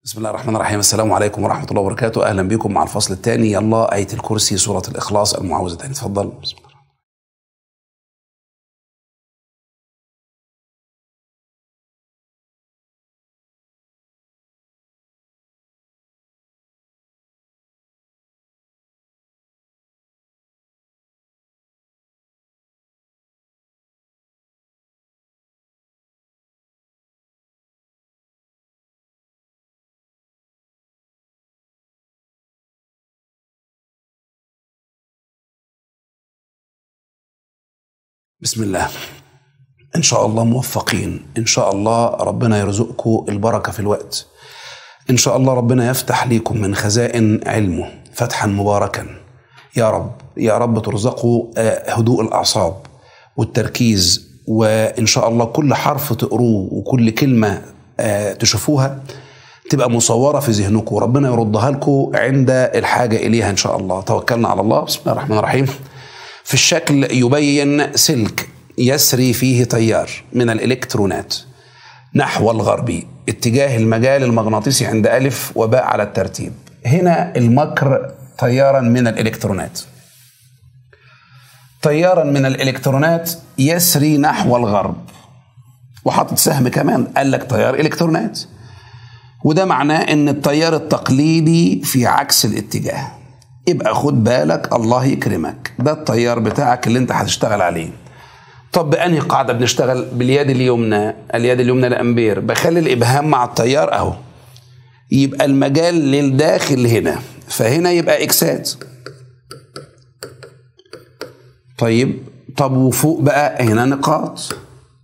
بسم الله الرحمن الرحيم السلام عليكم ورحمة الله وبركاته أهلا بكم مع الفصل الثاني يلا آية الكرسي سورة الإخلاص المعوذتين تفضل بسم الله بسم الله إن شاء الله موفقين إن شاء الله ربنا يرزقكم البركة في الوقت إن شاء الله ربنا يفتح ليكم من خزائن علمه فتحا مباركا يا رب يا رب ترزقوا آه، هدوء الأعصاب والتركيز وإن شاء الله كل حرف تقروه وكل كلمة آه، تشوفوها تبقى مصورة في ذهنكم وربنا يردها لكم عند الحاجة إليها إن شاء الله توكلنا على الله بسم الله الرحمن الرحيم في الشكل يبين سلك يسري فيه تيار من الإلكترونات نحو الغربي اتجاه المجال المغناطيسي عند ألف وباء على الترتيب هنا المكر تيارا من الإلكترونات تيارا من الإلكترونات يسري نحو الغرب وحاطط سهم كمان قال لك تيار إلكترونات وده معناه ان التيار التقليدي في عكس الاتجاه يبقى خد بالك الله يكرمك ده التيار بتاعك اللي انت هتشتغل عليه طب بأنهي قاعدة بنشتغل باليد اليمنى اليد اليمنى لأمبير بخلي الإبهام مع التيار أهو يبقى المجال للداخل هنا فهنا يبقى إكسات طيب طب وفوق بقى هنا نقاط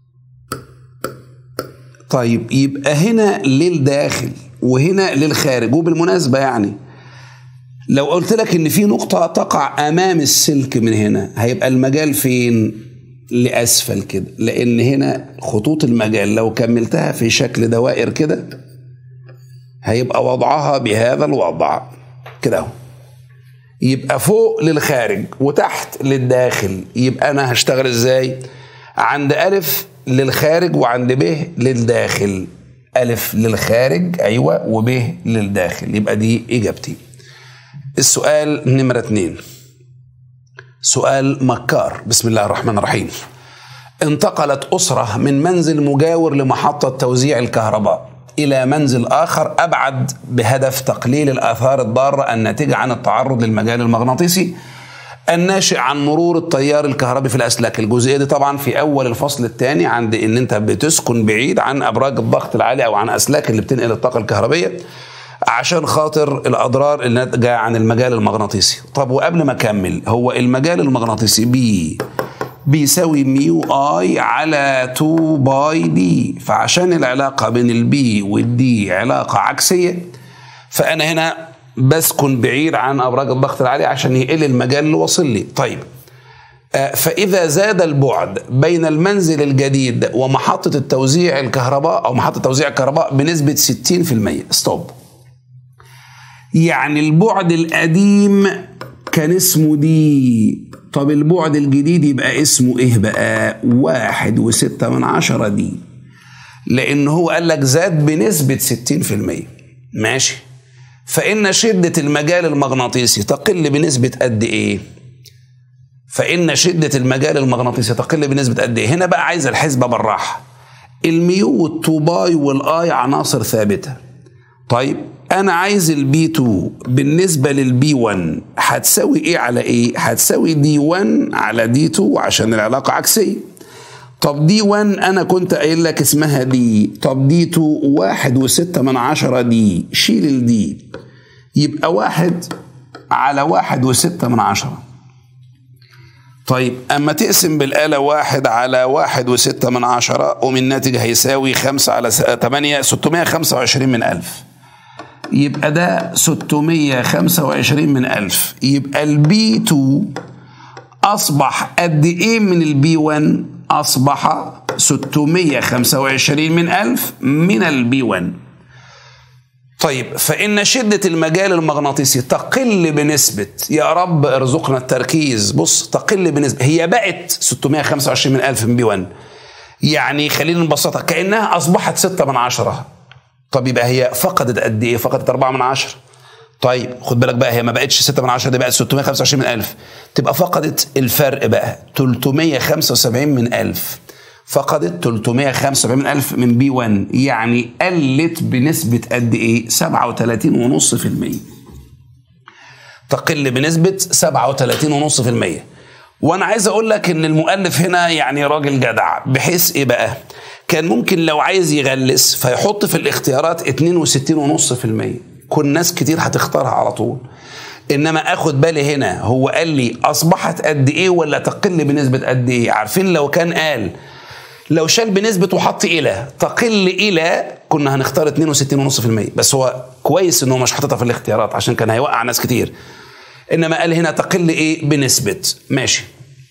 طيب يبقى هنا للداخل وهنا للخارج وبالمناسبة يعني لو قلت لك ان في نقطة تقع امام السلك من هنا هيبقى المجال فين لاسفل كده لان هنا خطوط المجال لو كملتها في شكل دوائر كده هيبقى وضعها بهذا الوضع كده اهو يبقى فوق للخارج وتحت للداخل يبقى انا هشتغل ازاي عند الف للخارج وعند ب للداخل الف للخارج ايوه وب للداخل يبقى دي اجابتي السؤال نمرة اتنين سؤال مكار بسم الله الرحمن الرحيم انتقلت أسرة من منزل مجاور لمحطة توزيع الكهرباء إلى منزل آخر أبعد بهدف تقليل الآثار الضارة الناتجة عن التعرض للمجال المغناطيسي الناشئ عن مرور التيار الكهربي في الأسلاك الجزئية دي طبعا في أول الفصل الثاني عند إن أنت بتسكن بعيد عن أبراج الضغط العالي أو عن أسلاك اللي بتنقل الطاقة الكهربية عشان خاطر الاضرار اللي ناتجه عن المجال المغناطيسي طب وقبل ما اكمل هو المجال المغناطيسي بي بيساوي ميو اي على 2 باي دي فعشان العلاقه بين البي والدي علاقه عكسيه فانا هنا بسكن بعيد عن ابراج الضغط العالي عشان يقل المجال اللي واصل لي طيب آه، فإذا زاد البعد بين المنزل الجديد ومحطة التوزيع الكهرباء أو محطة توزيع الكهرباء بنسبة 60% ستوب يعني البعد القديم كان اسمه دي طب البعد الجديد يبقى اسمه ايه بقى واحد وستة من عشرة دي لان هو قال لك زاد بنسبة ستين في المية ماشي فإن شدة المجال المغناطيسي تقل بنسبة قد ايه فإن شدة المجال المغناطيسي تقل بنسبة قد ايه هنا بقى عايز الحسبة بالراحة الميو والتوباي والاي عناصر ثابته طيب انا عايز البي 2 بالنسبه للبي 1 هتساوي ايه على ايه هتساوي دي 1 على دي 2 عشان العلاقه عكسيه طب دي 1 انا كنت قايل لك اسمها دي طب دي 2 واحد وستة من عشرة دي شيل الدي يبقى واحد على واحد وستة من عشرة طيب أما تقسم بالآلة واحد على واحد وستة من عشرة ومن الناتج هيساوي خمسة على س- تمانية ستمائة خمسة وعشرين من ألف يبقى ده ستمية خمسة وعشرين من ألف يبقى البي 2 أصبح قد إيه من البي 1 أصبح 625 من ألف من البي 1 طيب فإن شدة المجال المغناطيسي تقل بنسبة يا رب ارزقنا التركيز بص تقل بنسبة هي بقت 625 من ألف من بي 1 يعني خلينا نبسطها كأنها أصبحت 6 من عشرة طب يبقى هي فقدت قد ايه فقدت 4 من 10 طيب خد بالك بقى هي ما بقتش 6 من 10 دي بقت 625 من 1000 تبقى فقدت الفرق بقى 375 من 1000 فقدت 375 من 1000 من بي 1 يعني قلت بنسبة قد ايه 37.5% تقل بنسبة 37.5% وانا عايز اقول لك ان المؤلف هنا يعني راجل جدع بحيث ايه بقى كان ممكن لو عايز يغلس فيحط في الاختيارات 62.5% كل ناس كتير هتختارها على طول انما اخد بالي هنا هو قال لي اصبحت قد ايه ولا تقل بنسبه قد ايه عارفين لو كان قال لو شال بنسبه وحط الى تقل الى كنا هنختار 62.5% بس هو كويس ان هو مش حاططها في الاختيارات عشان كان هيوقع ناس كتير انما قال هنا تقل ايه بنسبه ماشي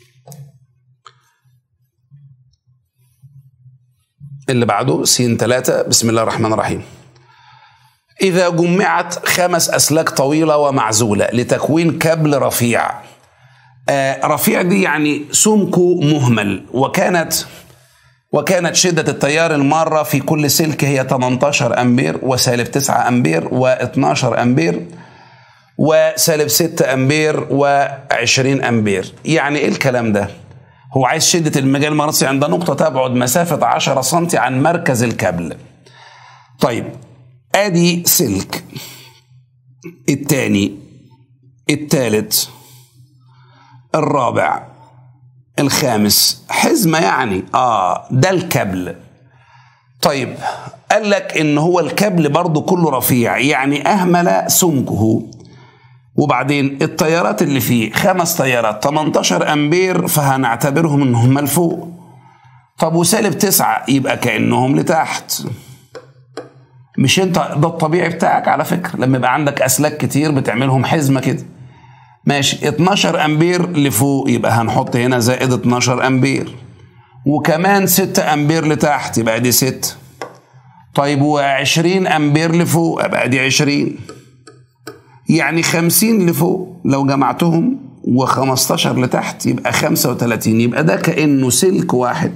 اللي بعده سين 3 بسم الله الرحمن الرحيم إذا جمعت خمس أسلاك طويلة ومعزولة لتكوين كابل رفيع آه رفيع دي يعني سمكه مهمل وكانت وكانت شدة التيار المارة في كل سلك هي 18 أمبير وسالب 9 أمبير و12 أمبير وسالب 6 أمبير و20 أمبير يعني إيه الكلام ده؟ هو عايز شدة المجال المغناطيسي عند نقطة تبعد مسافة 10 سم عن مركز الكابل طيب ادي سلك التاني التالت الرابع الخامس حزمة يعني اه ده الكابل طيب قال لك ان هو الكابل برضه كله رفيع يعني اهمل سمكه وبعدين التيارات اللي فيه خمس تيارات 18 امبير فهنعتبرهم انهم لفوق طب وسالب تسعة يبقى كأنهم لتحت مش انت ده الطبيعي بتاعك على فكرة لما يبقى عندك اسلاك كتير بتعملهم حزمة كده ماشي 12 امبير لفوق يبقى هنحط هنا زائد 12 امبير وكمان 6 امبير لتحت يبقى دي 6 طيب و20 امبير لفوق يبقى دي 20 يعني 50 لفوق لو جمعتهم و15 لتحت يبقى 35 يبقى ده كانه سلك واحد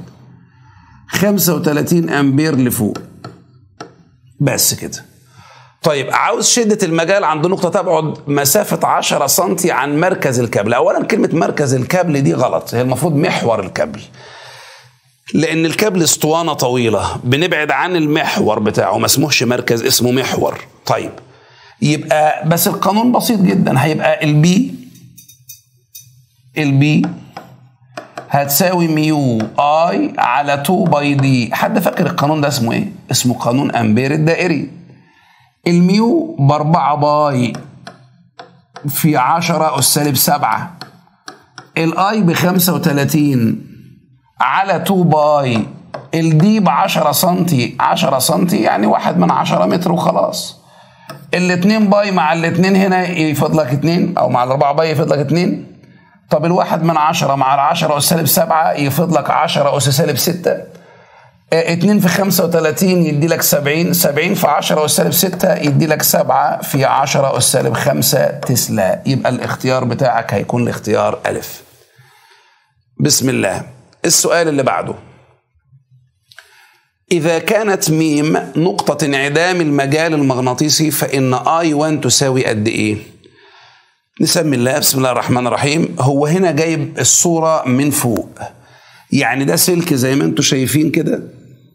35 امبير لفوق بس كده طيب عاوز شدة المجال عند نقطة تبعد مسافة 10 سم عن مركز الكابل أولا كلمة مركز الكابل دي غلط هي المفروض محور الكابل لأن الكابل اسطوانة طويلة بنبعد عن المحور بتاعه ما اسمهش مركز اسمه محور طيب يبقى بس القانون بسيط جدا هيبقى البي البي هتساوي ميو اي على 2 باي دي حد فاكر القانون ده اسمه ايه اسمه قانون امبير الدائري الميو ب 4 باي في 10 اس سالب 7 الاي ب 35 على 2 باي الدي ب 10 سم 10 سم يعني واحد من 10 متر وخلاص الاتنين باي مع الاتنين هنا يفضل لك اتنين او مع الاربعة باي يفضل لك اتنين طب الواحد من عشرة مع العشرة أس سالب سبعة يفضل لك عشرة أس سالب ستة اتنين في خمسة وتلاتين يدي لك سبعين سبعين في عشرة أس سالب ستة يدي لك سبعة في عشرة أس سالب خمسة تسلا يبقى الاختيار بتاعك هيكون الاختيار ألف بسم الله السؤال اللي بعده إذا كانت ميم نقطة انعدام المجال المغناطيسي فإن آي 1 تساوي قد إيه؟ نسمي الله بسم الله الرحمن الرحيم هو هنا جايب الصورة من فوق يعني ده سلك زي ما انتم شايفين كده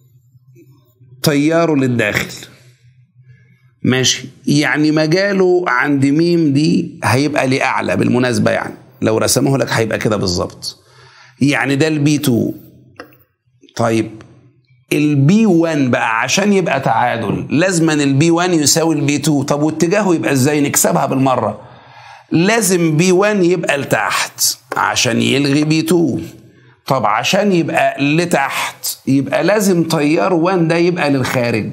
طياره للداخل ماشي يعني مجاله عند ميم دي هيبقى لأعلى بالمناسبة يعني لو رسمه لك هيبقى كده بالظبط يعني ده البي 2 طيب البي 1 بقى عشان يبقى تعادل لازما البي 1 يساوي البي 2 طب واتجاهه يبقى ازاي نكسبها بالمره لازم بي 1 يبقى لتحت عشان يلغي بي 2 طب عشان يبقى لتحت يبقى لازم تيار 1 ده يبقى للخارج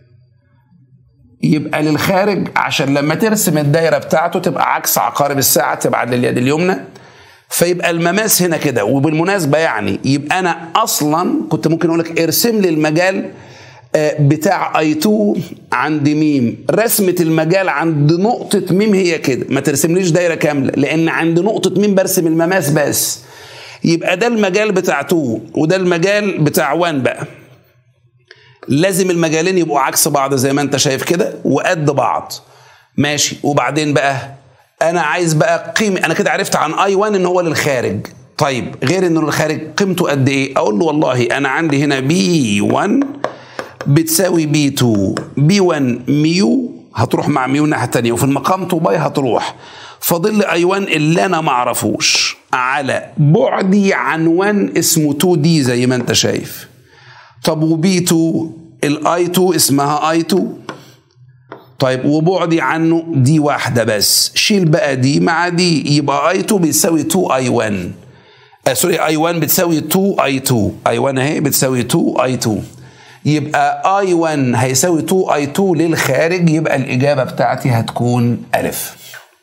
يبقى للخارج عشان لما ترسم الدايره بتاعته تبقى عكس عقارب الساعه تبعد لليد اليمنى فيبقى المماس هنا كده وبالمناسبه يعني يبقى انا اصلا كنت ممكن اقول لك ارسم لي المجال بتاع اي 2 عند ميم رسمه المجال عند نقطه ميم هي كده ما ترسمليش دايره كامله لان عند نقطه ميم برسم المماس بس يبقى ده المجال بتاع 2 وده المجال بتاع 1 بقى لازم المجالين يبقوا عكس بعض زي ما انت شايف كده وقد بعض ماشي وبعدين بقى انا عايز بقى قيمه انا كده عرفت عن اي 1 ان هو للخارج طيب غير انه للخارج قيمته قد ايه اقول له والله انا عندي هنا بي 1 بتساوي بي 2 بي 1 ميو هتروح مع ميو الناحيه الثانيه وفي المقام 2 باي هتروح فاضل لي اي 1 اللي انا ما اعرفوش على بعدي عن 1 اسمه 2 دي زي ما انت شايف طب وبي 2 الاي 2 اسمها اي 2 طيب وبعدي عنه دي واحدة بس شيل بقى دي مع دي يبقى اي 2 بيساوي 2 اي 1 آه سوري اي 1 بتساوي 2 اي 2 اي 1 اهي بتساوي 2 اي 2 يبقى اي 1 هيساوي 2 اي 2 للخارج يبقى الاجابة بتاعتي هتكون الف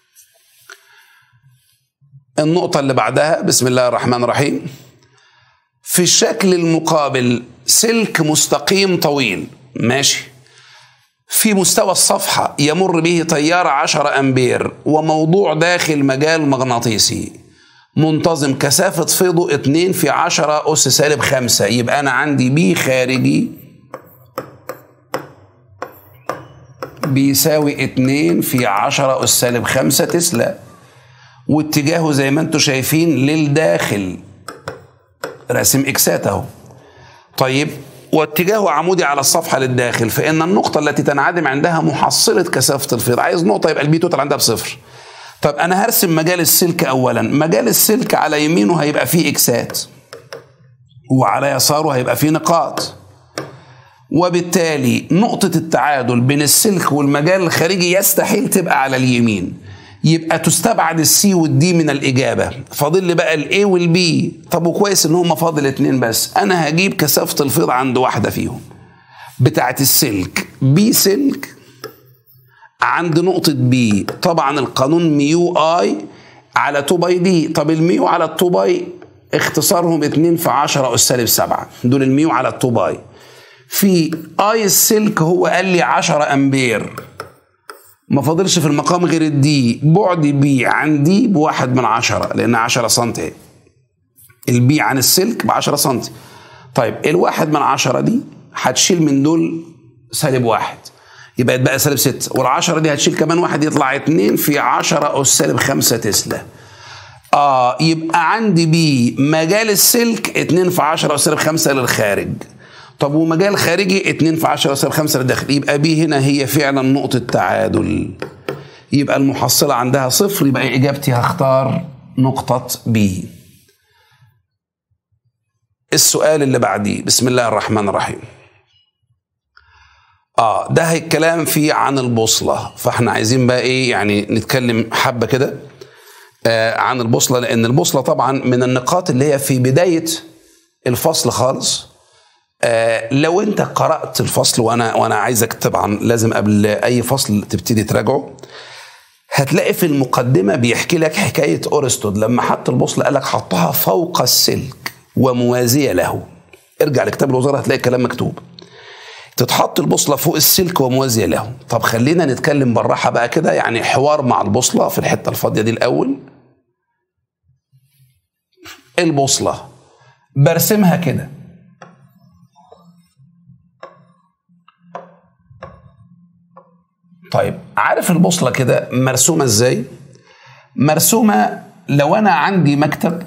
النقطة اللي بعدها بسم الله الرحمن الرحيم في الشكل المقابل سلك مستقيم طويل ماشي في مستوى الصفحة يمر به تيار 10 أمبير وموضوع داخل مجال مغناطيسي منتظم كثافة فيضه 2 في 10 أس سالب 5 يبقى أنا عندي بي خارجي بيساوي 2 في 10 أس سالب 5 تسلا واتجاهه زي ما انتم شايفين للداخل راسم اكسات اهو طيب واتجاهه عمودي على الصفحه للداخل فان النقطه التي تنعدم عندها محصله كثافه الفيض عايز نقطه يبقى البي توتال عندها بصفر طب انا هرسم مجال السلك اولا مجال السلك على يمينه هيبقى فيه اكسات وعلى يساره هيبقى فيه نقاط وبالتالي نقطة التعادل بين السلك والمجال الخارجي يستحيل تبقى على اليمين يبقى تستبعد السي والدي من الإجابة فاضل لي بقى الاي والبي طب وكويس ان هم فاضل اتنين بس انا هجيب كثافة الفيض عند واحدة فيهم بتاعة السلك بي سلك عند نقطة بي طبعا القانون ميو اي على 2 باي دي طب الميو على 2 باي اختصارهم 2 في 10 اس سالب 7 دول الميو على 2 باي في اي السلك هو قال لي 10 امبير ما فاضلش في المقام غير الدي بعد بي عن دي بواحد من عشرة لأن عشرة سنتي البي عن السلك بعشرة سنتي طيب الواحد من عشرة دي هتشيل من دول سالب واحد يبقى يتبقى سالب ستة والعشرة دي هتشيل كمان واحد يطلع اتنين في عشرة أس سالب خمسة تسلا اه يبقى عندي بي مجال السلك اتنين في عشرة أس سالب خمسة للخارج طب ومجال خارجي 2 في 10 سالب 5 للداخل يبقى بي هنا هي فعلا نقطة تعادل يبقى المحصلة عندها صفر يبقى إجابتي هختار نقطة بي السؤال اللي بعديه بسم الله الرحمن الرحيم اه ده الكلام فيه عن البوصلة فاحنا عايزين بقى ايه يعني نتكلم حبة كده آه عن البوصلة لأن البوصلة طبعا من النقاط اللي هي في بداية الفصل خالص آه لو انت قرات الفصل وانا وانا عايزك طبعا لازم قبل اي فصل تبتدي تراجعه هتلاقي في المقدمه بيحكي لك حكايه اورستود لما حط البوصله قال لك حطها فوق السلك وموازيه له ارجع لكتاب الوزاره هتلاقي الكلام مكتوب تتحط البوصله فوق السلك وموازيه له طب خلينا نتكلم بالراحه بقى كده يعني حوار مع البوصله في الحته الفاضيه دي الاول البوصله برسمها كده طيب عارف البوصلة كده مرسومة ازاي؟ مرسومة لو أنا عندي مكتب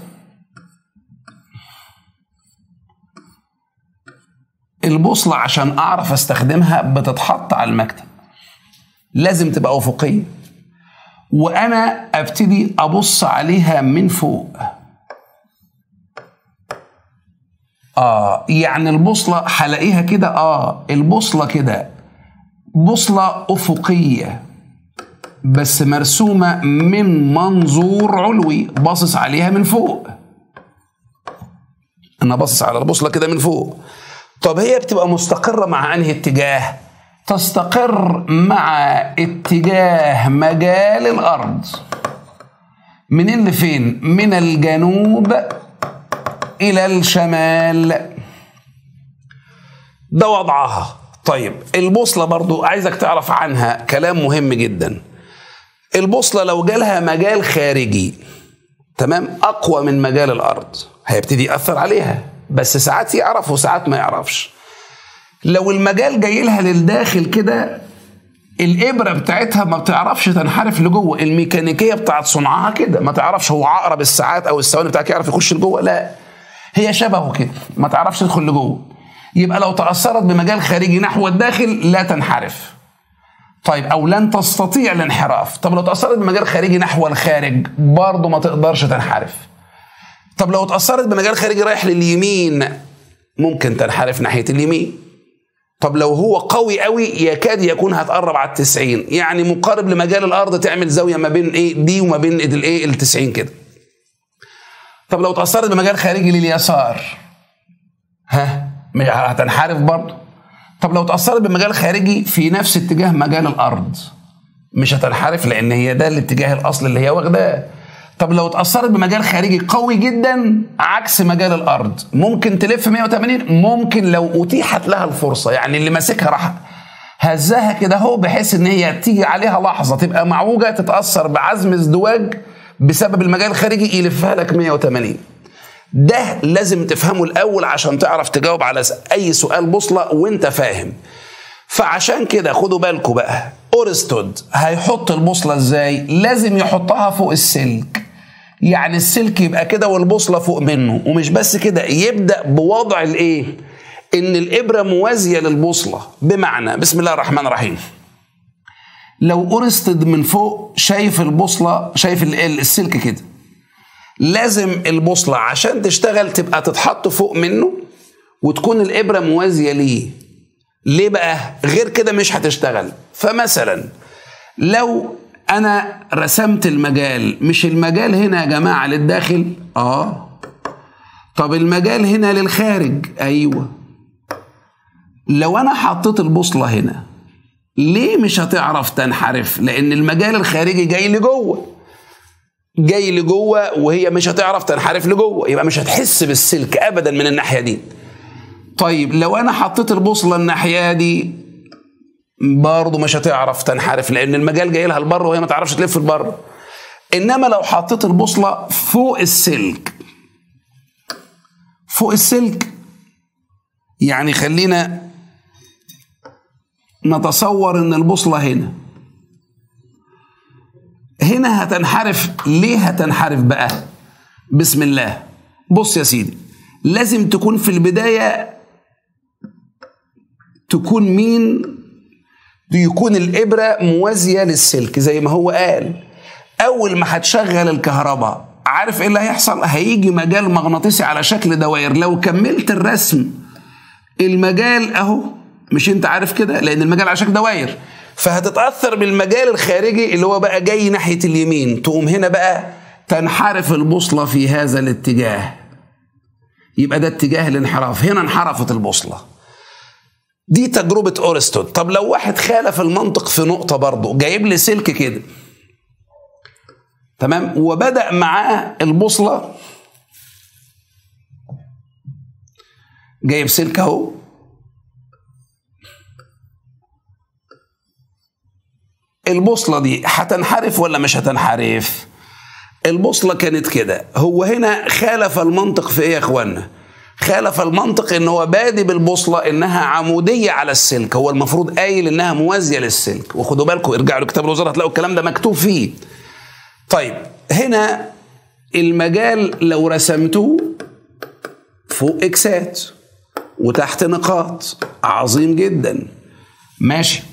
البوصلة عشان أعرف أستخدمها بتتحط على المكتب لازم تبقى أفقية وأنا أبتدي أبص عليها من فوق آه يعني البوصلة هلاقيها كده آه البوصلة كده بوصلة أفقية بس مرسومة من منظور علوي باصص عليها من فوق أنا باصص على البوصلة كده من فوق طب هي بتبقى مستقرة مع أنهي اتجاه؟ تستقر مع اتجاه مجال الأرض منين لفين؟ من الجنوب إلى الشمال ده وضعها طيب البوصلة برضو عايزك تعرف عنها كلام مهم جدا البوصلة لو جالها مجال خارجي تمام أقوى من مجال الأرض هيبتدي يأثر عليها بس ساعات يعرف وساعات ما يعرفش لو المجال جاي لها للداخل كده الابره بتاعتها ما بتعرفش تنحرف لجوه الميكانيكيه بتاعت صنعها كده ما تعرفش هو عقرب الساعات او الثواني بتاعك يعرف يخش لجوه لا هي شبهه كده ما تعرفش تدخل لجوه يبقى لو تاثرت بمجال خارجي نحو الداخل لا تنحرف طيب او لن تستطيع الانحراف طب لو تاثرت بمجال خارجي نحو الخارج برضه ما تقدرش تنحرف طب لو اتاثرت بمجال خارجي رايح لليمين ممكن تنحرف ناحيه اليمين طب لو هو قوي قوي يكاد يكون هتقرب على التسعين يعني مقارب لمجال الارض تعمل زاويه ما بين ايه دي وما بين الايه التسعين كده طب لو تاثرت بمجال خارجي لليسار ها مش هتنحرف برضه طب لو تاثرت بمجال خارجي في نفس اتجاه مجال الارض مش هتنحرف لان هي ده الاتجاه الاصلي اللي هي واخداه طب لو اتاثرت بمجال خارجي قوي جدا عكس مجال الارض ممكن تلف 180 ممكن لو اتيحت لها الفرصه يعني اللي ماسكها راح هزها كده اهو بحيث ان هي تيجي عليها لحظه تبقى معوجه تتاثر بعزم ازدواج بسبب المجال الخارجي يلفها لك 180 ده لازم تفهمه الاول عشان تعرف تجاوب على اي سؤال بوصله وانت فاهم فعشان كده خدوا بالكم بقى اورستود هيحط البوصله ازاي لازم يحطها فوق السلك يعني السلك يبقى كده والبوصله فوق منه ومش بس كده يبدا بوضع الايه ان الابره موازيه للبوصله بمعنى بسم الله الرحمن الرحيم لو اورستد من فوق شايف البوصله شايف السلك كده لازم البوصله عشان تشتغل تبقى تتحط فوق منه وتكون الابره موازيه ليه ليه بقى غير كده مش هتشتغل فمثلا لو انا رسمت المجال مش المجال هنا يا جماعه للداخل اه طب المجال هنا للخارج ايوه لو انا حطيت البوصله هنا ليه مش هتعرف تنحرف لان المجال الخارجي جاي لجوه جاي لجوه وهي مش هتعرف تنحرف لجوه يبقى مش هتحس بالسلك ابدا من الناحيه دي طيب لو انا حطيت البوصله الناحيه دي برضه مش هتعرف تنحرف لان المجال جاي لها لبره وهي ما تعرفش تلف لبره انما لو حطيت البوصله فوق السلك فوق السلك يعني خلينا نتصور ان البوصله هنا هنا هتنحرف ليه هتنحرف بقى بسم الله بص يا سيدي لازم تكون في البدايه تكون مين يكون الإبرة موازية للسلك زي ما هو قال أول ما هتشغل الكهرباء عارف إيه اللي هيحصل؟ هيجي مجال مغناطيسي على شكل دوائر لو كملت الرسم المجال أهو مش أنت عارف كده لأن المجال على شكل دوائر فهتتأثر بالمجال الخارجي اللي هو بقى جاي ناحية اليمين تقوم هنا بقى تنحرف البوصلة في هذا الاتجاه يبقى ده اتجاه الانحراف هنا انحرفت البوصله دي تجربة أورستود طب لو واحد خالف المنطق في نقطة برضه جايب لي سلك كده تمام وبدأ معاه البوصلة جايب سلك اهو البوصلة دي هتنحرف ولا مش هتنحرف؟ البوصلة كانت كده هو هنا خالف المنطق في ايه يا اخوانا؟ خالف المنطق ان هو بادي بالبوصله انها عموديه على السلك هو المفروض قايل انها موازيه للسلك وخدوا بالكم ارجعوا لكتاب الوزاره هتلاقوا الكلام ده مكتوب فيه طيب هنا المجال لو رسمته فوق اكسات وتحت نقاط عظيم جدا ماشي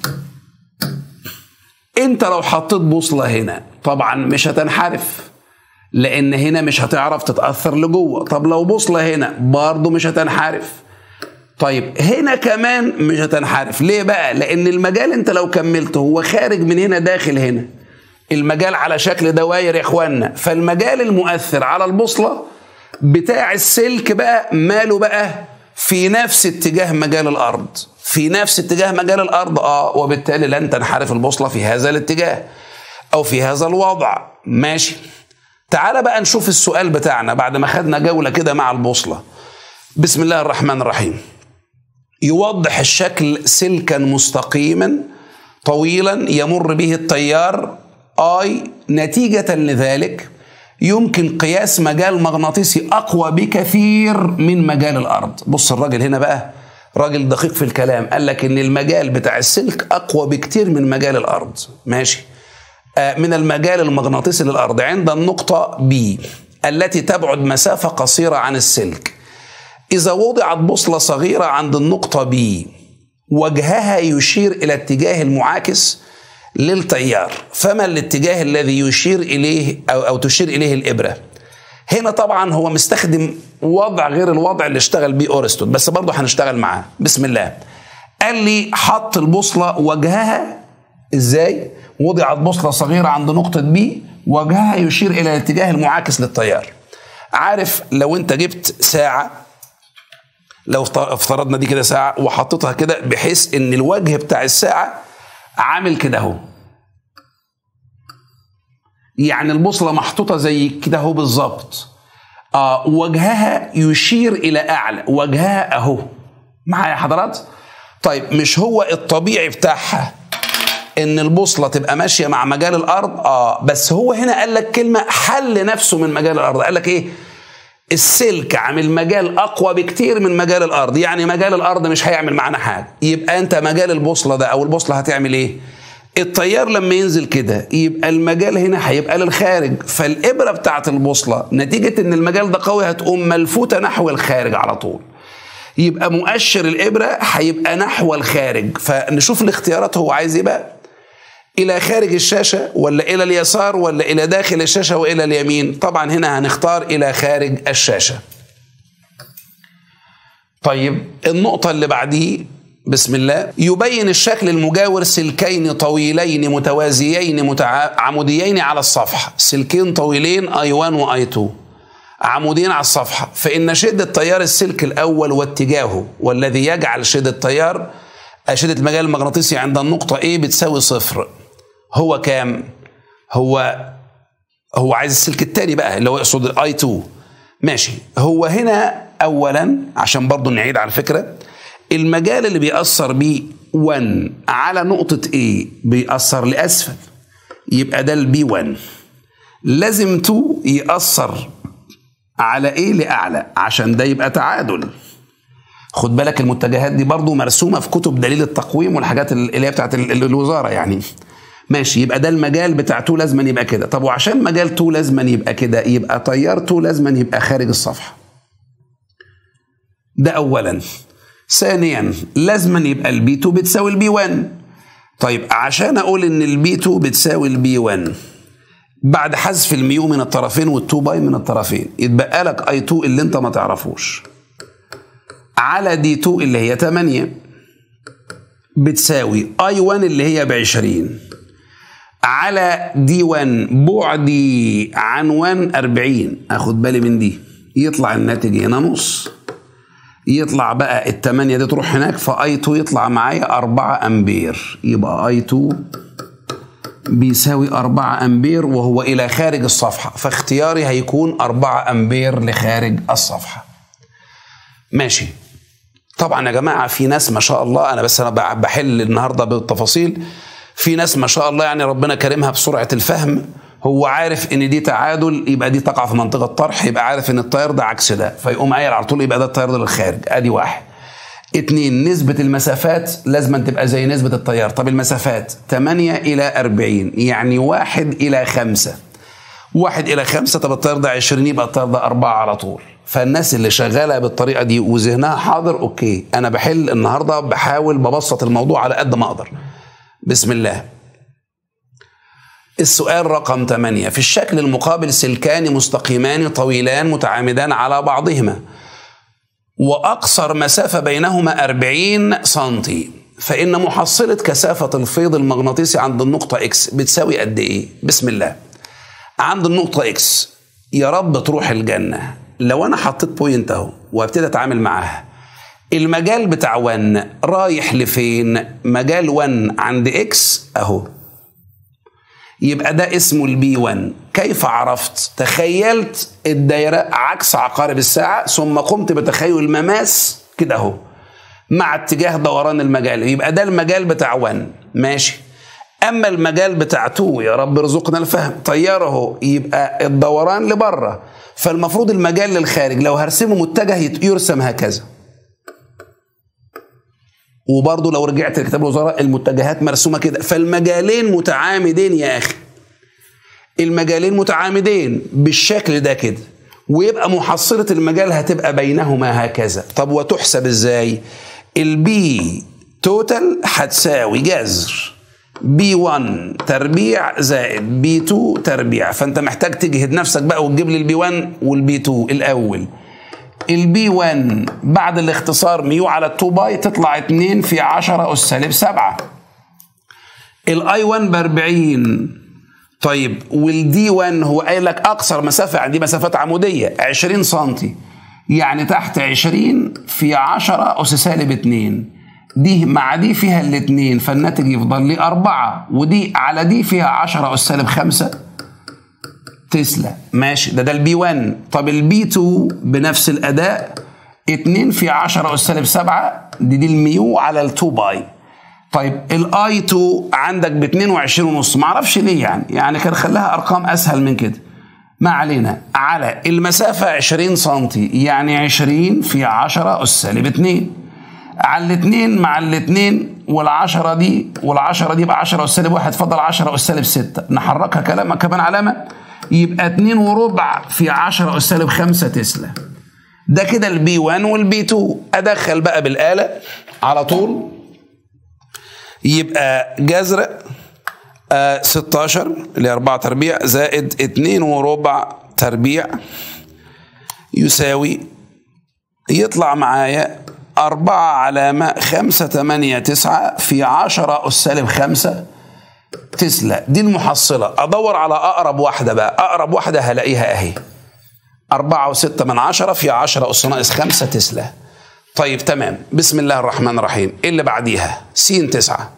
انت لو حطيت بوصله هنا طبعا مش هتنحرف لان هنا مش هتعرف تتاثر لجوه طب لو بوصله هنا برضه مش هتنحرف طيب هنا كمان مش هتنحرف ليه بقى لان المجال انت لو كملته هو خارج من هنا داخل هنا المجال على شكل دوائر يا اخوانا فالمجال المؤثر على البوصله بتاع السلك بقى ماله بقى في نفس اتجاه مجال الارض في نفس اتجاه مجال الارض اه وبالتالي لن تنحرف البوصله في هذا الاتجاه او في هذا الوضع ماشي تعال بقى نشوف السؤال بتاعنا بعد ما خدنا جولة كده مع البوصلة بسم الله الرحمن الرحيم يوضح الشكل سلكا مستقيما طويلا يمر به التيار اي نتيجة لذلك يمكن قياس مجال مغناطيسي اقوى بكثير من مجال الارض بص الراجل هنا بقى راجل دقيق في الكلام قال لك ان المجال بتاع السلك اقوى بكتير من مجال الارض ماشي آه من المجال المغناطيسي للارض عند النقطه بي التي تبعد مسافه قصيره عن السلك اذا وضعت بوصله صغيره عند النقطه بي وجهها يشير الى اتجاه المعاكس للتيار فما الاتجاه الذي يشير اليه او, أو تشير اليه الابره هنا طبعا هو مستخدم وضع غير الوضع اللي اشتغل بيه اورستون بس برضه هنشتغل معاه بسم الله قال لي حط البوصله وجهها ازاي وضعت بوصله صغيره عند نقطه بي وجهها يشير الى الاتجاه المعاكس للتيار عارف لو انت جبت ساعه لو افترضنا دي كده ساعه وحطيتها كده بحيث ان الوجه بتاع الساعه عامل كده اهو يعني البوصله محطوطه زي كده اهو بالظبط آه وجهها يشير الى اعلى وجهها اهو معايا حضرات طيب مش هو الطبيعي بتاعها ان البوصله تبقى ماشيه مع مجال الارض اه بس هو هنا قال لك كلمه حل نفسه من مجال الارض قال لك ايه السلك عامل مجال اقوى بكتير من مجال الارض يعني مجال الارض مش هيعمل معانا حاجه يبقى انت مجال البوصله ده او البوصله هتعمل ايه التيار لما ينزل كده يبقى المجال هنا هيبقى للخارج فالابره بتاعت البوصله نتيجه ان المجال ده قوي هتقوم ملفوته نحو الخارج على طول يبقى مؤشر الابره هيبقى نحو الخارج فنشوف الاختيارات هو عايز ايه بقى الى خارج الشاشه ولا الى اليسار ولا الى داخل الشاشه والى اليمين طبعا هنا هنختار الى خارج الشاشه طيب النقطه اللي بعديه بسم الله يبين الشكل المجاور سلكين طويلين متوازيين متع... عموديين على الصفحة سلكين طويلين اي 1 واي 2 عموديين على الصفحة فإن شدة تيار السلك الأول واتجاهه والذي يجعل شدة تيار شدة المجال المغناطيسي عند النقطة A بتساوي صفر هو كام؟ هو هو عايز السلك الثاني بقى اللي هو يقصد اي 2 ماشي هو هنا أولا عشان برضو نعيد على الفكرة المجال اللي بيأثر بيه 1 على نقطة A بيأثر لأسفل يبقى ده البي 1 لازم 2 يأثر على A لأعلى عشان ده يبقى تعادل خد بالك المتجهات دي برضو مرسومة في كتب دليل التقويم والحاجات اللي هي بتاعت الوزارة يعني ماشي يبقى ده المجال بتاع 2 لازما يبقى كده طب وعشان مجال 2 لازما يبقى كده يبقى تيار 2 لازما يبقى خارج الصفحة ده أولا ثانيا لازما يبقى البي 2 بتساوي البي 1 طيب عشان اقول ان البي 2 بتساوي البي 1 بعد حذف الميو من الطرفين والتو باي من الطرفين يتبقى لك اي 2 اللي انت ما تعرفوش على دي 2 اللي هي 8 بتساوي اي 1 اللي هي ب 20 على دي 1 بعدي عن 1 40 اخد بالي من دي يطلع الناتج هنا نص يطلع بقى التمانية دي تروح هناك فاي 2 يطلع معايا 4 امبير يبقى اي 2 بيساوي 4 امبير وهو الى خارج الصفحة فاختياري هيكون 4 امبير لخارج الصفحة ماشي طبعا يا جماعة في ناس ما شاء الله انا بس انا بحل النهاردة بالتفاصيل في ناس ما شاء الله يعني ربنا كرمها بسرعة الفهم هو عارف ان دي تعادل يبقى دي تقع في منطقه طرح يبقى عارف ان التيار ده عكس ده فيقوم قايل على طول يبقى ده التيار ده للخارج ادي واحد اتنين نسبة المسافات لازم تبقى زي نسبة التيار طب المسافات 8 إلى 40 يعني واحد إلى خمسة واحد إلى خمسة طب التيار ده 20 يبقى التيار ده أربعة على طول فالناس اللي شغالة بالطريقة دي وذهنها حاضر أوكي أنا بحل النهاردة بحاول ببسط الموضوع على قد ما أقدر بسم الله السؤال رقم 8 في الشكل المقابل سلكان مستقيمان طويلان متعامدان على بعضهما وأقصر مسافة بينهما 40 سنتي فإن محصلة كثافة الفيض المغناطيسي عند النقطة إكس بتساوي قد إيه؟ بسم الله عند النقطة إكس يا رب تروح الجنة لو أنا حطيت بوينت أهو وابتدي أتعامل معاها المجال بتاع 1 رايح لفين؟ مجال 1 عند إكس أهو يبقى ده اسمه البي 1 كيف عرفت تخيلت الدايرة عكس عقارب الساعة ثم قمت بتخيل مماس كده اهو مع اتجاه دوران المجال يبقى ده المجال بتاع 1 ماشي اما المجال بتاع 2 يا رب ارزقنا الفهم طياره اهو يبقى الدوران لبره فالمفروض المجال للخارج لو هرسمه متجه يرسم هكذا وبرضه لو رجعت لكتاب الوزراء المتجهات مرسومه كده فالمجالين متعامدين يا اخي المجالين متعامدين بالشكل ده كده ويبقى محصلة المجال هتبقى بينهما هكذا طب وتحسب ازاي البي توتال هتساوي جذر بي 1 تربيع زائد بي 2 تربيع فانت محتاج تجهد نفسك بقى وتجيب لي البي 1 والبي 2 الاول البي 1 بعد الاختصار ميو على 2 باي تطلع 2 في 10 اس سالب 7 الاي 1 ب 40 طيب والدي 1 هو قايل لك اقصر مسافه عندي مسافات عموديه 20 سم يعني تحت 20 في 10 اس سالب 2 دي مع دي فيها الاثنين فالناتج يفضل لي أربعة ودي على دي فيها 10 أس سالب 5 تسلا ماشي ده ده البي 1 طب البي 2 بنفس الأداء 2 في 10 أس سالب 7 دي دي الميو على ال 2 باي طيب الاي 2 عندك ب 22 ونص ما اعرفش ليه يعني يعني كان خلاها ارقام اسهل من كده ما علينا على المسافه 20 سم يعني 20 في 10 اس سالب 2 على الاثنين مع الاثنين والعشرة دي والعشرة دي يبقى 10 أس سالب واحد فضل 10 أس سالب 6 نحركها كلامة كمان علامة يبقى 2 وربع في 10 أس سالب 5 تسلا ده كده البي 1 والبي 2 أدخل بقى بالآلة على طول يبقى جذر آه 16 اللي 4 تربيع زائد 2 وربع تربيع يساوي يطلع معايا أربعة علامة خمسة تمانية تسعة في عشرة أس سالب خمسة تسلا دي المحصلة أدور على أقرب واحدة بقى أقرب واحدة هلاقيها أهي أربعة وستة من عشرة في عشرة أس ناقص خمسة تسلا طيب تمام بسم الله الرحمن الرحيم إيه اللي بعديها سين تسعة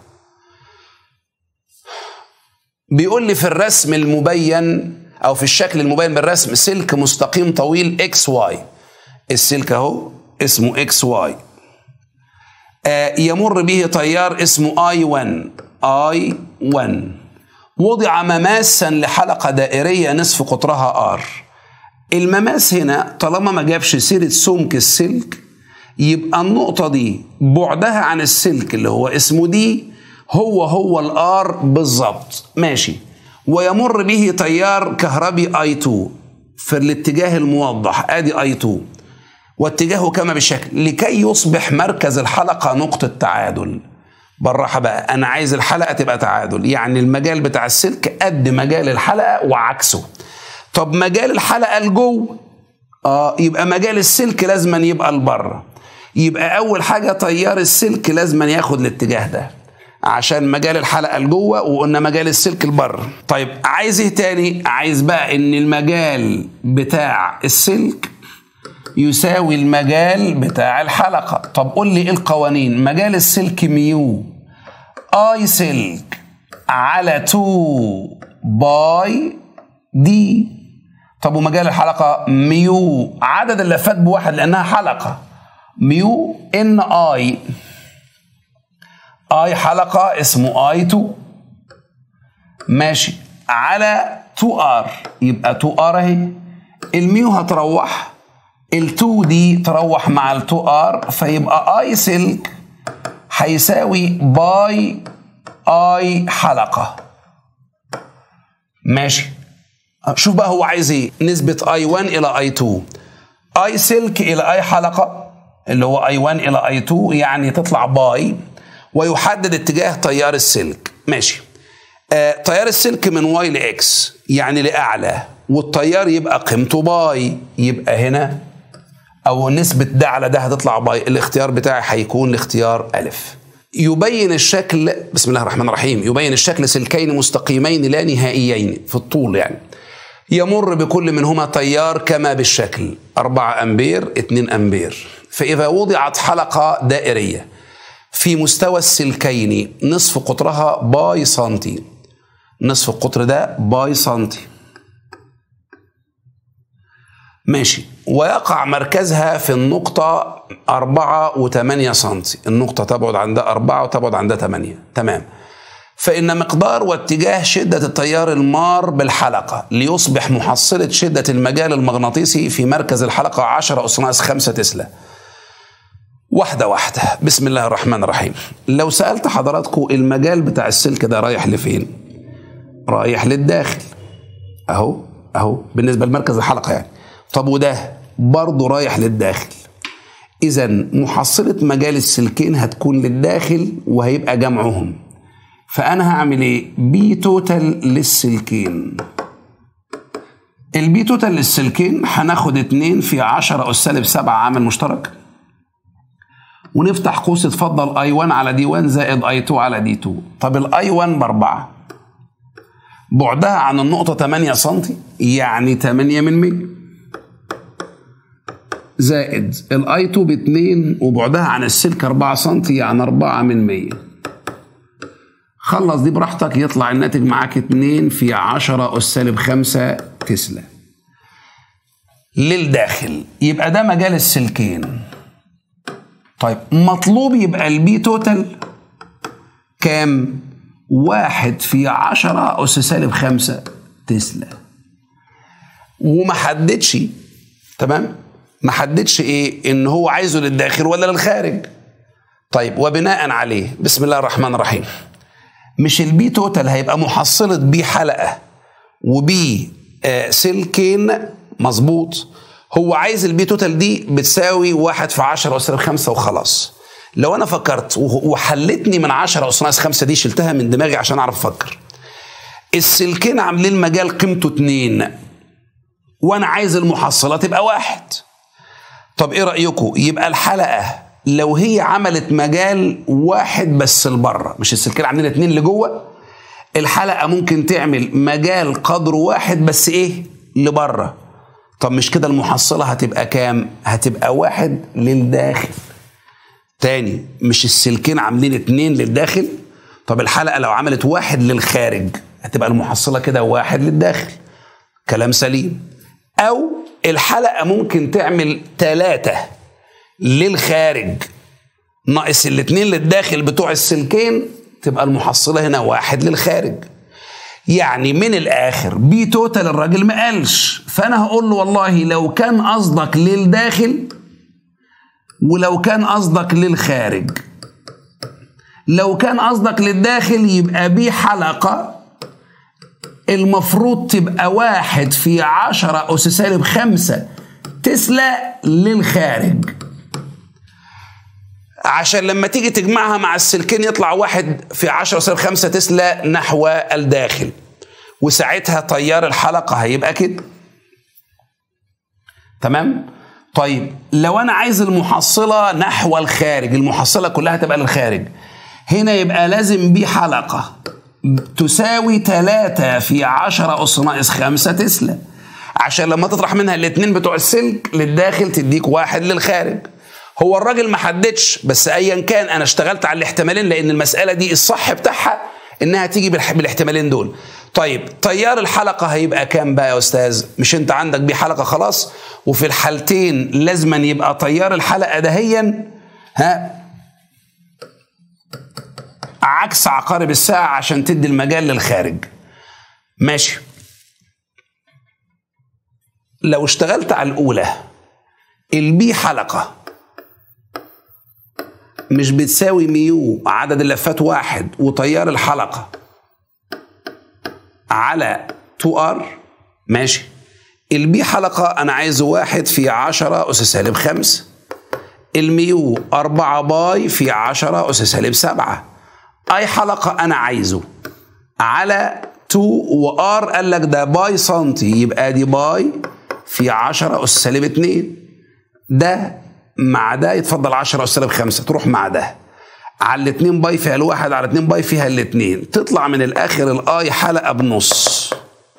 بيقول لي في الرسم المبين أو في الشكل المبين بالرسم سلك مستقيم طويل اكس واي السلك أهو اسمه اكس واي آه يمر به تيار اسمه اي 1 اي 1 وضع مماسا لحلقة دائرية نصف قطرها ار المماس هنا طالما ما جابش سيرة سمك السلك يبقى النقطة دي بعدها عن السلك اللي هو اسمه دي هو هو الار بالظبط ماشي ويمر به تيار كهربي اي 2 في الاتجاه الموضح ادي اي 2 واتجاهه كما بالشكل لكي يصبح مركز الحلقة نقطة تعادل بالراحة بقى أنا عايز الحلقة تبقى تعادل يعني المجال بتاع السلك قد مجال الحلقة وعكسه طب مجال الحلقة لجوه اه يبقى مجال السلك لازما يبقى لبره يبقى أول حاجة تيار السلك لازما ياخد الاتجاه ده عشان مجال الحلقة لجوه وقلنا مجال السلك لبره طيب عايز ايه تاني عايز بقى ان المجال بتاع السلك يساوي المجال بتاع الحلقة طب قول لي ايه القوانين مجال السلك ميو اي سلك على 2 باي دي طب ومجال الحلقة ميو عدد اللفات بواحد لأنها حلقة ميو ان اي اي حلقة اسمه اي 2 ماشي على 2 ار يبقى 2 ار اهي الميو هتروح ال2 دي تروح مع ال2 ار فيبقى اي سلك هيساوي باي اي حلقة ماشي شوف بقى هو عايز ايه نسبة اي 1 الى اي 2 اي سلك الى اي حلقة اللي هو اي 1 الى اي 2 يعني تطلع باي ويحدد اتجاه تيار السلك ماشي آه تيار السلك من واي لاكس يعني لاعلى والتيار يبقى قيمته باي يبقى هنا او نسبة ده على ده هتطلع باي الاختيار بتاعي هيكون الاختيار ألف يبين الشكل بسم الله الرحمن الرحيم يبين الشكل سلكين مستقيمين لا نهائيين في الطول يعني يمر بكل منهما تيار كما بالشكل 4 أمبير 2 أمبير فإذا وضعت حلقة دائرية في مستوى السلكين نصف قطرها باي سنتي نصف القطر ده باي سنتي ماشي ويقع مركزها في النقطة أربعة وثمانية سنتي النقطة تبعد عن ده أربعة وتبعد عن ده ثمانية تمام فإن مقدار واتجاه شدة التيار المار بالحلقة ليصبح محصلة شدة المجال المغناطيسي في مركز الحلقة 10 أس ناقص 5 تسلا واحدة واحدة بسم الله الرحمن الرحيم لو سألت حضراتكم المجال بتاع السلك ده رايح لفين رايح للداخل اهو اهو بالنسبة لمركز الحلقة يعني طب وده برضه رايح للداخل اذا محصلة مجال السلكين هتكون للداخل وهيبقى جمعهم فانا هعمل ايه بي توتال للسلكين البي توتال للسلكين هناخد 2 في 10 اس سالب 7 عامل مشترك ونفتح قوس اتفضل اي 1 على دي 1 زائد اي 2 على دي 2 طب الاي 1 باربعة بعدها عن النقطة 8 سم يعني 8 من 100 زائد الاي 2 ب 2 وبعدها عن السلك 4 سم يعني 4 من 100 خلص دي براحتك يطلع الناتج معاك 2 في 10 اس سالب 5 تسلا للداخل يبقى ده مجال السلكين طيب مطلوب يبقى البي توتال كام؟ واحد في عشرة أس سالب خمسة تسلا وما حددش تمام؟ ما حددش إيه؟ إن هو عايزه للداخل ولا للخارج طيب وبناء عليه بسم الله الرحمن الرحيم مش البي توتال هيبقى محصلة بي حلقة وبي آه سلكين مظبوط هو عايز البي توتال دي بتساوي واحد في 10 أس خمسة وخلاص لو أنا فكرت وحلتني من 10 أس ناقص خمسة دي شلتها من دماغي عشان أعرف أفكر السلكين عاملين مجال قيمته اتنين وأنا عايز المحصلة تبقى واحد طب إيه رأيكم يبقى الحلقة لو هي عملت مجال واحد بس لبره مش السلكين عاملين اتنين لجوه الحلقة ممكن تعمل مجال قدره واحد بس ايه لبره طب مش كده المحصلة هتبقى كام هتبقى واحد للداخل تاني مش السلكين عاملين اتنين للداخل طب الحلقة لو عملت واحد للخارج هتبقى المحصلة كده واحد للداخل كلام سليم او الحلقة ممكن تعمل ثلاثة للخارج ناقص الاتنين للداخل بتوع السلكين تبقى المحصلة هنا واحد للخارج يعني من الاخر بي توتال الراجل ما قالش فانا هقول له والله لو كان قصدك للداخل ولو كان قصدك للخارج لو كان قصدك للداخل يبقى بي حلقة المفروض تبقى واحد في عشرة أس سالب خمسة تسلا للخارج عشان لما تيجي تجمعها مع السلكين يطلع واحد في عشرة سالب خمسة تسلا نحو الداخل وساعتها تيار الحلقة هيبقى كده تمام طيب لو أنا عايز المحصلة نحو الخارج المحصلة كلها تبقى للخارج هنا يبقى لازم بي حلقة تساوي 3 في 10 أس ناقص 5 تسلا عشان لما تطرح منها الاثنين بتوع السلك للداخل تديك واحد للخارج هو الراجل ما حددش بس ايا كان انا اشتغلت على الاحتمالين لان المساله دي الصح بتاعها انها تيجي بالاحتمالين دول طيب تيار الحلقه هيبقى كام بقى يا استاذ مش انت عندك بيه حلقه خلاص وفي الحالتين لازما يبقى تيار الحلقه دهيا ها عكس عقارب الساعه عشان تدي المجال للخارج ماشي لو اشتغلت على الاولى البي حلقه مش بتساوي ميو عدد اللفات واحد وتيار الحلقة على 2 ار ماشي البي حلقة أنا عايزه واحد في عشرة أس سالب خمسة الميو أربعة باي في عشرة أس سالب سبعة أي حلقة أنا عايزه على 2 وار قال لك ده باي سنتي يبقى دي باي في 10 أس سالب 2 ده مع ده يتفضل 10 أس سالب 5 تروح مع ده على الاتنين باي فيها الواحد على اتنين باي فيها الاتنين تطلع من الاخر الاي حلقه بنص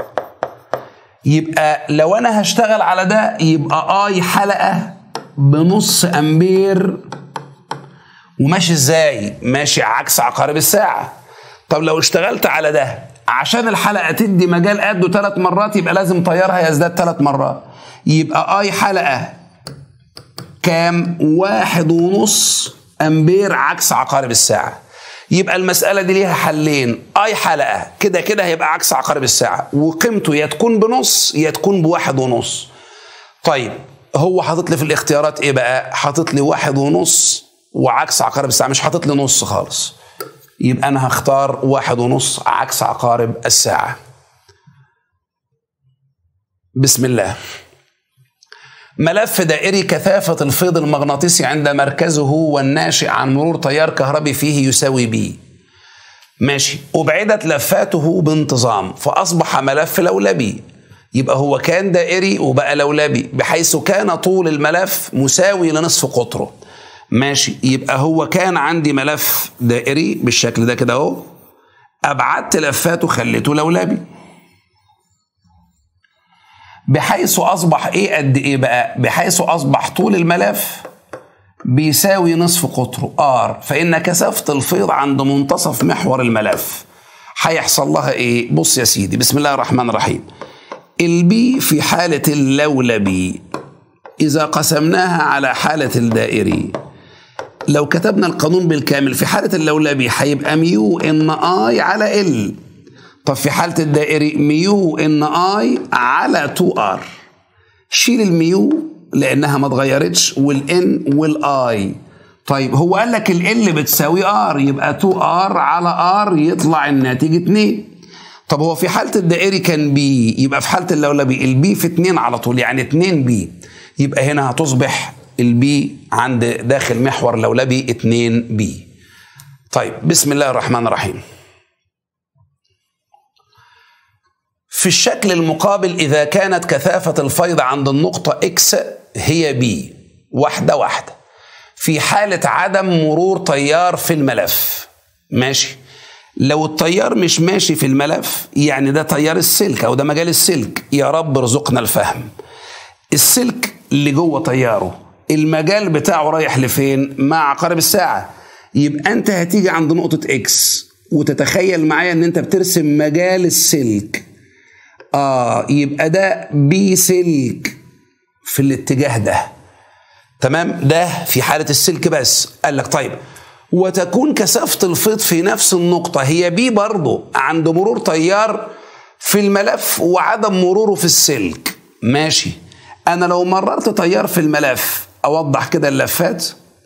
يبقى لو انا هشتغل على ده يبقى اي حلقه بنص امبير وماشي ازاي ماشي عكس عقارب الساعه طب لو اشتغلت على ده عشان الحلقه تدي مجال قده ثلاث مرات يبقى لازم تيارها يزداد ثلاث مرات يبقى اي حلقه كام واحد ونص امبير عكس عقارب الساعه يبقى المسألة دي ليها حلين أي حلقة كده كده هيبقى عكس عقارب الساعة وقيمته يا تكون بنص يا تكون بواحد ونص طيب هو حاطط لي في الاختيارات ايه بقى حاطط لي واحد ونص وعكس عقارب الساعة مش حاطط لي نص خالص يبقى أنا هختار واحد ونص عكس عقارب الساعة بسم الله ملف دائري كثافة الفيض المغناطيسي عند مركزه والناشئ عن مرور تيار كهربي فيه يساوي بي ماشي أبعدت لفاته بانتظام فأصبح ملف لولبي يبقى هو كان دائري وبقى لولبي بحيث كان طول الملف مساوي لنصف قطره ماشي يبقى هو كان عندي ملف دائري بالشكل ده كده اهو ابعدت لفاته خليته لولبي بحيث اصبح ايه قد ايه بقى بحيث اصبح طول الملف بيساوي نصف قطره ار فان كثافه الفيض عند منتصف محور الملف هيحصل لها ايه بص يا سيدي بسم الله الرحمن الرحيم البي في حاله اللولبي اذا قسمناها على حاله الدائري لو كتبنا القانون بالكامل في حالة اللولبي هيبقى ميو ان اي على ال طب في حالة الدائري ميو ان اي على 2 ار شيل الميو لانها ما اتغيرتش والان والاي طيب هو قال لك ال بتساوي ار يبقى 2 ار على ار يطلع الناتج 2 طب هو في حالة الدائري كان بي يبقى في حالة اللولبي البي في 2 على طول يعني 2 بي يبقى هنا هتصبح البي عند داخل محور لولبي 2 بي طيب بسم الله الرحمن الرحيم في الشكل المقابل إذا كانت كثافة الفيض عند النقطة إكس هي بي واحدة واحدة في حالة عدم مرور تيار في الملف ماشي لو التيار مش ماشي في الملف يعني ده تيار السلك أو ده مجال السلك يا رب ارزقنا الفهم السلك اللي جوه تياره المجال بتاعه رايح لفين مع عقارب الساعة يبقى انت هتيجي عند نقطة اكس وتتخيل معايا ان انت بترسم مجال السلك اه يبقى ده بي سلك في الاتجاه ده تمام ده في حالة السلك بس قال لك طيب وتكون كثافة الفيض في نفس النقطة هي بي برضه عند مرور تيار في الملف وعدم مروره في السلك ماشي أنا لو مررت تيار في الملف أوضح كده اللفات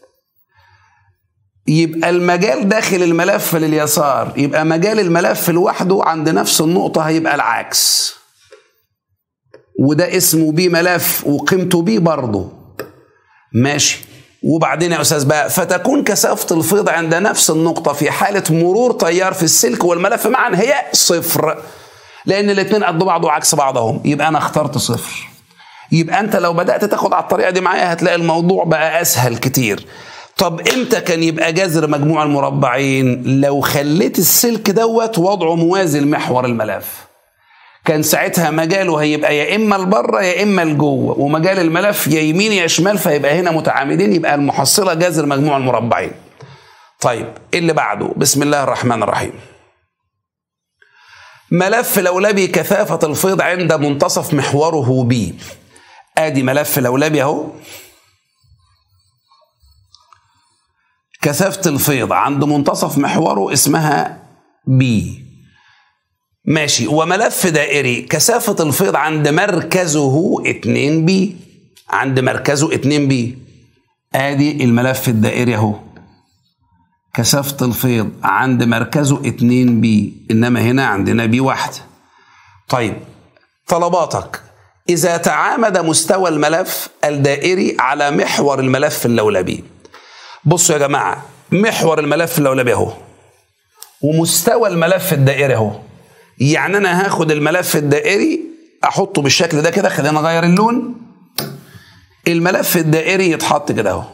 يبقى المجال داخل الملف لليسار يبقى مجال الملف لوحده عند نفس النقطة هيبقى العكس وده اسمه بي ملف وقيمته بي برضه ماشي وبعدين يا استاذ بقى فتكون كثافه الفيض عند نفس النقطه في حاله مرور تيار في السلك والملف معا هي صفر لان الاثنين قد بعض وعكس بعضهم يبقى انا اخترت صفر يبقى انت لو بدات تاخد على الطريقه دي معايا هتلاقي الموضوع بقى اسهل كتير طب امتى كان يبقى جذر مجموع المربعين لو خليت السلك دوت وضعه موازي لمحور الملف كان ساعتها مجاله هيبقى يا اما لبره يا اما لجوه ومجال الملف يا يمين يا شمال فيبقى هنا متعامدين يبقى المحصله جذر مجموع المربعين طيب اللي بعده بسم الله الرحمن الرحيم ملف لولبي كثافة الفيض عند منتصف محوره بي ادي ملف لولبي اهو كثافة الفيض عند منتصف محوره اسمها بي ماشي وملف دائري كثافة الفيض عند مركزه 2 بي عند مركزه 2 بي ادي الملف الدائري اهو كثافة الفيض عند مركزه 2 بي انما هنا عندنا بي واحدة طيب طلباتك إذا تعامد مستوى الملف الدائري على محور الملف اللولبي بصوا يا جماعة محور الملف اللولبي اهو ومستوى الملف الدائري اهو يعني انا هاخد الملف الدائري احطه بالشكل ده كده خلينا نغير اللون الملف الدائري يتحط كده اهو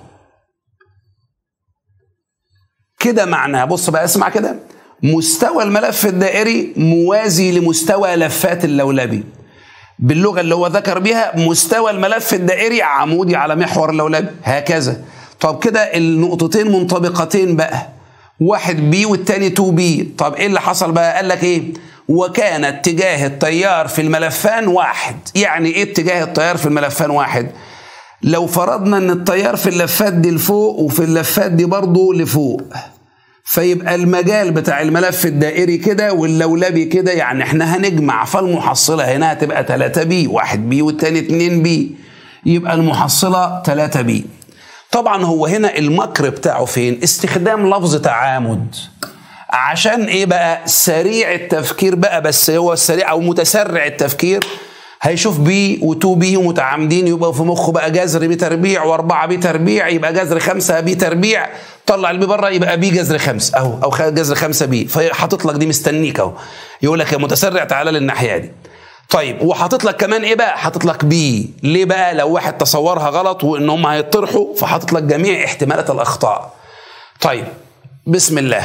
كده معناه بص بقى اسمع كده مستوى الملف الدائري موازي لمستوى لفات اللولبي باللغة اللي هو ذكر بيها مستوى الملف الدائري عمودي على محور اللولبي هكذا طب كده النقطتين منطبقتين بقى واحد بي والتاني 2 بي طب ايه اللي حصل بقى قال لك ايه وكان اتجاه التيار في الملفان واحد يعني ايه اتجاه التيار في الملفان واحد لو فرضنا ان التيار في اللفات دي لفوق وفي اللفات دي برضه لفوق فيبقى المجال بتاع الملف الدائري كده واللولبي كده يعني احنا هنجمع فالمحصلة هنا هتبقى 3 بي واحد بي والتاني 2 بي يبقى المحصلة 3 بي طبعا هو هنا المكر بتاعه فين استخدام لفظ تعامد عشان ايه بقى سريع التفكير بقى بس هو السريع او متسرع التفكير هيشوف بي و2 بي ومتعامدين يبقى في مخه بقى جذر بي تربيع واربعه بي تربيع يبقى جذر خمسه بي تربيع طلع البي بره يبقى بي جذر خمسه اهو او خ- جذر خمسه بي فحاطط لك دي مستنيك اهو يقول لك يا متسرع تعالى للناحيه دي طيب وحاطط لك كمان ايه بقى حاطط لك بي ليه بقى لو واحد تصورها غلط وان هم هيطرحوا فحاطط لك جميع احتمالات الاخطاء طيب بسم الله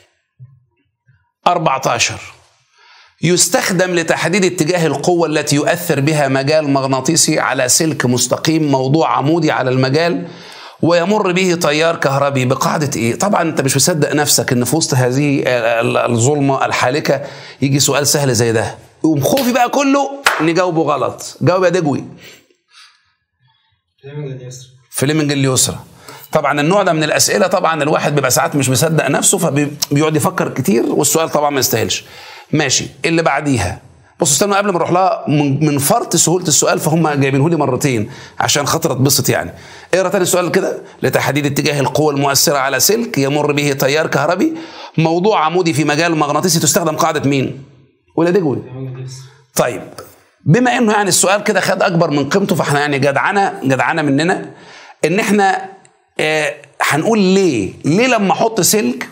14 يستخدم لتحديد اتجاه القوة التي يؤثر بها مجال مغناطيسي على سلك مستقيم موضوع عمودي على المجال ويمر به تيار كهربي بقاعدة ايه؟ طبعا انت مش مصدق نفسك ان في وسط هذه ال- ال- الظلمة الحالكة يجي سؤال سهل زي ده يقوم خوفي بقى كله نجاوبه غلط جاوب يا دجوي فليمنج اليسرى فليمنج اليسرى طبعا النوع ده من الاسئله طبعا الواحد بيبقى ساعات مش مصدق نفسه فبيقعد يفكر كتير والسؤال طبعا ما يستاهلش ماشي اللي بعديها بصوا استنوا قبل ما نروح لها من من فرط سهوله السؤال فهم جايبينه لي مرتين عشان خاطر اتبسط يعني اقرا تاني السؤال كده لتحديد اتجاه القوه المؤثره على سلك يمر به تيار كهربي موضوع عمودي في مجال مغناطيسي تستخدم قاعده مين ولا دجوي فليمنج اليسرى طيب بما انه يعني السؤال كده خد اكبر من قيمته فاحنا يعني جدعانه جدعانه مننا ان احنا آه هنقول ليه ليه لما احط سلك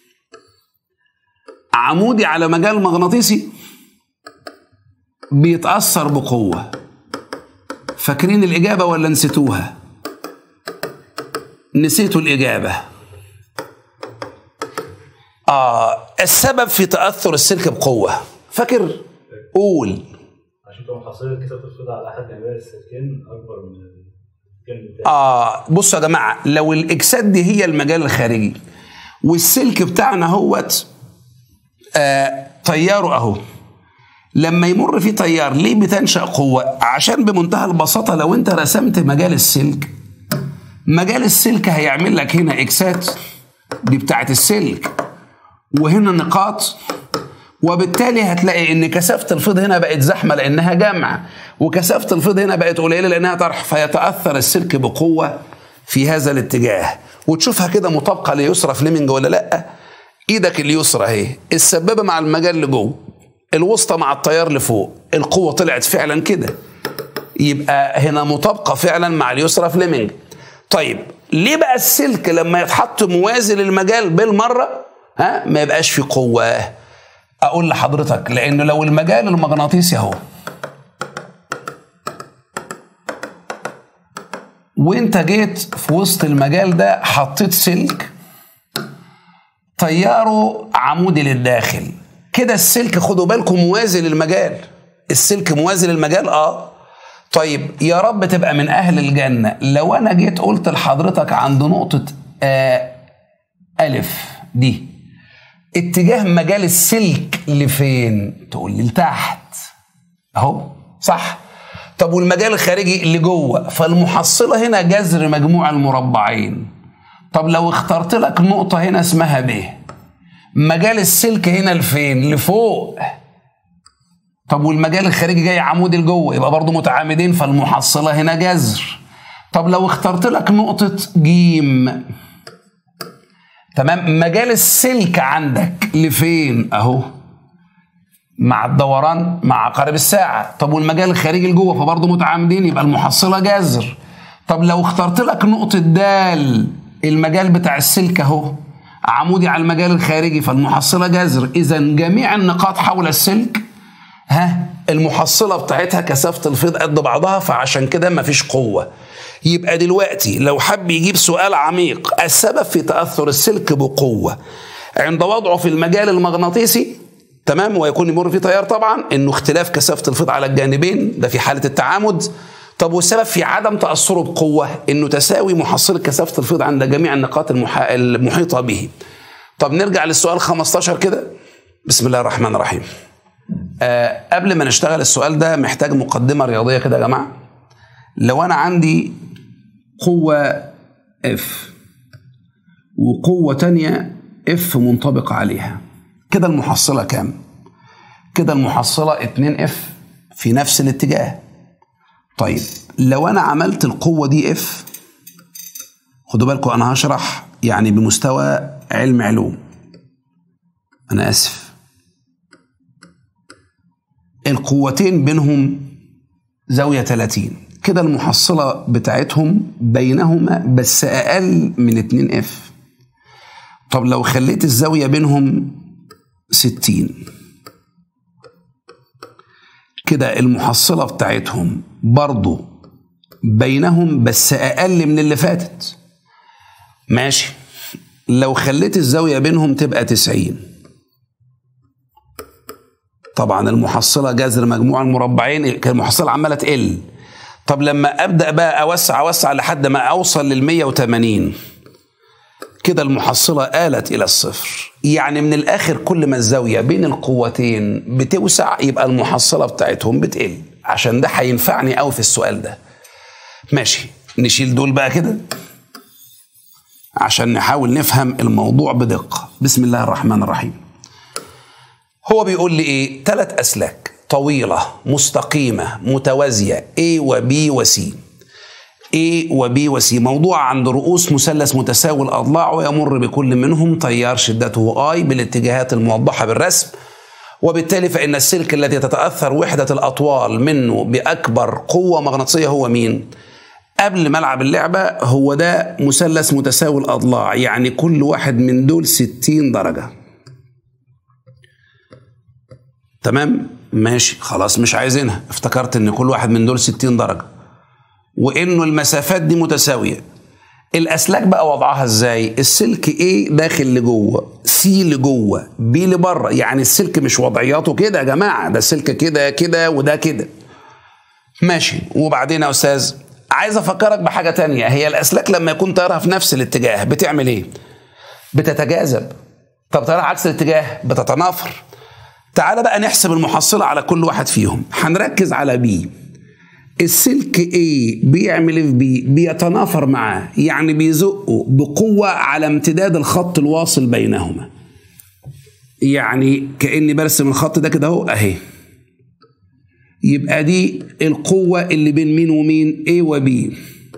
عمودي على مجال مغناطيسي بيتاثر بقوه فاكرين الاجابه ولا نسيتوها نسيتوا الاجابه اه السبب في تاثر السلك بقوه فاكر قول عشان تبقى محصلة الكتاب تفرض على أحد جانبي السلكين أكبر من الجانب التاني آه بصوا يا جماعة لو الإكسات دي هي المجال الخارجي والسلك بتاعنا هوت آه طياره أهو لما يمر فيه تيار ليه بتنشأ قوة؟ عشان بمنتهى البساطة لو أنت رسمت مجال السلك مجال السلك هيعمل لك هنا إكسات دي بتاعت السلك وهنا نقاط وبالتالي هتلاقي ان كثافه الفيض هنا بقت زحمه لانها جمع وكثافه الفيض هنا بقت قليله لانها طرح فيتاثر السلك بقوه في هذا الاتجاه وتشوفها كده مطابقه ليسرى فليمنج ولا لا ايدك اليسرى اهي السبابه مع المجال لجوه الوسطى مع التيار لفوق القوه طلعت فعلا كده يبقى هنا مطابقه فعلا مع اليسرى فليمنج طيب ليه بقى السلك لما يتحط موازي للمجال بالمره ها ما يبقاش في قوه اقول لحضرتك لان لو المجال المغناطيسي اهو وانت جيت في وسط المجال ده حطيت سلك طياره عمودي للداخل كده السلك خدوا بالكم موازي للمجال السلك موازي للمجال اه طيب يا رب تبقى من اهل الجنه لو انا جيت قلت لحضرتك عند نقطه آه الف دي اتجاه مجال السلك لفين تقول لي لتحت اهو صح طب والمجال الخارجي اللي جوه فالمحصله هنا جذر مجموع المربعين طب لو اخترت لك نقطه هنا اسمها ب مجال السلك هنا لفين لفوق طب والمجال الخارجي جاي عمودي لجوه يبقى برضه متعامدين فالمحصله هنا جذر طب لو اخترت لك نقطه جيم تمام مجال السلك عندك لفين اهو مع الدوران مع عقارب الساعة طب والمجال الخارجي لجوه فبرضه متعامدين يبقى المحصلة جذر طب لو اخترت لك نقطة دال المجال بتاع السلك اهو عمودي على المجال الخارجي فالمحصلة جذر إذا جميع النقاط حول السلك ها المحصلة بتاعتها كثافة الفيض قد بعضها فعشان كده مفيش قوة يبقى دلوقتي لو حب يجيب سؤال عميق السبب في تأثر السلك بقوة عند وضعه في المجال المغناطيسي تمام ويكون يمر فيه تيار طبعا انه اختلاف كثافة الفيض على الجانبين ده في حالة التعامد طب والسبب في عدم تأثره بقوة انه تساوي محصلة كثافة الفيض عند جميع النقاط المحا... المحيطة به طب نرجع للسؤال 15 كده بسم الله الرحمن الرحيم آه قبل ما نشتغل السؤال ده محتاج مقدمة رياضية كده يا جماعة لو أنا عندي قوة اف وقوة تانية اف منطبق عليها كده المحصلة كام؟ كده المحصلة 2 اف في نفس الاتجاه طيب لو انا عملت القوه دي اف خدوا بالكم انا هشرح يعني بمستوى علم علوم انا اسف القوتين بينهم زاويه 30 كده المحصله بتاعتهم بينهما بس اقل من 2 اف طب لو خليت الزاويه بينهم 60 كده المحصله بتاعتهم برضو بينهم بس اقل من اللي فاتت ماشي لو خليت الزاويه بينهم تبقى 90 طبعا المحصله جذر مجموع المربعين كان المحصله عماله تقل طب لما ابدا بقى اوسع اوسع لحد ما اوصل لل 180 كده المحصله آلت الى الصفر يعني من الاخر كل ما الزاويه بين القوتين بتوسع يبقى المحصله بتاعتهم بتقل عشان ده هينفعني قوي في السؤال ده ماشي نشيل دول بقى كده عشان نحاول نفهم الموضوع بدقه بسم الله الرحمن الرحيم هو بيقول لي ايه ثلاث اسلاك طويله مستقيمه متوازيه A و B و C A و B و C موضوع عند رؤوس مثلث متساوي الاضلاع ويمر بكل منهم تيار شدته I بالاتجاهات الموضحه بالرسم وبالتالي فإن السلك الذي تتأثر وحدة الأطوال منه بأكبر قوة مغناطيسية هو مين؟ قبل ملعب اللعبة هو ده مثلث متساوي الأضلاع يعني كل واحد من دول 60 درجة تمام ماشي خلاص مش عايزينها افتكرت ان كل واحد من دول 60 درجة وانه المسافات دي متساوية الاسلاك بقى وضعها ازاي السلك A داخل لجوه C لجوه B لبره يعني السلك مش وضعياته كده يا جماعة ده السلك كده كده وده كده ماشي وبعدين يا استاذ عايز افكرك بحاجة تانية هي الاسلاك لما يكون طيارها في نفس الاتجاه بتعمل ايه بتتجاذب طب طيارها عكس الاتجاه بتتنافر تعال بقى نحسب المحصلة على كل واحد فيهم هنركز على بي السلك A بيعمل في بي بيتنافر معاه يعني بيزقه بقوة على امتداد الخط الواصل بينهما يعني كأني برسم الخط ده كده اهو اهي يبقى دي القوة اللي بين مين ومين A و B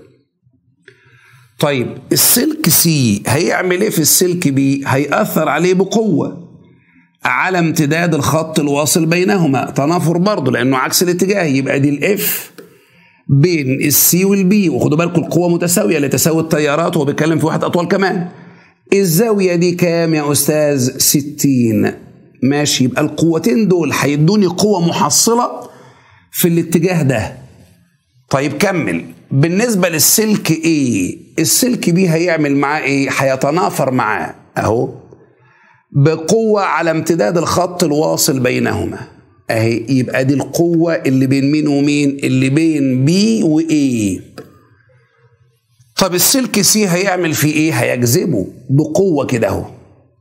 طيب السلك C هيعمل ايه في السلك B هيأثر عليه بقوة على امتداد الخط الواصل بينهما تنافر برضه لانه عكس الاتجاه يبقى دي الاف بين السي والبي وخدوا بالكم القوه متساويه لتساوي التيارات وهو بيتكلم في واحد اطوال كمان الزاويه دي كام يا استاذ 60 ماشي يبقى القوتين دول هيدوني قوه محصله في الاتجاه ده طيب كمل بالنسبه للسلك ايه السلك بي هيعمل معاه ايه هيتنافر معاه اهو بقوة على امتداد الخط الواصل بينهما اهي يبقى دي القوة اللي بين مين ومين اللي بين بي وايه طب السلك سي هيعمل فيه ايه هيجذبه بقوة كده اهو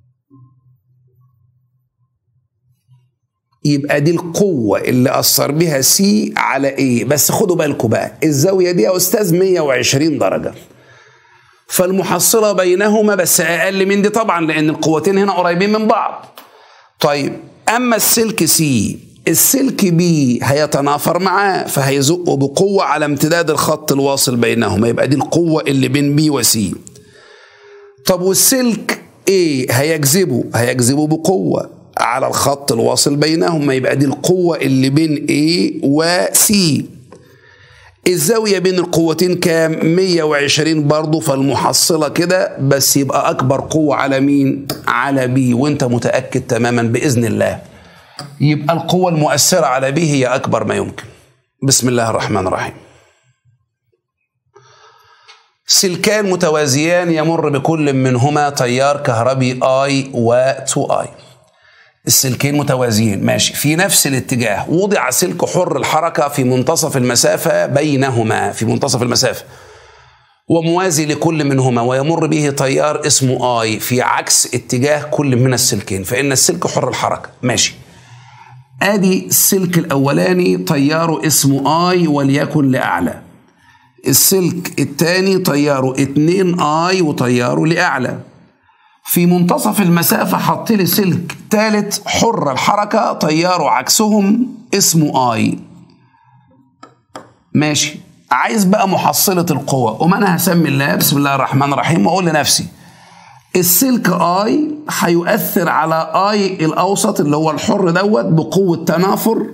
يبقى دي القوة اللي أثر بها سي على ايه بس خدوا بالكم بقى الزاوية دي يا أستاذ 120 درجة فالمحصلة بينهما بس أقل من دي طبعا لأن القوتين هنا قريبين من بعض طيب أما السلك سي السلك بي هيتنافر معاه فهيزقه بقوة على امتداد الخط الواصل بينهما يبقى دي القوة اللي بين بي وسي طب والسلك ايه هيجذبه هيجذبه بقوة على الخط الواصل بينهما يبقى دي القوة اللي بين A وسي الزاوية بين القوتين كام 120 برضه فالمحصلة كده بس يبقى أكبر قوة على مين على بي وانت متأكد تماما بإذن الله يبقى القوة المؤثرة على بي هي أكبر ما يمكن بسم الله الرحمن الرحيم سلكان متوازيان يمر بكل منهما تيار كهربي اي و 2 اي السلكين متوازيين ماشي في نفس الاتجاه وضع سلك حر الحركة في منتصف المسافة بينهما في منتصف المسافة وموازي لكل منهما ويمر به تيار اسمه اي في عكس اتجاه كل من السلكين فإن السلك حر الحركة ماشي ادي السلك الاولاني تياره اسمه اي وليكن لاعلى السلك الثاني تياره 2 اي وتياره لاعلى في منتصف المسافة حط لي سلك ثالث حر الحركة تياره عكسهم اسمه اي ماشي عايز بقى محصلة القوة وما أنا هسمي الله بسم الله الرحمن الرحيم وأقول لنفسي السلك اي هيؤثر على اي الاوسط اللي هو الحر دوت بقوة تنافر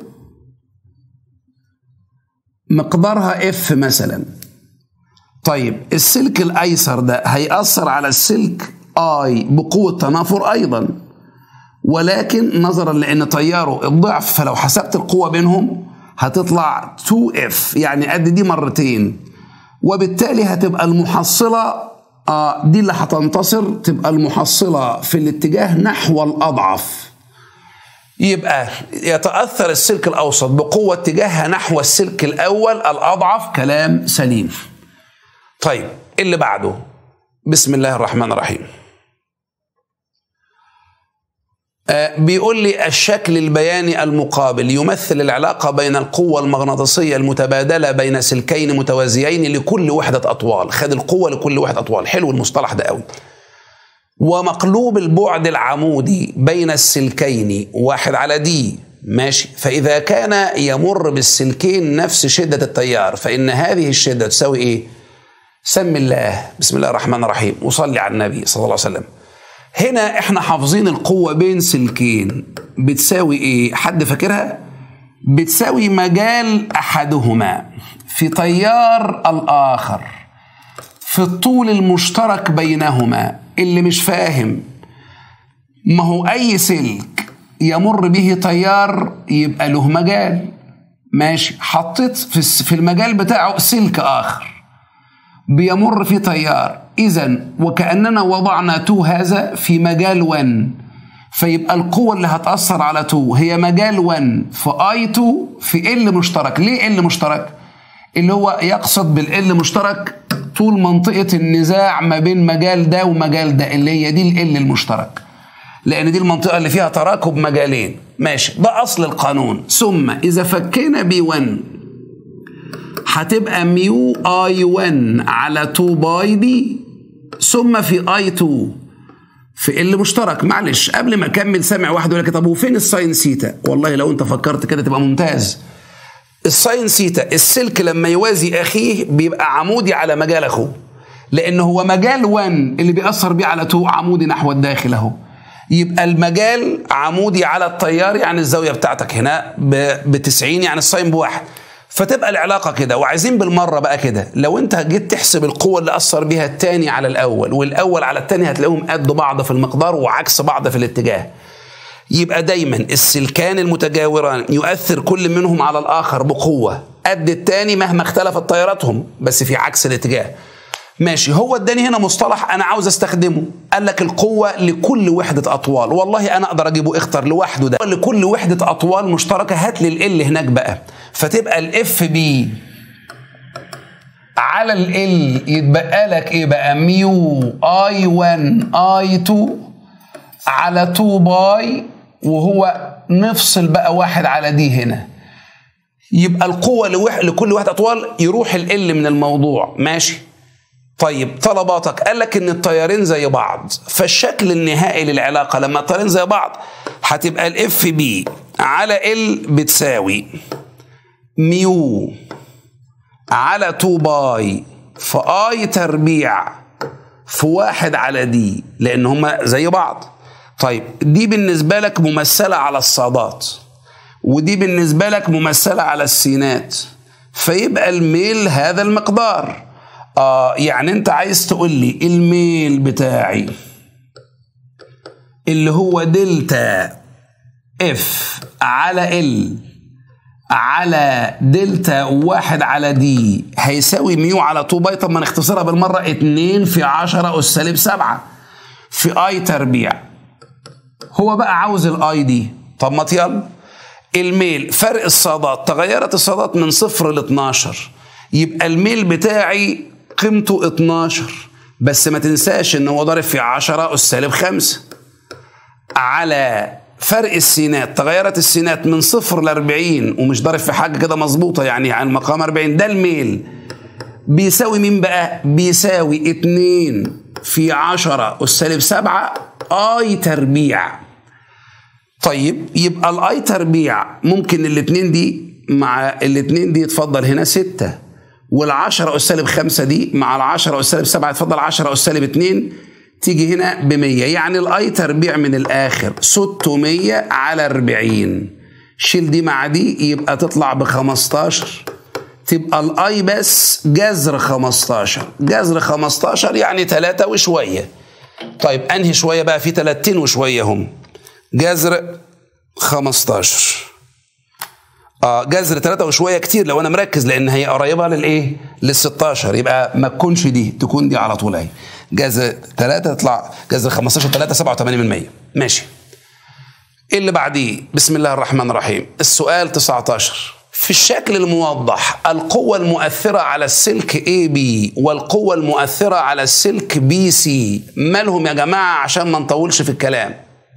مقدارها اف مثلا طيب السلك الايسر ده هيأثر على السلك اي بقوة تنافر ايضا ولكن نظرا لان تياره الضعف فلو حسبت القوة بينهم هتطلع 2F يعني قد دي مرتين وبالتالي هتبقى المحصلة آه دي اللي هتنتصر تبقى المحصلة في الاتجاه نحو الأضعف يبقى يتأثر السلك الأوسط بقوة اتجاهها نحو السلك الأول الأضعف كلام سليم طيب اللي بعده بسم الله الرحمن الرحيم آه بيقول لي الشكل البياني المقابل يمثل العلاقة بين القوة المغناطيسية المتبادلة بين سلكين متوازيين لكل وحدة أطوال خد القوة لكل وحدة أطوال حلو المصطلح ده قوي ومقلوب البعد العمودي بين السلكين واحد على دي ماشي فإذا كان يمر بالسلكين نفس شدة التيار فإن هذه الشدة تساوي إيه سم الله بسم الله الرحمن الرحيم وصلي على النبي صلى الله عليه وسلم هنا احنا حافظين القوة بين سلكين بتساوي ايه حد فاكرها بتساوي مجال احدهما في تيار الاخر في الطول المشترك بينهما اللي مش فاهم ما هو اي سلك يمر به تيار يبقى له مجال ماشي حطيت في المجال بتاعه سلك اخر بيمر في تيار اذا وكاننا وضعنا تو هذا في مجال 1 فيبقى القوة اللي هتأثر على 2 هي مجال 1 في اي 2 في ال مشترك ليه ال مشترك اللي هو يقصد بالال مشترك طول منطقة النزاع ما بين مجال ده ومجال ده اللي هي دي ال المشترك لأن دي المنطقة اللي فيها تراكب مجالين ماشي ده أصل القانون ثم إذا فكينا بي 1 هتبقى ميو اي 1 على 2 باي دي ثم في اي 2 في ال مشترك معلش قبل ما اكمل سامع واحد يقول لك طب وفين الساين سيتا والله لو انت فكرت كده تبقى ممتاز الساين سيتا السلك لما يوازي اخيه بيبقى عمودي على مجال اخوه لان هو مجال 1 اللي بيأثر بيه على 2 عمودي نحو الداخل اهو يبقى المجال عمودي على التيار يعني الزاويه بتاعتك هنا ب 90 يعني الساين بواحد فتبقى العلاقه كده وعايزين بالمره بقى كده لو انت جيت تحسب القوه اللي اثر بيها الثاني على الاول والاول على الثاني هتلاقيهم قد بعض في المقدار وعكس بعض في الاتجاه يبقى دايما السلكان المتجاوران يؤثر كل منهم على الاخر بقوه قد الثاني مهما اختلفت تياراتهم بس في عكس الاتجاه ماشي هو اداني هنا مصطلح انا عاوز استخدمه قال لك القوه لكل وحده اطوال والله انا اقدر اجيبه اختر لوحده ده لكل وحده اطوال مشتركه هات لي ال هناك بقى فتبقى الاف بي على ال يتبقى لك ايه بقى ميو اي 1 اي 2 على 2 باي وهو نفصل بقى واحد على دي هنا يبقى القوة لوح... لكل واحد أطوال يروح ال من الموضوع ماشي طيب طلباتك قال لك ان التيارين زي بعض فالشكل النهائي للعلاقه لما التيارين زي بعض هتبقى الاف بي على ال بتساوي ميو على 2 باي في اي تربيع في واحد على دي لان هما زي بعض طيب دي بالنسبه لك ممثله على الصادات ودي بالنسبه لك ممثله على السينات فيبقى الميل هذا المقدار آه يعني انت عايز تقول لي الميل بتاعي اللي هو دلتا اف على ال على دلتا واحد على دي هيساوي ميو على 2 باي طب ما نختصرها بالمرة 2 في 10 أس سالب 7 في اي تربيع هو بقى عاوز الاي دي طب ما يلا الميل فرق الصادات تغيرت الصادات من صفر ل 12 يبقى الميل بتاعي قيمته 12 بس ما تنساش ان هو ضارب في 10 اس سالب 5 على فرق السينات تغيرت السينات من صفر ل 40 ومش ضارب في حاجه كده مظبوطه يعني على المقام 40 ده الميل بيساوي مين بقى؟ بيساوي 2 في 10 اس سالب 7 اي تربيع طيب يبقى الاي تربيع ممكن الاثنين دي مع الاتنين دي يتفضل هنا ستة والعشرة أس سالب خمسة دي مع العشرة أس سالب سبعة يتفضل عشرة أس سالب اتنين تيجي هنا بمية يعني الأي تربيع من الآخر ستمية على أربعين شيل دي مع دي يبقى تطلع بخمستاشر تبقى الأي بس جذر خمستاشر جذر خمستاشر يعني تلاتة وشوية طيب أنهي شوية بقى في تلاتين وشوية هم جذر خمستاشر اه جذر 3 وشويه كتير لو انا مركز لان هي قريبه للايه؟ لل 16 يبقى ما تكونش دي تكون دي على طول اهي جذر 3 تطلع جذر 15 3 87% ماشي ايه اللي بعديه؟ بسم الله الرحمن الرحيم السؤال 19 في الشكل الموضح القوة المؤثرة على السلك AB والقوة المؤثرة على السلك BC مالهم يا جماعة عشان ما نطولش في الكلام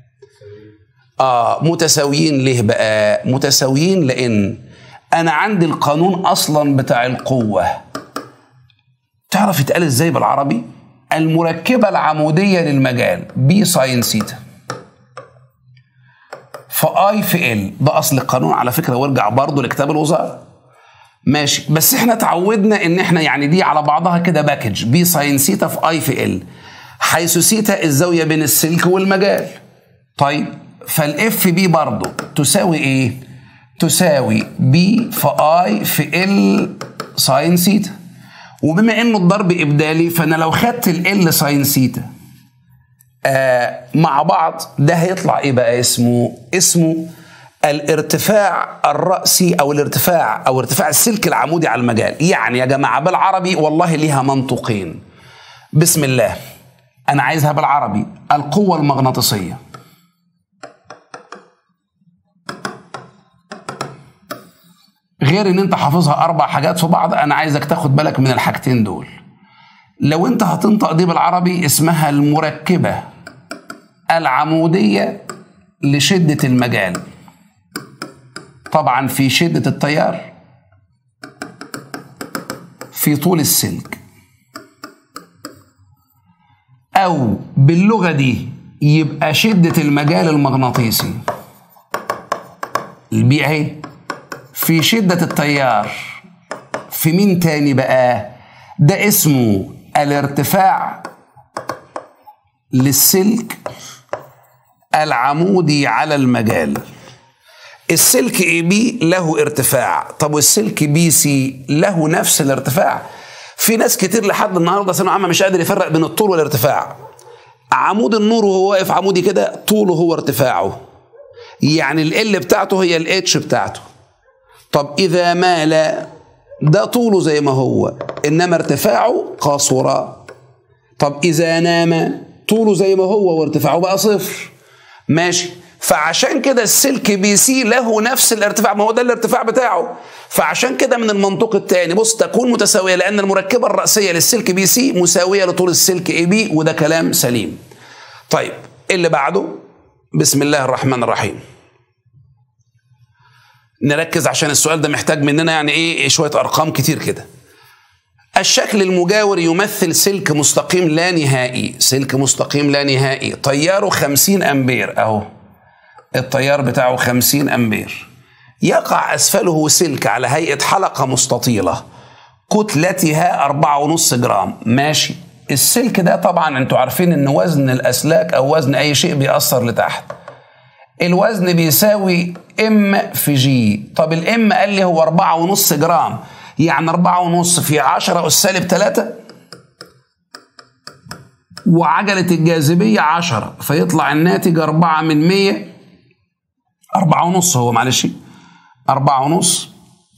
آه متساويين ليه بقى؟ متساويين لأن أنا عندي القانون أصلا بتاع القوة تعرف يتقال إزاي بالعربي؟ المركبة العمودية للمجال بي ساين سيتا فاي في ال ده اصل القانون على فكره وارجع برضه لكتاب الوزاره ماشي بس احنا اتعودنا ان احنا يعني دي على بعضها كده باكج بي ساين سيتا في اي في ال حيث سيتا الزاويه بين السلك والمجال طيب فالاف بي برضه تساوي ايه تساوي بي في اي في ال ساين سيتا وبما انه الضرب ابدالي فانا لو خدت ال ساين سيتا آه مع بعض ده هيطلع ايه بقى اسمه اسمه الارتفاع الرأسي او الارتفاع او ارتفاع السلك العمودي على المجال يعني يا جماعة بالعربي والله ليها منطقين بسم الله انا عايزها بالعربي القوة المغناطيسية غير ان انت حافظها اربع حاجات في بعض انا عايزك تاخد بالك من الحاجتين دول لو انت هتنطق دي بالعربي اسمها المركبة العمودية لشدة المجال طبعا في شدة التيار في طول السلك أو باللغة دي يبقى شدة المجال المغناطيسي البي اهي في شدة التيار في مين تاني بقى ده اسمه الارتفاع للسلك العمودي على المجال السلك اي بي له ارتفاع طب والسلك بي سي له نفس الارتفاع في ناس كتير لحد النهارده ثانويه عامه مش قادر يفرق بين الطول والارتفاع عمود النور وهو واقف عمودي كده طوله هو ارتفاعه يعني ال بتاعته هي الاتش بتاعته طب اذا مال ده طوله زي ما هو انما ارتفاعه قصر طب اذا نام طوله زي ما هو وارتفاعه بقى صفر ماشي فعشان كده السلك بي سي له نفس الارتفاع ما هو ده الارتفاع بتاعه فعشان كده من المنطق الثاني بص تكون متساويه لان المركبه الراسيه للسلك بي سي مساويه لطول السلك اي بي وده كلام سليم طيب اللي بعده بسم الله الرحمن الرحيم نركز عشان السؤال ده محتاج مننا يعني ايه شويه ارقام كتير كده الشكل المجاور يمثل سلك مستقيم لا نهائي سلك مستقيم لا نهائي تياره 50 أمبير أهو التيار بتاعه 50 أمبير يقع أسفله سلك على هيئة حلقة مستطيلة كتلتها 4.5 جرام ماشي السلك ده طبعا انتوا عارفين ان وزن الأسلاك أو وزن أي شيء بيأثر لتحت الوزن بيساوي ام في جي طب الام قال لي هو 4.5 جرام يعني أربعة ونص في عشرة أس سالب تلاتة وعجلة الجاذبية عشرة فيطلع الناتج أربعة من مية أربعة ونص هو معلش أربعة ونص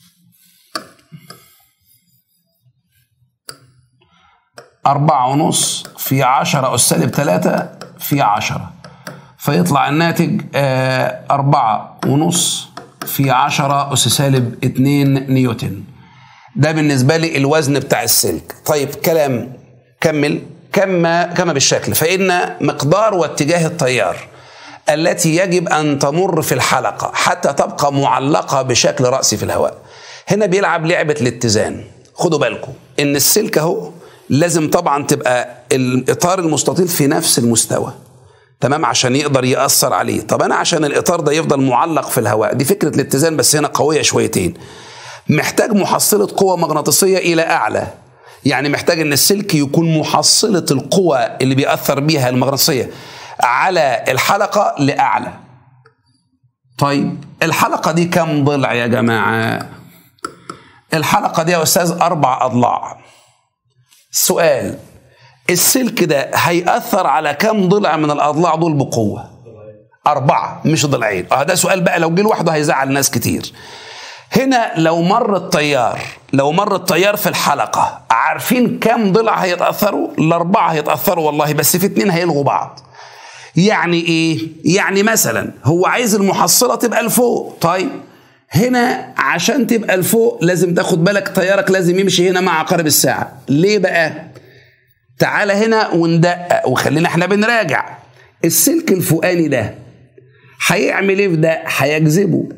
أربعة ونص في عشرة أس سالب تلاتة في عشرة فيطلع الناتج آه أربعة ونص في عشرة أس سالب اتنين نيوتن ده بالنسبه لي الوزن بتاع السلك طيب كلام كمل كما كما بالشكل فان مقدار واتجاه التيار التي يجب ان تمر في الحلقه حتى تبقى معلقه بشكل راسي في الهواء هنا بيلعب لعبه الاتزان خدوا بالكم ان السلك اهو لازم طبعا تبقى الاطار المستطيل في نفس المستوى تمام عشان يقدر يأثر عليه طب أنا عشان الإطار ده يفضل معلق في الهواء دي فكرة الاتزان بس هنا قوية شويتين محتاج محصلة قوة مغناطيسية إلى أعلى يعني محتاج ان السلك يكون محصلة القوة اللي بيأثر بيها المغناطيسية على الحلقة لأعلى طيب الحلقة دي كم ضلع يا جماعة الحلقة دي يا أستاذ أربع أضلاع سؤال السلك ده هيأثر على كم ضلع من الأضلاع دول بقوة أربعة مش ضلعين اه ده سؤال بقى لو جه لوحده هيزعل ناس كتير هنا لو مر التيار لو مر التيار في الحلقة عارفين كم ضلع هيتأثروا الأربعة هيتأثروا والله بس في اتنين هيلغوا بعض يعني ايه يعني مثلا هو عايز المحصلة تبقى لفوق طيب هنا عشان تبقى لفوق لازم تاخد بالك تيارك لازم يمشي هنا مع عقارب الساعة ليه بقى تعالى هنا وندقق وخلينا احنا بنراجع السلك الفوقاني ده هيعمل ايه في ده هيجذبه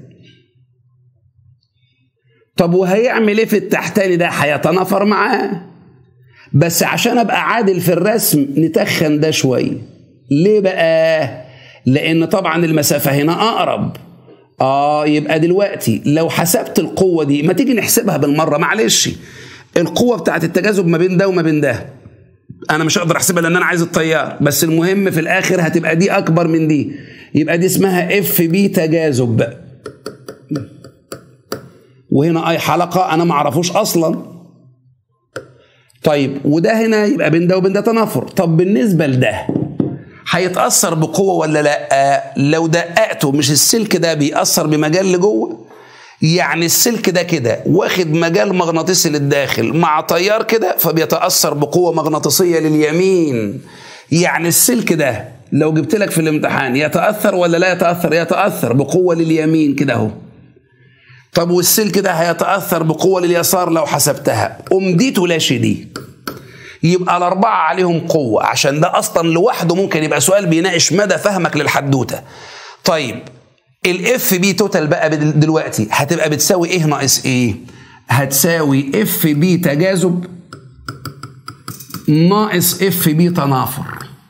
طب وهيعمل ايه في التحتاني ده هيتنافر معاه بس عشان ابقى عادل في الرسم نتخن ده شويه ليه بقى لان طبعا المسافه هنا اقرب اه يبقى دلوقتي لو حسبت القوه دي ما تيجي نحسبها بالمره معلش القوه بتاعت التجاذب ما بين ده وما بين ده انا مش هقدر احسبها لان انا عايز التيار بس المهم في الاخر هتبقى دي اكبر من دي يبقى دي اسمها اف بي تجاذب وهنا اي حلقه انا ما اعرفوش اصلا طيب وده هنا يبقى بين ده وبين ده تنافر طب بالنسبه لده هيتاثر بقوه ولا لا لو دققته مش السلك ده بيأثر بمجال لجوه يعني السلك ده كده واخد مجال مغناطيسي للداخل مع تيار كده فبيتأثر بقوة مغناطيسية لليمين يعني السلك ده لو جبت لك في الامتحان يتأثر ولا لا يتأثر يتأثر بقوة لليمين كده اهو طب والسلك ده هيتأثر بقوة لليسار لو حسبتها قوم دي تلاشي دي يبقى الأربعة عليهم قوة عشان ده أصلا لوحده ممكن يبقى سؤال بيناقش مدى فهمك للحدوتة طيب الاف بي توتال بقى دلوقتي هتبقى بتساوي ايه ناقص ايه هتساوي اف بي تجاذب ناقص اف بي تنافر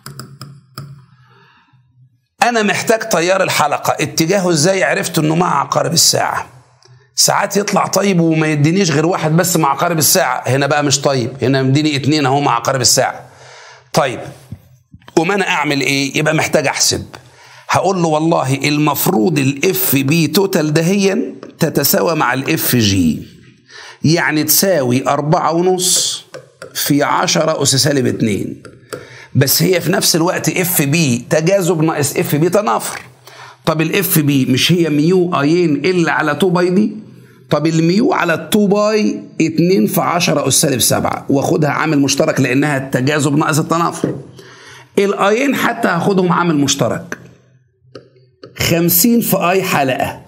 انا محتاج تيار الحلقة اتجاهه ازاي عرفت انه مع عقارب الساعة ساعات يطلع طيب وما يدينيش غير واحد بس مع عقارب الساعة هنا بقى مش طيب هنا مديني اتنين اهو مع عقارب الساعة طيب وما انا اعمل ايه يبقى محتاج احسب هقول له والله المفروض الاف بي توتال دهيا تتساوى مع الاف جي يعني تساوي أربعة ونص في عشرة أس سالب اتنين بس هي في نفس الوقت اف بي تجاذب ناقص اف بي تنافر طب الاف بي مش هي ميو ايين الا على 2 باي دي طب الميو على 2 باي 2 في 10 اس سالب 7 واخدها عامل مشترك لانها التجاذب ناقص التنافر الايين حتى هاخدهم عامل مشترك 50 في اي حلقه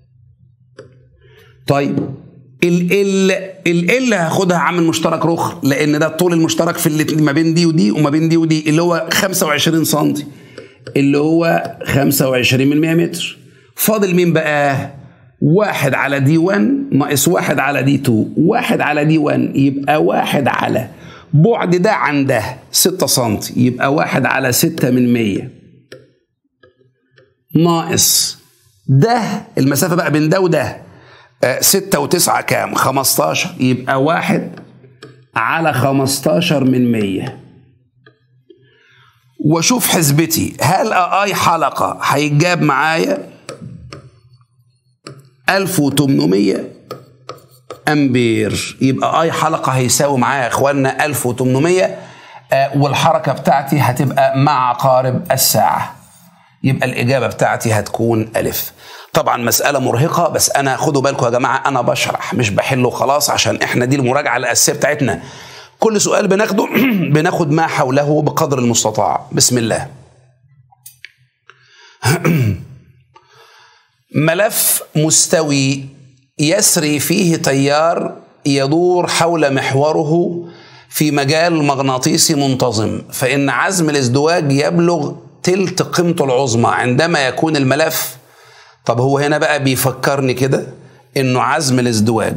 طيب ال ال ال ال هاخدها عامل مشترك رخر لان ده الطول المشترك في الاتنين ما بين دي ودي وما بين دي ودي اللي هو 25 سم اللي هو 25 من 100 متر فاضل مين بقى واحد على دي 1 ناقص واحد على دي 2 واحد على دي 1 يبقى واحد على بعد ده عن ده 6 سم يبقى واحد على 6 من 100 ناقص ده المسافة بقى بين ده وده آه ستة وتسعة كام؟ 15 يبقى واحد على 15 من 100 واشوف حسبتي هل اي حلقة هيتجاب معايا 1800 امبير يبقى اي حلقة هيساوي معايا يا اخوانا 1800 آه والحركة بتاعتي هتبقى مع عقارب الساعة يبقى الإجابة بتاعتي هتكون ألف طبعا مسألة مرهقة بس أنا خدوا بالكم يا جماعة أنا بشرح مش بحله خلاص عشان إحنا دي المراجعة الأساسية بتاعتنا كل سؤال بناخده بناخد ما حوله بقدر المستطاع بسم الله ملف مستوي يسري فيه تيار يدور حول محوره في مجال مغناطيسي منتظم فإن عزم الازدواج يبلغ تلت قيمته العظمى عندما يكون الملف طب هو هنا بقى بيفكرني كده انه عزم الازدواج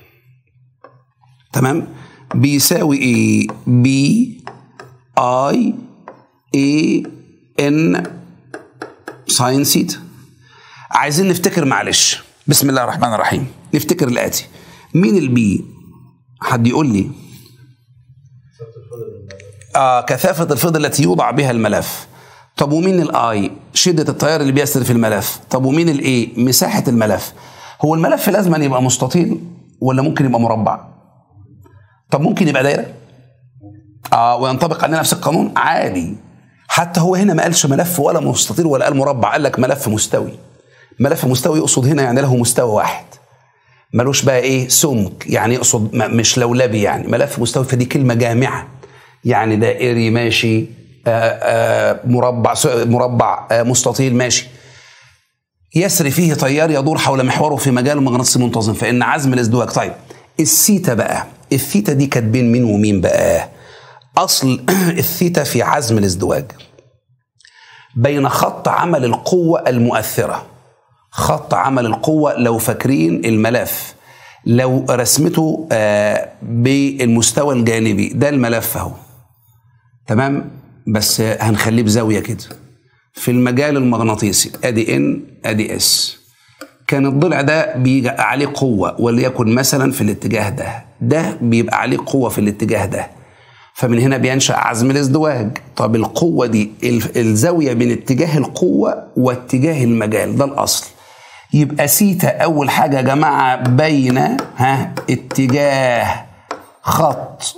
تمام بيساوي ايه بي اي اي ان ساين سيتا عايزين نفتكر معلش بسم الله الرحمن الرحيم نفتكر الاتي مين البي حد يقول لي كثافة الفضل الملف آه كثافة الفضل التي يوضع بها الملف طب ومين الاي شدة التيار اللي بيسري في الملف طب ومين الاي مساحة الملف هو الملف لازم أن يبقى مستطيل ولا ممكن يبقى مربع طب ممكن يبقى دايرة اه وينطبق عليه نفس القانون عادي حتى هو هنا ما قالش ملف ولا مستطيل ولا قال مربع قال لك ملف مستوي ملف مستوي يقصد هنا يعني له مستوى واحد ملوش بقى ايه سمك يعني يقصد م- مش لولبي يعني ملف مستوي فدي كلمه جامعه يعني دائري ماشي آآ آآ مربع س- مربع آآ مستطيل ماشي يسري فيه تيار يدور حول محوره في مجال مغناطيسي منتظم فان عزم الازدواج طيب الثيتا بقى الثيتا دي كانت بين مين ومين بقى اصل الثيتا في عزم الازدواج بين خط عمل القوه المؤثره خط عمل القوة لو فاكرين الملف لو رسمته آه، بالمستوى الجانبي ده الملف اهو تمام بس آه، هنخليه بزاوية كده في المجال المغناطيسي ادي ان ادي اس كان الضلع ده بيبقى عليه قوة وليكن مثلا في الاتجاه ده ده بيبقى عليه قوة في الاتجاه ده فمن هنا بينشأ عزم الازدواج طب القوة دي ال- الزاوية بين اتجاه القوة واتجاه المجال ده الأصل يبقى سيتا أول حاجة يا جماعة بين ها اتجاه خط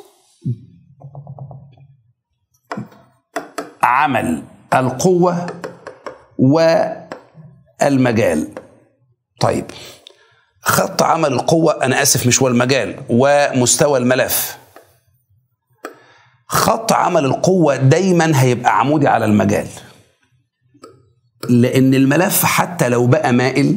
عمل القوة والمجال طيب خط عمل القوة أنا آسف مش والمجال ومستوى الملف خط عمل القوة دايما هيبقى عمودي على المجال لأن الملف حتى لو بقى مائل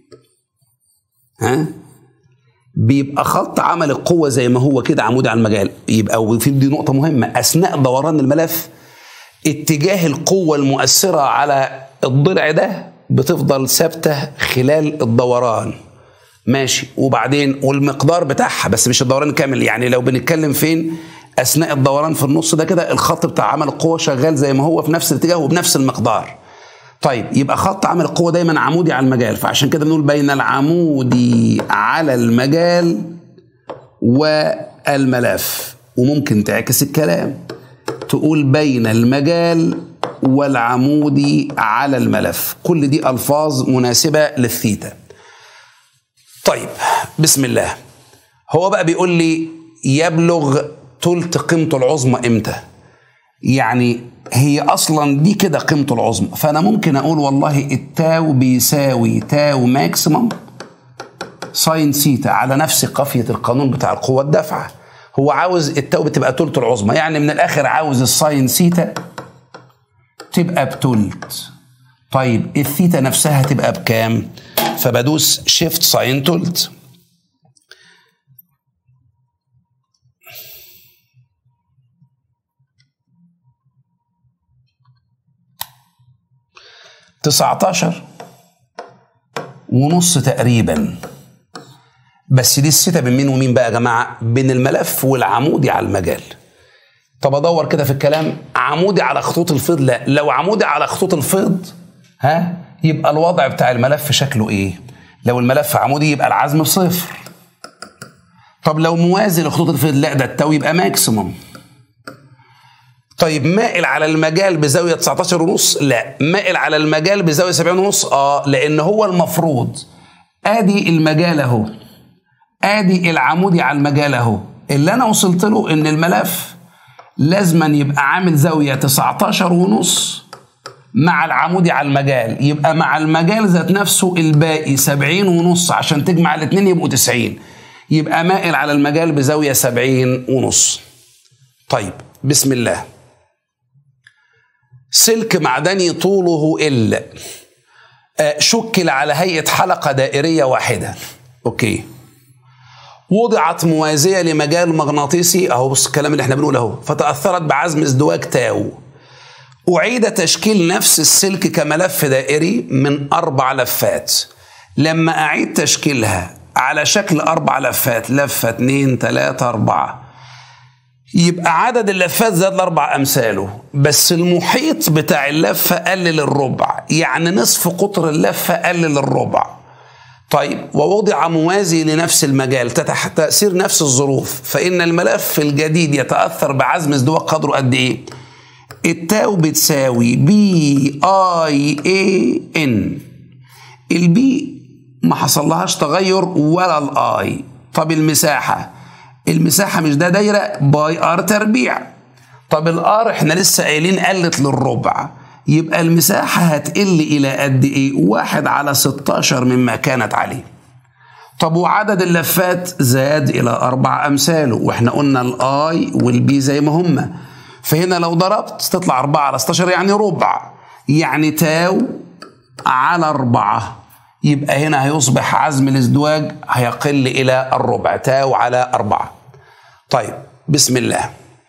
ها بيبقى خط عمل القوة زي ما هو كده عمودي على المجال يبقى وفي دي نقطة مهمة أثناء دوران الملف اتجاه القوة المؤثرة على الضلع ده بتفضل ثابتة خلال الدوران ماشي وبعدين والمقدار بتاعها بس مش الدوران كامل يعني لو بنتكلم فين اثناء الدوران في النص ده كده الخط بتاع عمل القوه شغال زي ما هو في نفس الاتجاه وبنفس المقدار طيب يبقى خط عمل القوه دايما عمودي على المجال فعشان كده بنقول بين العمودي على المجال والملف وممكن تعكس الكلام تقول بين المجال والعمودي على الملف كل دي الفاظ مناسبه للثيتا طيب بسم الله هو بقى بيقول لي يبلغ تلت قيمته العظمى امتى يعني هي اصلا دي كده قيمته العظمى فانا ممكن اقول والله التاو بيساوي تاو ماكسيمم ساين سيتا على نفس قافيه القانون بتاع القوه الدافعه هو عاوز التاو بتبقى تلت العظمى يعني من الاخر عاوز الساين سيتا تبقى بتلت طيب الثيتا نفسها تبقى بكام فبدوس شيفت ساين تلت تسعتاشر ونص تقريبا بس دي الستة بين مين ومين بقى يا جماعة بين الملف والعمودي على المجال طب ادور كده في الكلام عمودي على خطوط الفيض لا لو عمودي على خطوط الفيض ها يبقى الوضع بتاع الملف شكله ايه لو الملف عمودي يبقى العزم بصفر طب لو موازي لخطوط الفيض لا ده التو يبقى ماكسيموم طيب مائل على المجال بزاوية 19 ونص لا مائل على المجال بزاوية 70 ونص اه لان هو المفروض ادي المجال اهو ادي العمودي على المجال اهو اللي انا وصلت له ان الملف لازما يبقى عامل زاوية 19 ونص مع العمودي على المجال يبقى مع المجال ذات نفسه الباقي 70 ونص عشان تجمع الاثنين يبقوا 90 يبقى مائل على المجال بزاوية 70 ونص طيب بسم الله سلك معدني طوله ال آه، شكل على هيئة حلقة دائرية واحدة اوكي وضعت موازية لمجال مغناطيسي اهو بص الكلام اللي احنا بنقوله اهو فتأثرت بعزم ازدواج تاو أعيد تشكيل نفس السلك كملف دائري من أربع لفات لما أعيد تشكيلها على شكل أربع لفات لفة اتنين تلاتة أربعة يبقى عدد اللفات زاد لاربع امثاله بس المحيط بتاع اللفه قلل الربع يعني نصف قطر اللفه قلل الربع طيب ووضع موازي لنفس المجال تحت تاثير نفس الظروف فان الملف الجديد يتاثر بعزم ازدواج قدره قد ايه التاو بتساوي بي اي اي ان البي ما حصلهاش تغير ولا الاي طب المساحه المساحه مش ده دايره باي ار تربيع طب الار احنا لسه قايلين قلت للربع يبقى المساحه هتقل الى قد ايه واحد على 16 مما كانت عليه طب وعدد اللفات زاد الى اربع امثاله واحنا قلنا الاي والبي زي ما هما فهنا لو ضربت تطلع 4 على 16 يعني ربع يعني تاو على أربعة يبقى هنا هيصبح عزم الازدواج هيقل إلى الربع تاو على أربعة طيب بسم الله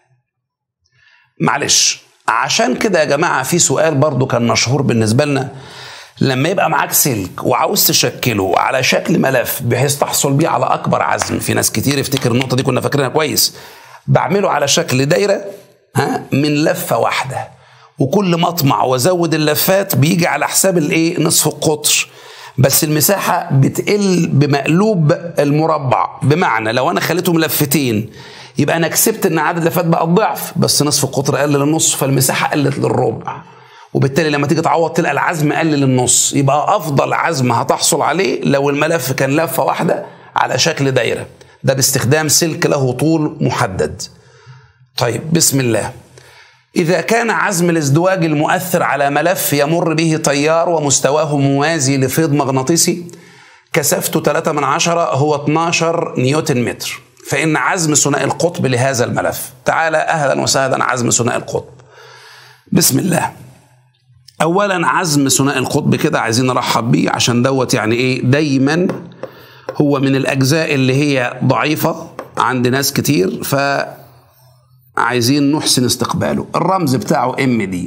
معلش عشان كده يا جماعة في سؤال برضو كان مشهور بالنسبة لنا لما يبقى معاك سلك وعاوز تشكله على شكل ملف بحيث تحصل بيه على أكبر عزم في ناس كتير يفتكر النقطة دي كنا فاكرينها كويس بعمله على شكل دايرة ها من لفة واحدة وكل ما اطمع وازود اللفات بيجي على حساب الايه نصف القطر بس المساحة بتقل بمقلوب المربع بمعنى لو انا خليتهم لفتين يبقى انا كسبت ان عدد اللفات بقى الضعف بس نصف القطر قل للنص فالمساحة قلت للربع وبالتالي لما تيجي تعوض تلقى العزم قل للنص يبقى افضل عزم هتحصل عليه لو الملف كان لفة واحدة على شكل دايرة ده باستخدام سلك له طول محدد طيب بسم الله إذا كان عزم الازدواج المؤثر على ملف يمر به تيار ومستواه موازي لفيض مغناطيسي كثافته 3 من عشرة هو 12 نيوتن متر فإن عزم ثنائي القطب لهذا الملف تعالى أهلا وسهلا عزم ثنائي القطب بسم الله أولا عزم ثنائي القطب كده عايزين نرحب بيه عشان دوت يعني إيه دايما هو من الأجزاء اللي هي ضعيفة عند ناس كتير ف عايزين نحسن استقباله الرمز بتاعه ام دي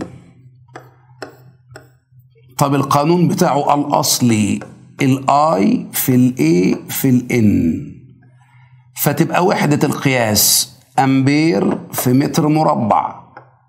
طب القانون بتاعه الاصلي الاي في الاي في الان فتبقى وحدة القياس امبير في متر مربع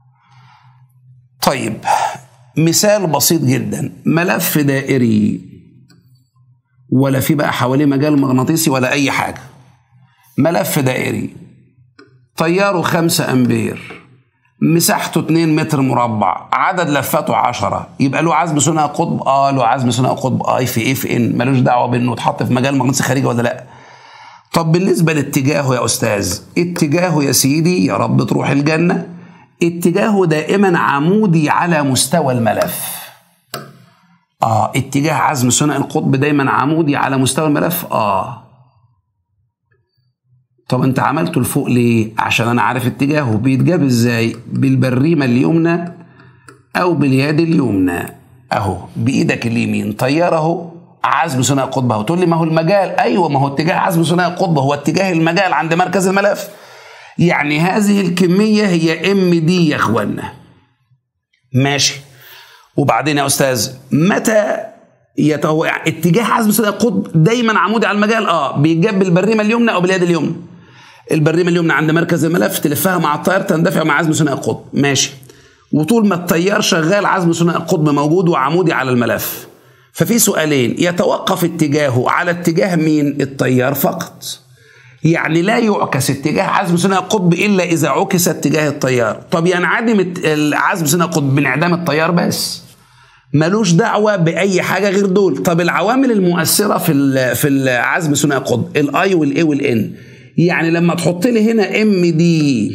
طيب مثال بسيط جدا ملف دائري ولا في بقى حواليه مجال مغناطيسي ولا اي حاجه ملف دائري تياره 5 امبير مساحته 2 متر مربع عدد لفاته 10 يبقى له عزم ثنائي قطب اه له عزم ثنائي قطب اي في ايه في ان ملوش دعوه بانه اتحط في مجال مغناطيسي خارجي ولا لا طب بالنسبه لاتجاهه يا استاذ اتجاهه يا سيدي يا رب تروح الجنه اتجاهه دائما عمودي على مستوى الملف اه اتجاه عزم ثنائي القطب دايما عمودي على مستوى الملف اه طب انت عملته لفوق ليه عشان انا عارف اتجاهه بيتجاب ازاي بالبريمه اليمنى او باليد اليمنى اهو بايدك اليمين طير اهو عزم ثنائي القطب اهو تقول لي ما هو المجال ايوه ما هو اتجاه عزم ثنائي القطب هو اتجاه المجال عند مركز الملف يعني هذه الكميه هي ام دي يا اخوانا ماشي وبعدين يا استاذ متى يتو... اتجاه عزم ثنائي القطب دايما عمودي على المجال اه بيتجاب بالبريمه اليمنى او باليد اليمنى البريمه اليمنى عند مركز الملف تلفها مع التيار تندفع مع عزم ثنائي القطب ماشي وطول ما التيار شغال عزم ثنائي القطب موجود وعمودي على الملف ففي سؤالين يتوقف اتجاهه على اتجاه مين التيار فقط يعني لا يعكس اتجاه عزم ثنائي القطب الا اذا عكس اتجاه التيار طب ينعدم العزم ثنائي القطب بانعدام التيار بس ملوش دعوه باي حاجه غير دول طب العوامل المؤثره في في العزم ثنائي القطب الاي والاي والان يعني لما تحط لي هنا ام دي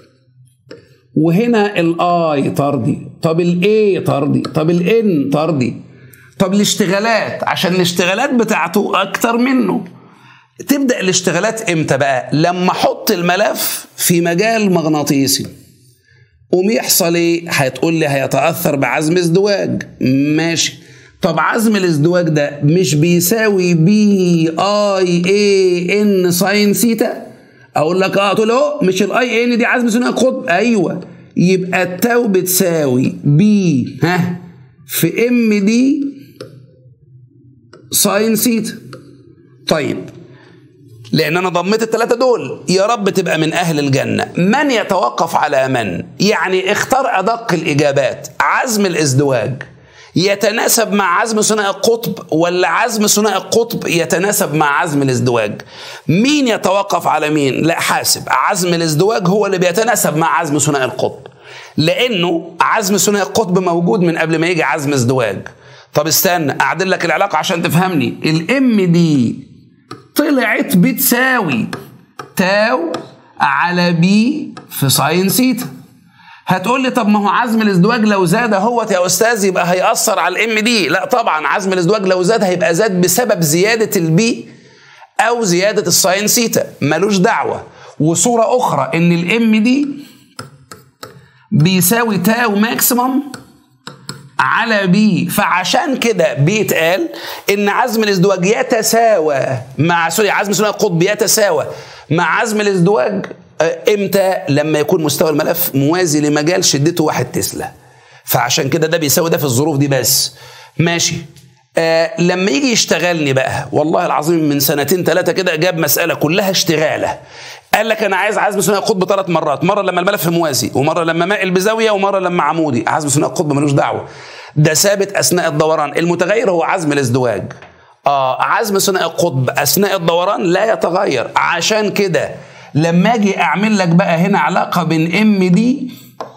وهنا الاي طردي طب الاي طردي طب الان طردي طب الاشتغالات عشان الاشتغالات بتاعته اكتر منه تبدا الاشتغالات امتى بقى لما احط الملف في مجال مغناطيسي قوم يحصل ايه هتقول لي هيتاثر بعزم ازدواج ماشي طب عزم الازدواج ده مش بيساوي بي اي اي ان ساين سيتا اقول لك اه تقول اهو مش الاي ان دي عزم ثنائي القطب ايوه يبقى التاو بتساوي بي ها في ام دي ساين سيتا طيب لان انا ضميت الثلاثه دول يا رب تبقى من اهل الجنه من يتوقف على من يعني اختار ادق الاجابات عزم الازدواج يتناسب مع عزم ثنائي القطب ولا عزم ثنائي القطب يتناسب مع عزم الازدواج مين يتوقف على مين لا حاسب عزم الازدواج هو اللي بيتناسب مع عزم ثنائي القطب لانه عزم ثنائي القطب موجود من قبل ما يجي عزم ازدواج طب استنى اعدل لك العلاقه عشان تفهمني الام دي طلعت بتساوي تاو على بي في ساين سيتا هتقول لي طب ما هو عزم الازدواج لو زاد اهوت يا استاذ يبقى هيأثر على الام دي لا طبعا عزم الازدواج لو زاد هيبقى زاد بسبب زياده البي او زياده الساين سيتا ملوش دعوه وصوره اخرى ان الام دي بيساوي تاو ماكسيمم على بي فعشان كده بيتقال ان عزم الازدواج يتساوى مع سوري عزم ثنائي القطب يتساوى مع عزم الازدواج امتى لما يكون مستوى الملف موازي لمجال شدته واحد تسلا فعشان كده ده بيساوي ده في الظروف دي بس ماشي آه لما يجي يشتغلني بقى والله العظيم من سنتين ثلاثه كده جاب مساله كلها اشتغاله قال لك انا عايز عزم ثنائي القطب ثلاث مرات مره لما الملف موازي ومره لما مائل بزاويه ومره لما عمودي عزم ثنائي القطب ملوش دعوه ده ثابت اثناء الدوران المتغير هو عزم الازدواج اه عزم ثنائي القطب اثناء الدوران لا يتغير عشان كده لما اجي اعمل لك بقى هنا علاقه بين ام دي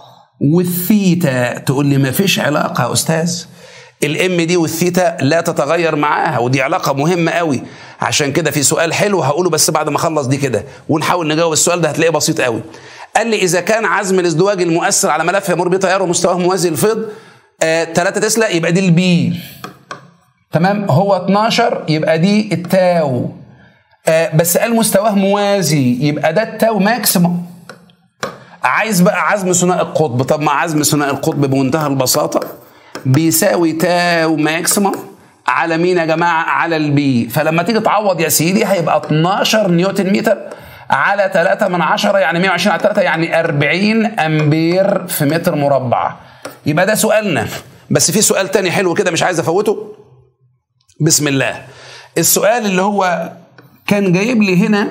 والثيتا تقول لي ما فيش علاقه يا استاذ الام دي والثيتا لا تتغير معاها ودي علاقه مهمه قوي عشان كده في سؤال حلو هقوله بس بعد ما اخلص دي كده ونحاول نجاوب السؤال ده هتلاقيه بسيط قوي قال لي اذا كان عزم الازدواج المؤثر على ملف يمر بتيار ومستواه موازي للفيض 3 آه تسلا يبقى دي البي تمام هو 12 يبقى دي التاو آه بس قال مستواه موازي يبقى ده التاو ماكسيموم عايز بقى عزم ثنائي القطب طب مع عزم ثنائي القطب بمنتهى البساطه بيساوي تاو ماكسيموم على مين يا جماعه على البي فلما تيجي تعوض يا سيدي هيبقى 12 نيوتن متر على 3 من 10 يعني 120 على 3 يعني 40 امبير في متر مربع يبقى ده سؤالنا بس في سؤال تاني حلو كده مش عايز افوته بسم الله السؤال اللي هو كان جايب لي هنا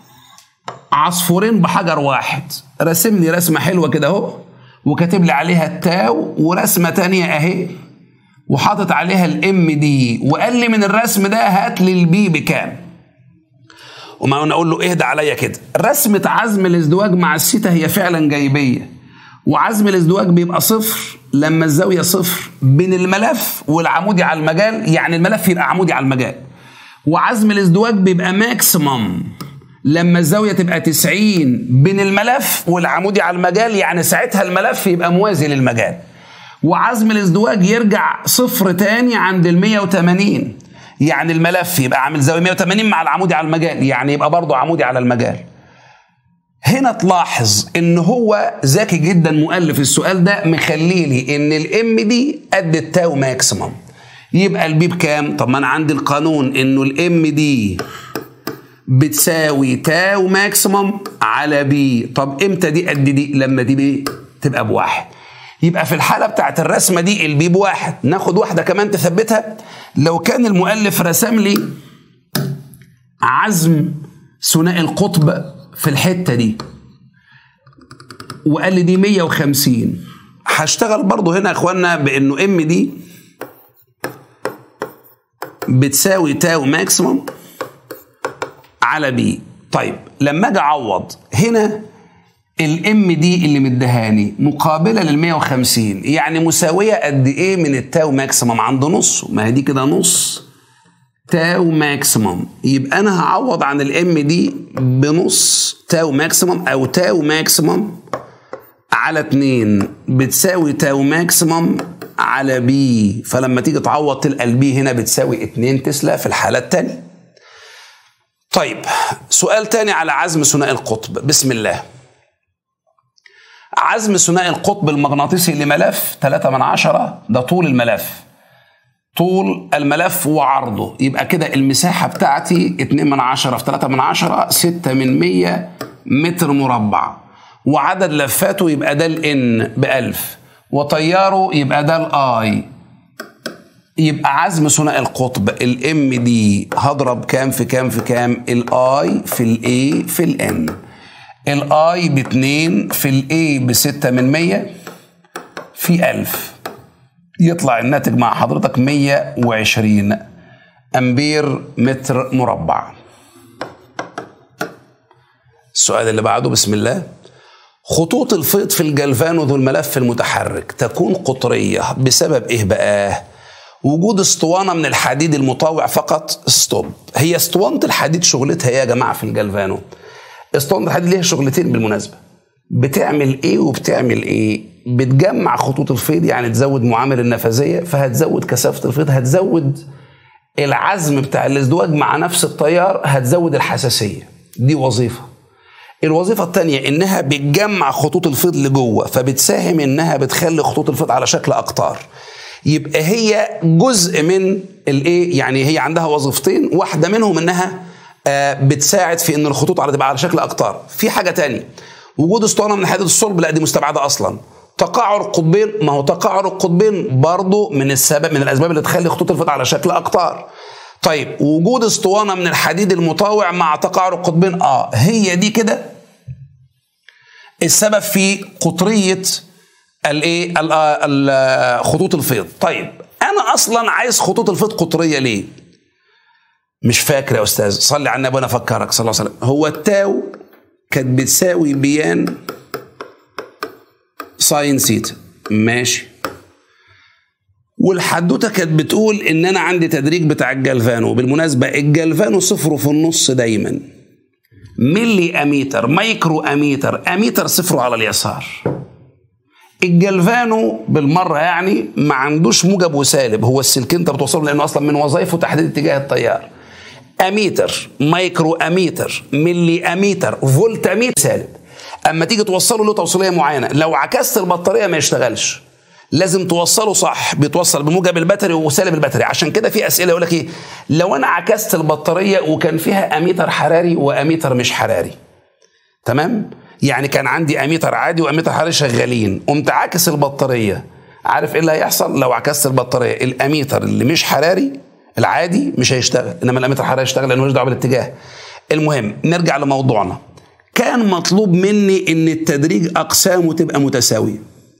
عصفورين بحجر واحد رسم لي رسمه حلوه كده اهو وكاتب لي عليها التاو ورسمه تانية اهي وحاطط عليها الام دي وقال لي من الرسم ده هات لي البي بكام وما انا اقول له اهدى عليا كده رسمه عزم الازدواج مع السيتا هي فعلا جايبيه وعزم الازدواج بيبقى صفر لما الزاويه صفر بين الملف والعمودي على المجال يعني الملف يبقى عمودي على المجال وعزم الازدواج بيبقى ماكسيمم لما الزاويه تبقى 90 بين الملف والعمودي على المجال يعني ساعتها الملف يبقى موازي للمجال وعزم الازدواج يرجع صفر تاني عند ال 180 يعني الملف يبقى عامل زاويه 180 مع العمودي على المجال يعني يبقى برضه عمودي على المجال هنا تلاحظ ان هو ذكي جدا مؤلف السؤال ده مخلي لي ان الام دي قد التاو ماكسيمم يبقى البي بكام طب ما انا عندي القانون انه الام دي بتساوي تاو ماكسيمم على بي طب امتى دي قد دي لما دي بي تبقى بواحد يبقى في الحالة بتاعت الرسمة دي البي بواحد ناخد واحدة كمان تثبتها لو كان المؤلف رسم لي عزم ثنائي القطب في الحتة دي وقال لي دي 150 هشتغل برضو هنا يا اخوانا بانه ام دي بتساوي تاو ماكسيموم على بي طيب لما اجي اعوض هنا الام دي اللي مدهاني مقابله لل 150 يعني مساويه قد ايه من التاو ماكسيمم عند نص ما هي دي كده نص تاو ماكسيمم يبقى انا هعوض عن الام دي بنص تاو ماكسيمم او تاو ماكسيمم على 2 بتساوي تاو ماكسيمم على بي فلما تيجي تعوض تلقى البي هنا بتساوي 2 تسلا في الحاله الثانيه طيب سؤال تاني على عزم ثنائي القطب بسم الله عزم ثنائي القطب المغناطيسي لملف 3 من عشرة ده طول الملف طول الملف وعرضه يبقى كده المساحة بتاعتي 2 من عشرة في 3 من عشرة 6 من 100 متر مربع وعدد لفاته يبقى ده الان بألف وطياره يبقى ده الاي يبقى عزم ثنائي القطب الام دي هضرب كام في كام في كام الاي في الاي في الان الاي ب 2 في الاي ب 6 من 100 في 1000 يطلع الناتج مع حضرتك 120 امبير متر مربع السؤال اللي بعده بسم الله خطوط الفيض في الجلفانو ذو الملف المتحرك تكون قطرية بسبب ايه بقى؟ وجود اسطوانة من الحديد المطاوع فقط ستوب هي اسطوانة الحديد شغلتها ايه يا جماعة في الجلفانو؟ اسطوانة الحديد ليها شغلتين بالمناسبة بتعمل ايه وبتعمل ايه؟ بتجمع خطوط الفيض يعني تزود معامل النفاذية فهتزود كثافة الفيض هتزود العزم بتاع الازدواج مع نفس التيار هتزود الحساسية دي وظيفة الوظيفة الثانية إنها بتجمع خطوط الفيض لجوه فبتساهم إنها بتخلي خطوط الفيض على شكل أقطار يبقى هي جزء من الايه يعني هي عندها وظيفتين واحدة منهم إنها آه بتساعد في إن الخطوط على تبقى على شكل أقطار في حاجة تانية وجود اسطوانة من حديد الصلب لا دي مستبعدة أصلا تقاعر القطبين ما هو تقاعر القطبين برضه من السبب من الأسباب اللي تخلي خطوط الفيض على شكل أقطار طيب وجود اسطوانه من الحديد المطاوع مع تقاعر القطبين اه هي دي كده السبب في قطريه الايه خطوط الفيض طيب انا اصلا عايز خطوط الفيض قطريه ليه مش فاكر يا استاذ صلي على النبي وانا افكرك صلى الله عليه وسلم هو التاو كانت بتساوي بيان ساين سيتا ماشي والحدوته كانت بتقول ان انا عندي تدريج بتاع الجلفانو بالمناسبه الجلفانو صفره في النص دايما ملي اميتر مايكرو اميتر اميتر صفره على اليسار الجلفانو بالمره يعني ما عندوش موجب وسالب هو السلكين انت بتوصله لانه اصلا من وظائفه تحديد اتجاه التيار اميتر مايكرو اميتر ملي اميتر فولت اميتر سالب اما تيجي توصله له توصيليه معينه لو عكست البطاريه ما يشتغلش لازم توصله صح بيتوصل بموجب الباتري وسالب الباتري عشان كده في اسئله يقول لك ايه لو انا عكست البطاريه وكان فيها اميتر حراري واميتر مش حراري تمام يعني كان عندي اميتر عادي واميتر حراري شغالين قمت عاكس البطاريه عارف ايه اللي هيحصل لو عكست البطاريه الاميتر اللي مش حراري العادي مش هيشتغل انما الاميتر الحراري يشتغل لانه ملوش دعوه بالاتجاه المهم نرجع لموضوعنا كان مطلوب مني ان التدريج اقسامه تبقى متساويه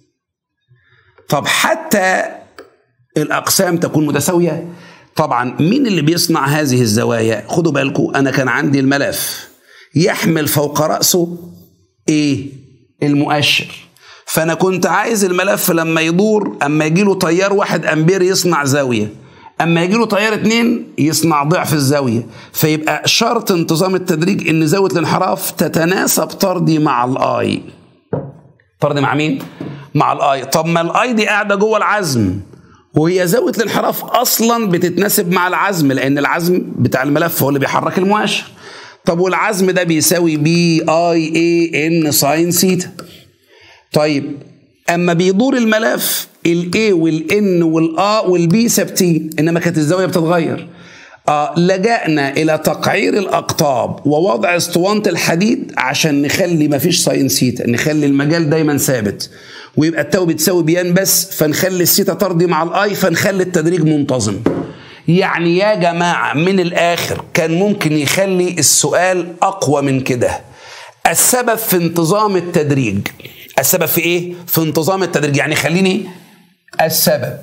طب حتى الأقسام تكون متساوية طبعا مين اللي بيصنع هذه الزوايا خدوا بالكم أنا كان عندي الملف يحمل فوق رأسه إيه المؤشر فأنا كنت عايز الملف لما يدور أما يجي له تيار واحد أمبير يصنع زاوية أما يجي له تيار اتنين يصنع ضعف الزاوية فيبقى شرط انتظام التدريج إن زاوية الانحراف تتناسب طردي مع الآي طردي مع مين؟ مع الاي طب ما الاي دي قاعده جوه العزم وهي زاويه الانحراف اصلا بتتناسب مع العزم لان العزم بتاع الملف هو اللي بيحرك المؤشر طب والعزم ده بيساوي بي اي اي ان ساين سيتا طيب اما بيدور الملف الاي والان والا والبي ثابتين انما كانت الزاويه بتتغير آه لجأنا إلى تقعير الأقطاب ووضع اسطوانة الحديد عشان نخلي مفيش ساين سيتا نخلي المجال دايما ثابت ويبقى التاو بتساوي بيان بس فنخلي السيتا ترضي مع الاي فنخلي التدريج منتظم يعني يا جماعة من الآخر كان ممكن يخلي السؤال أقوى من كده السبب في انتظام التدريج السبب في إيه؟ في انتظام التدريج يعني خليني السبب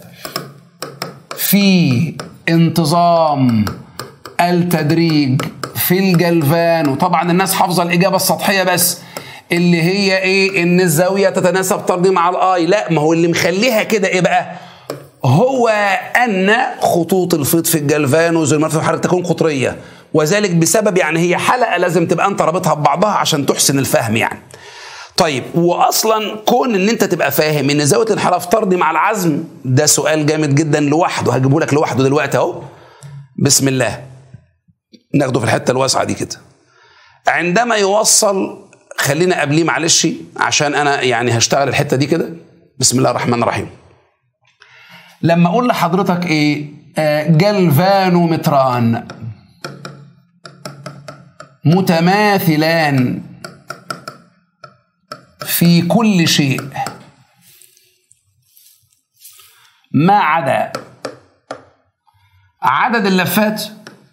في انتظام التدريج في الجلفان وطبعا الناس حافظة الإجابة السطحية بس اللي هي ايه ان الزاويه تتناسب طردي مع الاي لا ما هو اللي مخليها كده ايه بقى هو ان خطوط الفيض في الجلفانو زي المرتفع الحراري تكون قطريه وذلك بسبب يعني هي حلقه لازم تبقى انت رابطها ببعضها عشان تحسن الفهم يعني طيب واصلا كون ان انت تبقى فاهم ان زاويه الانحراف طردي مع العزم ده سؤال جامد جدا لوحده هجيبه لك لوحده دلوقتي اهو بسم الله ناخده في الحته الواسعه دي كده عندما يوصل خلينا قبليه معلش عشان انا يعني هشتغل الحته دي كده بسم الله الرحمن الرحيم لما اقول لحضرتك ايه آه جلفانومتران متماثلان في كل شيء ما عدا عدد اللفات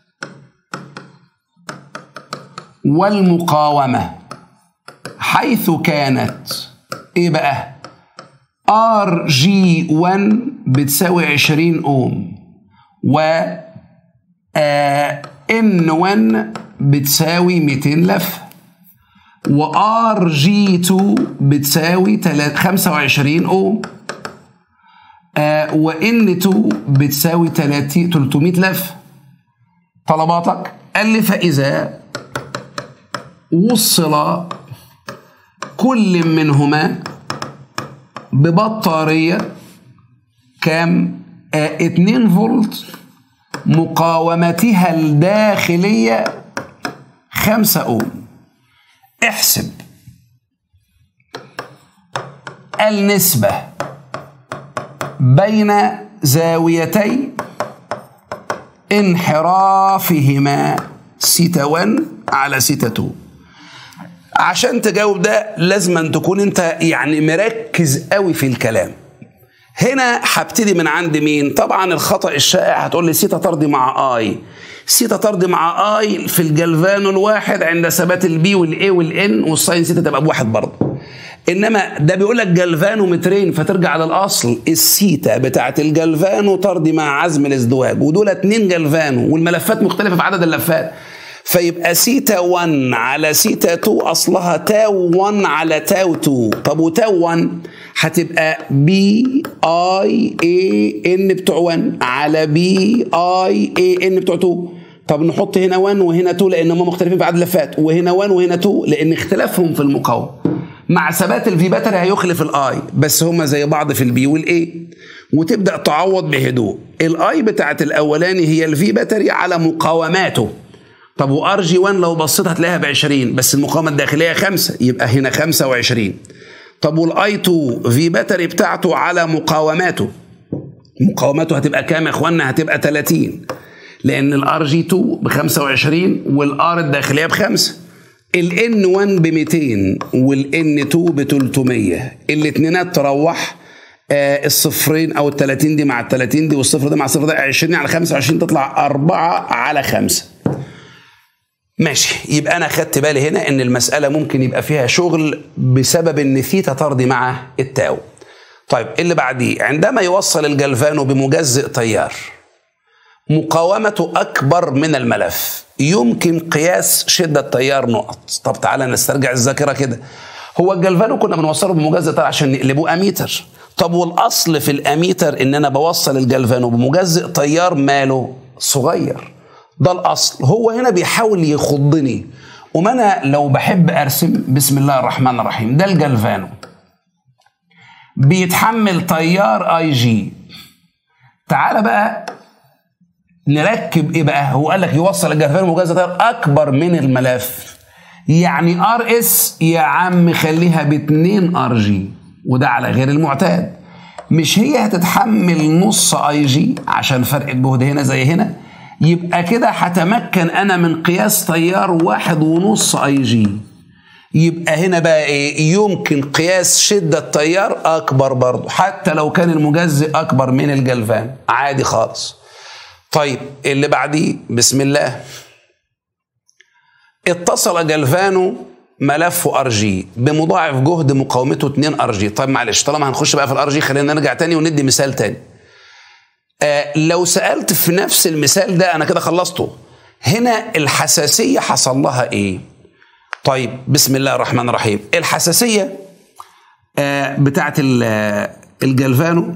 والمقاومة حيث كانت ايه بقى ار جي 1 بتساوي 20 اوم و ان 1 بتساوي 200 لفه وار جي 2 بتساوي تلا- 25 اوم آه وان 2 بتساوي 30 300 لفه طلباتك قال لي فاذا وصل كل منهما ببطاريه كام آه 2 فولت مقاومتها الداخليه 5 اوم احسب النسبة بين زاويتي انحرافهما سيتا 1 على سيتا 2 عشان تجاوب ده لازم أن تكون انت يعني مركز قوي في الكلام هنا هبتدي من عند مين طبعا الخطا الشائع هتقول لي سيتا طردي مع اي سيتا طردي مع اي في الجلفانو الواحد عند ثبات البي والاي والان والساين سيتا تبقى بواحد برضه انما ده بيقول لك جلفانو مترين فترجع للاصل السيتا بتاعت الجلفانو طردي مع عزم الازدواج ودول اتنين جلفانو والملفات مختلفه في عدد اللفات فيبقى سيتا 1 على سيتا 2 اصلها تاو 1 على تاو 2 طب وتاو 1 هتبقى بي اي اي ان بتوع 1 على بي اي اي ان بتوع 2 طب نحط هنا 1 وهنا 2 لان هم مختلفين في عدد اللفات وهنا 1 وهنا 2 لان اختلافهم في المقاومه مع ثبات الفي باتري هيخلف الاي بس هما زي بعض في البي والاي وتبدا تعوض بهدوء الاي بتاعت الاولاني هي الفي باتري على مقاوماته طب وار جي 1 لو بصيت هتلاقيها ب 20 بس المقاومه الداخليه 5 يبقى هنا 25 طب والاي 2 في باتري بتاعته على مقاوماته مقاومته هتبقى كام يا اخوانا هتبقى 30 لان الار جي 2 ب 25 والار الداخليه بخمسه الان 1 ب 200 والان 2 ب 300 الاثنينات تروح آه الصفرين او ال 30 دي مع ال 30 دي والصفر ده مع الصفر ده 20 على 25 تطلع 4 على 5 ماشي يبقى انا خدت بالي هنا ان المساله ممكن يبقى فيها شغل بسبب ان ثيتا طردي مع التاو طيب اللي بعديه عندما يوصل الجلفانو بمجزئ تيار مقاومته اكبر من الملف يمكن قياس شده تيار نقط طب تعالى نسترجع الذاكره كده هو الجلفانو كنا بنوصله بمجزئ تيار عشان نقلبه اميتر طب والاصل في الاميتر ان انا بوصل الجلفانو بمجزئ تيار ماله صغير ده الاصل هو هنا بيحاول يخضني وما انا لو بحب ارسم بسم الله الرحمن الرحيم ده الجلفانو بيتحمل تيار اي جي تعالى بقى نركب ايه بقى هو قال لك يوصل الجلفانو مجازة تيار اكبر من الملف يعني ار اس يا عم خليها ب 2 ار جي وده على غير المعتاد مش هي هتتحمل نص اي جي عشان فرق الجهد هنا زي هنا يبقى كده هتمكن انا من قياس تيار واحد ونص اي جي يبقى هنا بقى ايه يمكن قياس شدة تيار اكبر برضه حتى لو كان المجزئ اكبر من الجلفان عادي خالص طيب اللي بعديه بسم الله اتصل جلفانو ملفه ار جي بمضاعف جهد مقاومته 2 ار جي طيب معلش طالما هنخش بقى في الار جي خلينا نرجع تاني وندي مثال تاني آه لو سألت في نفس المثال ده أنا كده خلصته هنا الحساسية حصل لها إيه طيب بسم الله الرحمن الرحيم الحساسية آه بتاعت الجلفانو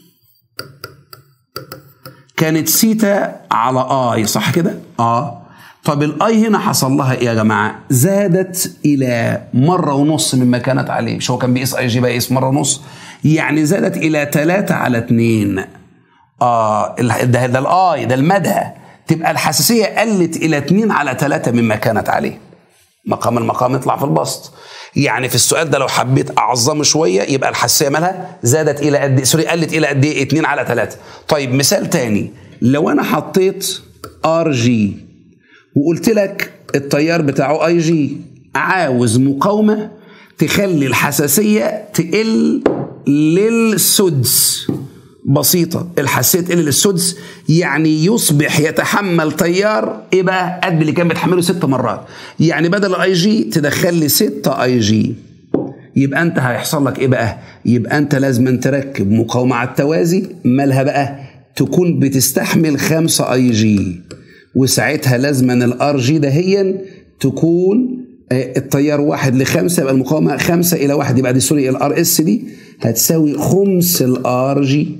كانت سيتا على اي صح كده اه طب الاي هنا حصل لها ايه يا جماعه زادت الى مره ونص مما كانت عليه مش هو كان بيقيس اي جي بقى يقيس مره ونص يعني زادت الى 3 على 2 اه ده ده الاي ده المدى تبقى الحساسيه قلت الى 2 على 3 مما كانت عليه مقام المقام يطلع في البسط يعني في السؤال ده لو حبيت اعظمه شويه يبقى الحساسيه مالها زادت الى قد سوري قلت الى قد ايه 2 على 3 طيب مثال تاني لو انا حطيت ار جي وقلت لك التيار بتاعه اي جي عاوز مقاومه تخلي الحساسيه تقل للسدس بسيطة الحساسية تقل للسدس يعني يصبح يتحمل تيار ايه بقى قد اللي كان بيتحمله ست مرات يعني بدل الاي جي تدخل لي 6 اي جي يبقى انت هيحصل لك ايه بقى يبقى انت لازم تركب مقاومة على التوازي مالها بقى تكون بتستحمل 5 اي جي وساعتها لازما الار جي دهيا تكون آه، التيار واحد لخمسة يبقى المقاومة خمسة إلى واحد يبقى دي سوري الار اس دي هتساوي خمس الار جي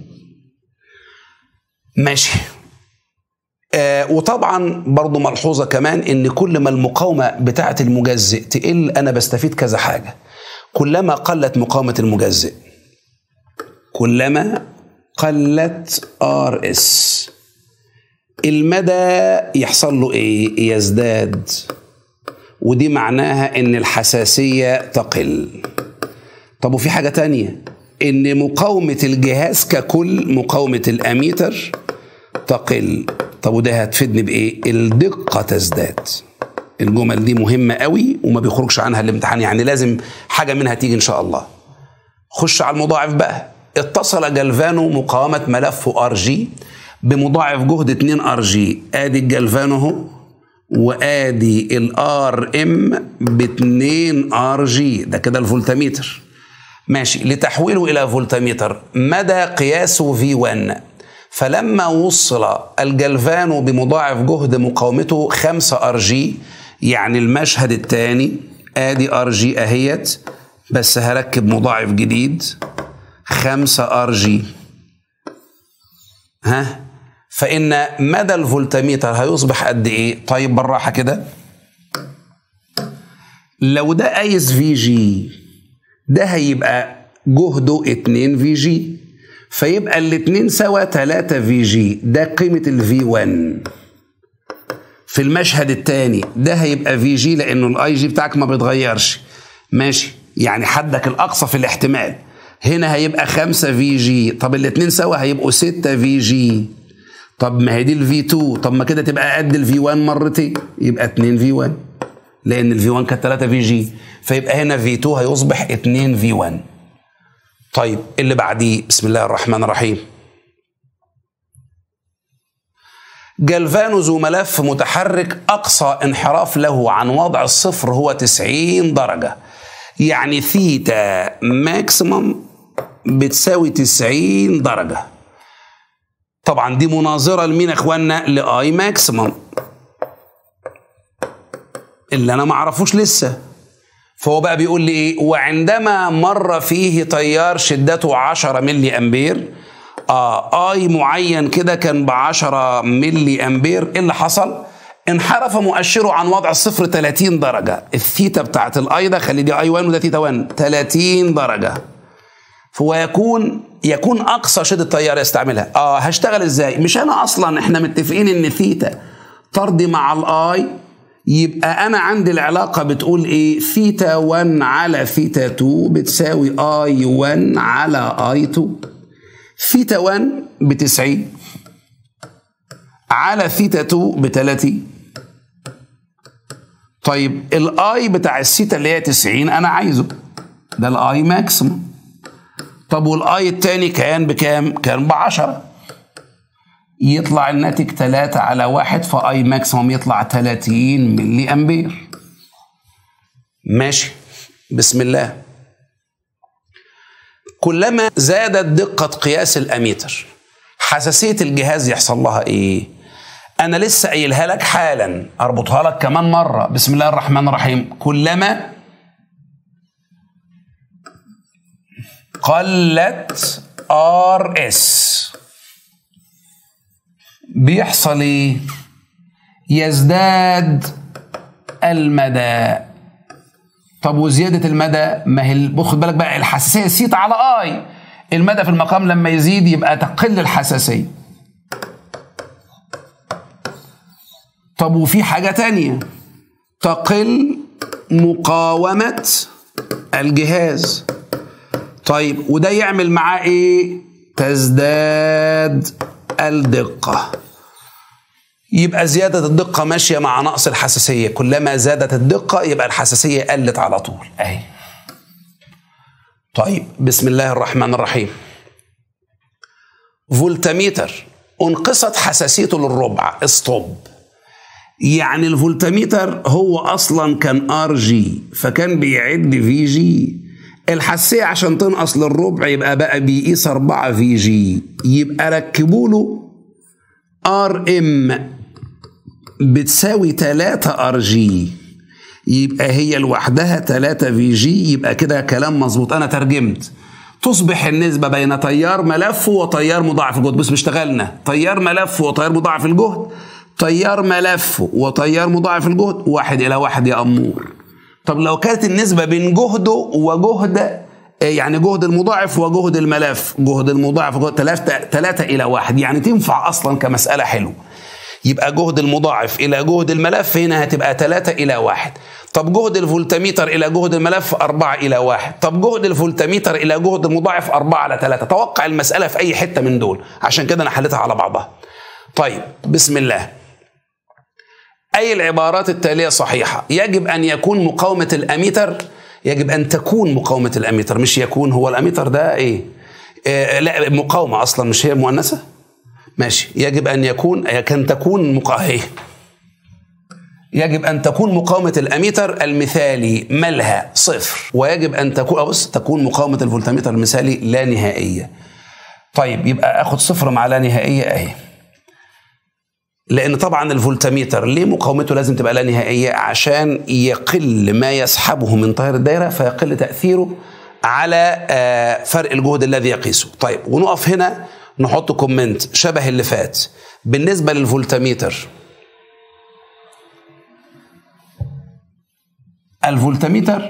ماشي آه وطبعا برضو ملحوظة كمان ان كل ما المقاومة بتاعة المجزئ تقل انا بستفيد كذا حاجة كلما قلت مقاومة المجزئ كلما قلت ار اس المدى يحصل له ايه يزداد ودي معناها ان الحساسية تقل طب وفي حاجة تانية ان مقاومة الجهاز ككل مقاومة الاميتر تقل طب وده هتفيدني بايه الدقة تزداد الجمل دي مهمة قوي وما بيخرجش عنها الامتحان يعني لازم حاجة منها تيجي ان شاء الله خش على المضاعف بقى اتصل جلفانو مقاومة ملفه ار جي بمضاعف جهد 2 ار جي ادي الجلفانو اهو وادي الار ام ب 2 ار جي ده كده الفولتميتر ماشي لتحويله الى فولتميتر مدى قياسه في 1 فلما وصل الجلفانو بمضاعف جهد مقاومته 5 ار جي يعني المشهد الثاني ادي ار جي اهيت بس هركب مضاعف جديد 5 ار جي ها فإن مدى الفولتميتر هيصبح قد إيه؟ طيب بالراحة كده لو ده قايس في جي ده هيبقى جهده 2 في جي فيبقى الاتنين سوا 3 في جي ده قيمة الفي 1 في المشهد الثاني ده هيبقى في جي لانه الاي جي بتاعك ما بيتغيرش ماشي يعني حدك الاقصى في الاحتمال هنا هيبقى 5 في جي طب الاتنين سوا هيبقوا 6 في جي طب ما هي دي الفي 2 طب ما كده تبقى قد الفي 1 مرتين يبقى 2 في 1 لان الفي 1 كانت 3 في جي فيبقى هنا في 2 هيصبح 2 في 1 طيب اللي بعديه بسم الله الرحمن الرحيم جلفانو ذو ملف متحرك أقصى انحراف له عن وضع الصفر هو 90 درجة يعني ثيتا ماكسيمم بتساوي 90 درجة طبعا دي مناظرة لمين يا اخوانا لآي ماكسيمم اللي انا ما اعرفوش لسه فهو بقى بيقول لي ايه وعندما مر فيه تيار شدته 10 ملي امبير آه اي معين كده كان ب 10 ملي امبير ايه اللي حصل انحرف مؤشره عن وضع الصفر 30 درجه الثيتا بتاعت الاي ده خلي دي اي 1 وده ثيتا 1 30 درجه فهو يكون يكون اقصى شده التيار يستعملها اه هشتغل ازاي مش انا اصلا احنا متفقين ان ثيتا طردي مع الاي يبقى انا عندي العلاقه بتقول ايه ثيتا 1 على ثيتا 2 بتساوي اي 1 على اي 2 ثيتا 1 ب 90 على ثيتا 2 ب 30 طيب الاي بتاع الثيتا اللي هي 90 انا عايزه ده الاي ماكسيموم طب والاي التاني كان بكام؟ كان ب 10 يطلع الناتج 3 على 1 فاي ماكسيموم يطلع 30 ملي امبير ماشي بسم الله كلما زادت دقة قياس الأميتر حساسية الجهاز يحصل لها إيه؟ أنا لسه قايلها لك حالا أربطها لك كمان مرة بسم الله الرحمن الرحيم كلما قلت ار اس بيحصل ايه يزداد المدى طب وزياده المدى ما هي خد بالك بقى الحساسيه سيت على اي المدى في المقام لما يزيد يبقى تقل الحساسيه طب وفي حاجه تانية تقل مقاومه الجهاز طيب وده يعمل معاه ايه تزداد الدقة يبقى زيادة الدقة ماشية مع نقص الحساسية كلما زادت الدقة يبقى الحساسية قلت على طول اهي طيب بسم الله الرحمن الرحيم فولتميتر انقصت حساسيته للربع ستوب يعني الفولتميتر هو اصلا كان ار جي فكان بيعد في جي الحساسيه عشان تنقص للربع يبقى بقى بيقيس 4 في جي يبقى ركبوا له ار ام بتساوي 3 ار جي يبقى هي لوحدها 3 في جي يبقى كده كلام مظبوط انا ترجمت تصبح النسبة بين تيار ملف وتيار مضاعف الجهد بس اشتغلنا تيار ملف وتيار مضاعف الجهد تيار ملف وتيار مضاعف الجهد واحد إلى واحد يا أمور طب لو كانت النسبة بين جهده وجهد يعني جهد المضاعف وجهد الملف جهد المضاعف وجهد ثلاثة ثلاثة إلى واحد يعني تنفع أصلا كمسألة حلو يبقى جهد المضاعف إلى جهد الملف هنا هتبقى ثلاثة إلى واحد طب جهد الفولتميتر إلى جهد الملف أربعة إلى واحد طب جهد الفولتميتر إلى جهد المضاعف أربعة على ثلاثة توقع المسألة في أي حتة من دول عشان كده أنا حليتها على بعضها طيب بسم الله أي العبارات التالية صحيحة يجب أن يكون مقاومة الأميتر يجب أن تكون مقاومة الأميتر مش يكون هو الأميتر ده إيه آه لا مقاومة أصلا مش هي مؤنثة ماشي يجب أن يكون كان تكون مقاومة يجب أن تكون مقاومة الأميتر المثالي ملها صفر ويجب أن تكون بص تكون مقاومة الفولتميتر المثالي لا نهائية طيب يبقى أخد صفر مع لا نهائية أهي لان طبعا الفولتميتر ليه مقاومته لازم تبقى لا نهائيه عشان يقل ما يسحبه من تيار الدايره فيقل تاثيره على فرق الجهد الذي يقيسه طيب ونقف هنا نحط كومنت شبه اللي فات بالنسبه للفولتميتر الفولتميتر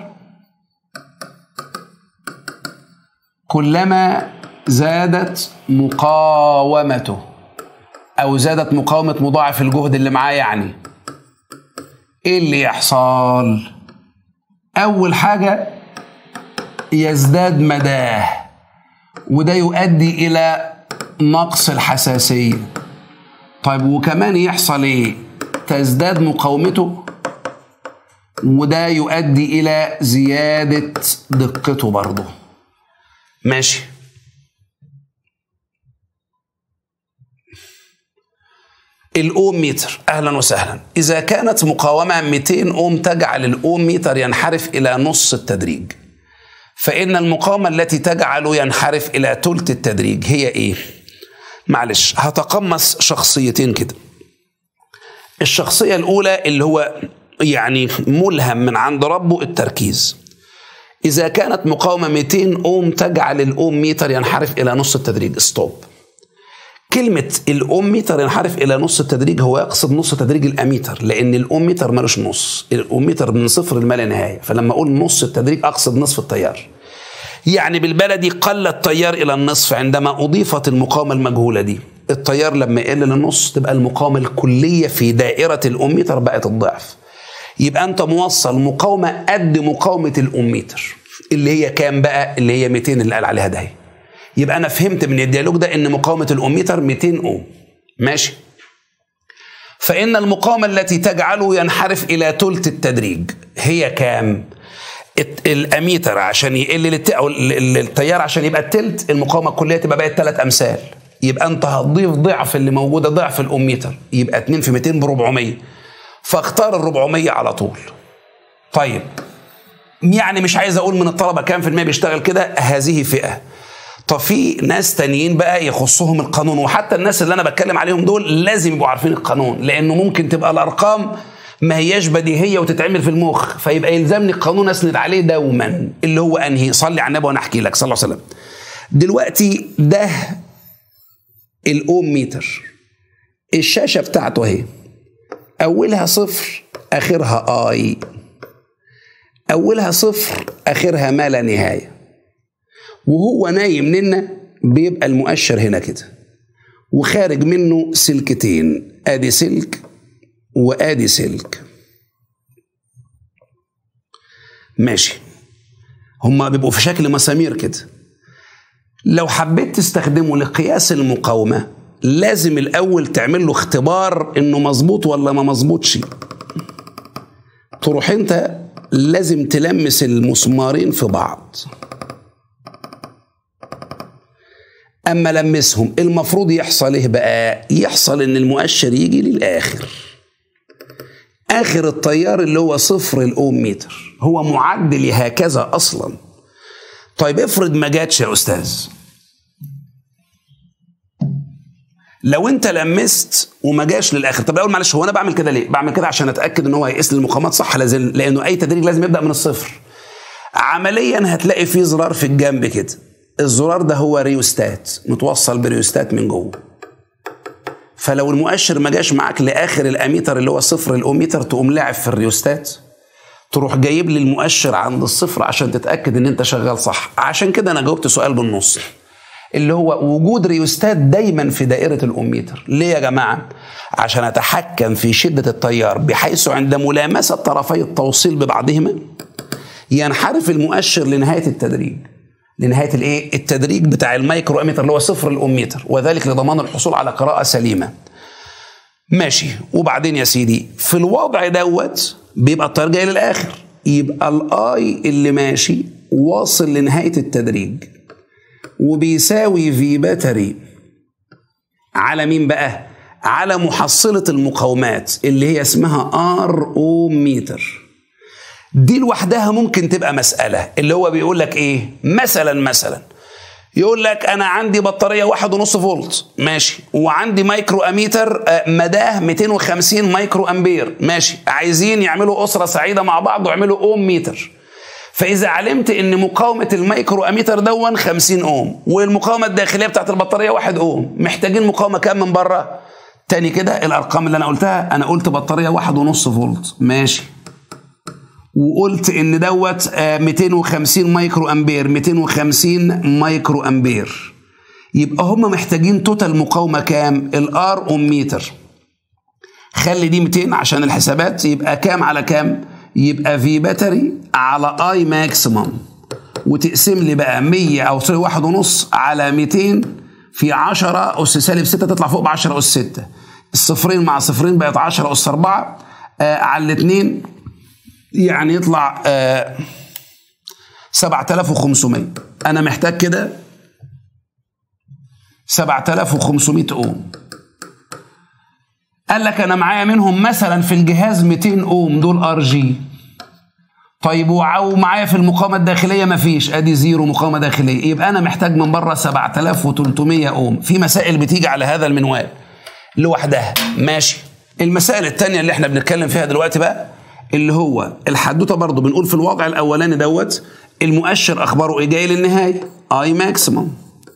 كلما زادت مقاومته او زادت مقاومه مضاعف الجهد اللي معاه يعني ايه اللي يحصل اول حاجه يزداد مداه وده يؤدي الى نقص الحساسيه طيب وكمان يحصل ايه تزداد مقاومته وده يؤدي الى زياده دقته برضه ماشي الاوم متر اهلا وسهلا اذا كانت مقاومه 200 اوم تجعل الاوم متر ينحرف الى نص التدريج فان المقاومه التي تجعله ينحرف الى ثلث التدريج هي ايه معلش هتقمص شخصيتين كده الشخصيه الاولى اللي هو يعني ملهم من عند ربه التركيز اذا كانت مقاومه 200 اوم تجعل الاوم متر ينحرف الى نص التدريج ستوب كلمة الأم متر ينحرف إلى نص التدريج هو يقصد نص تدريج الأميتر لأن الأم متر ملوش نص الأم متر من صفر لما لا نهاية فلما أقول نص التدريج أقصد نصف التيار يعني بالبلدي قل التيار إلى النصف عندما أضيفت المقاومة المجهولة دي التيار لما يقل للنص تبقى المقاومة الكلية في دائرة الأم متر بقت الضعف يبقى أنت موصل مقاومة قد مقاومة الأم متر اللي هي كام بقى اللي هي 200 اللي قال عليها ده يبقى انا فهمت من الديالوج ده ان مقاومه الاوميتر 200 اوم ماشي فان المقاومه التي تجعله ينحرف الى ثلث التدريج هي كام الاميتر عشان يقل للت... او التيار عشان يبقى التلت المقاومه الكليه تبقى بقت ثلاث امثال يبقى انت هتضيف ضعف اللي موجوده ضعف الاوميتر يبقى 2 في 200 ب 400 فاختار ال 400 على طول طيب يعني مش عايز اقول من الطلبه كام في المية بيشتغل كده هذه فئه طب في ناس تانيين بقى يخصهم القانون وحتى الناس اللي انا بتكلم عليهم دول لازم يبقوا عارفين القانون لانه ممكن تبقى الارقام ما هياش بديهيه وتتعمل في المخ فيبقى يلزمني القانون اسند عليه دوما اللي هو انهي صلي على النبي وانا احكي لك صلى الله عليه وسلم دلوقتي ده الاوم ميتر الشاشه بتاعته اهي اولها صفر اخرها اي اولها صفر اخرها ما لا نهايه وهو نايم مننا بيبقى المؤشر هنا كده وخارج منه سلكتين ادي سلك وادي سلك ماشي هما بيبقوا في شكل مسامير كده لو حبيت تستخدمه لقياس المقاومة لازم الأول تعمل له اختبار إنه مظبوط ولا ما مظبوطش تروح أنت لازم تلمس المسمارين في بعض اما لمسهم المفروض يحصل ايه بقى يحصل ان المؤشر يجي للاخر اخر التيار اللي هو صفر الاوم متر هو معدل هكذا اصلا طيب افرض ما جاتش يا استاذ لو انت لمست وما جاش للاخر طب اقول معلش هو انا بعمل كده ليه بعمل كده عشان اتاكد ان هو هيقيس لي المقاومات صح لازم لانه اي تدريج لازم يبدا من الصفر عمليا هتلاقي فيه زرار في الجنب كده الزرار ده هو ريوستات متوصل بريوستات من جوه فلو المؤشر ما جاش معاك لاخر الاميتر اللي هو صفر الاوميتر تقوم لاعب في الريوستات تروح جايب لي المؤشر عند الصفر عشان تتاكد ان انت شغال صح عشان كده انا جاوبت سؤال بالنص اللي هو وجود ريوستات دايما في دائره الاوميتر ليه يا جماعه عشان اتحكم في شده التيار بحيث عند ملامسه طرفي التوصيل ببعضهما ينحرف المؤشر لنهايه التدريج لنهايه الايه التدريج بتاع المايكرو اميتر اللي هو صفر الاوميتر وذلك لضمان الحصول على قراءه سليمه ماشي وبعدين يا سيدي في الوضع دوت بيبقى التيار جاي للاخر يبقى الاي اللي ماشي واصل لنهايه التدريج وبيساوي في باتري على مين بقى على محصله المقاومات اللي هي اسمها ار او متر دي لوحدها ممكن تبقى مسألة اللي هو بيقول لك ايه مثلا مثلا يقول لك انا عندي بطارية واحد ونص فولت ماشي وعندي مايكرو اميتر مداه 250 مايكرو امبير ماشي عايزين يعملوا اسرة سعيدة مع بعض ويعملوا اوم ميتر فاذا علمت ان مقاومة المايكرو اميتر دون 50 اوم والمقاومة الداخلية بتاعت البطارية واحد اوم محتاجين مقاومة كام من بره تاني كده الارقام اللي انا قلتها انا قلت بطارية واحد ونص فولت ماشي وقلت ان دوت 250 مايكرو امبير 250 مايكرو امبير يبقى هم محتاجين توتال مقاومه كام الار اوم متر خلي دي 200 عشان الحسابات يبقى كام على كام يبقى في باتري على اي ماكسيمم وتقسم لي بقى 100 او سوري واحد ونص على 200 في 10 اس سالب 6 تطلع فوق ب 10 اس 6 الصفرين مع صفرين بقت 10 اس 4 آه على الاثنين يعني يطلع آه 7500 انا محتاج كده 7500 اوم قال لك انا معايا منهم مثلا في الجهاز 200 اوم دول ار جي طيب ومعايا في المقاومه الداخليه مفيش ادي زيرو مقاومه داخليه يبقى انا محتاج من بره 7300 اوم في مسائل بتيجي على هذا المنوال لوحدها ماشي المسائل الثانيه اللي احنا بنتكلم فيها دلوقتي بقى اللي هو الحدوته برضه بنقول في الوضع الاولاني دوت المؤشر اخباره ايه جاي للنهايه اي ماكسيمم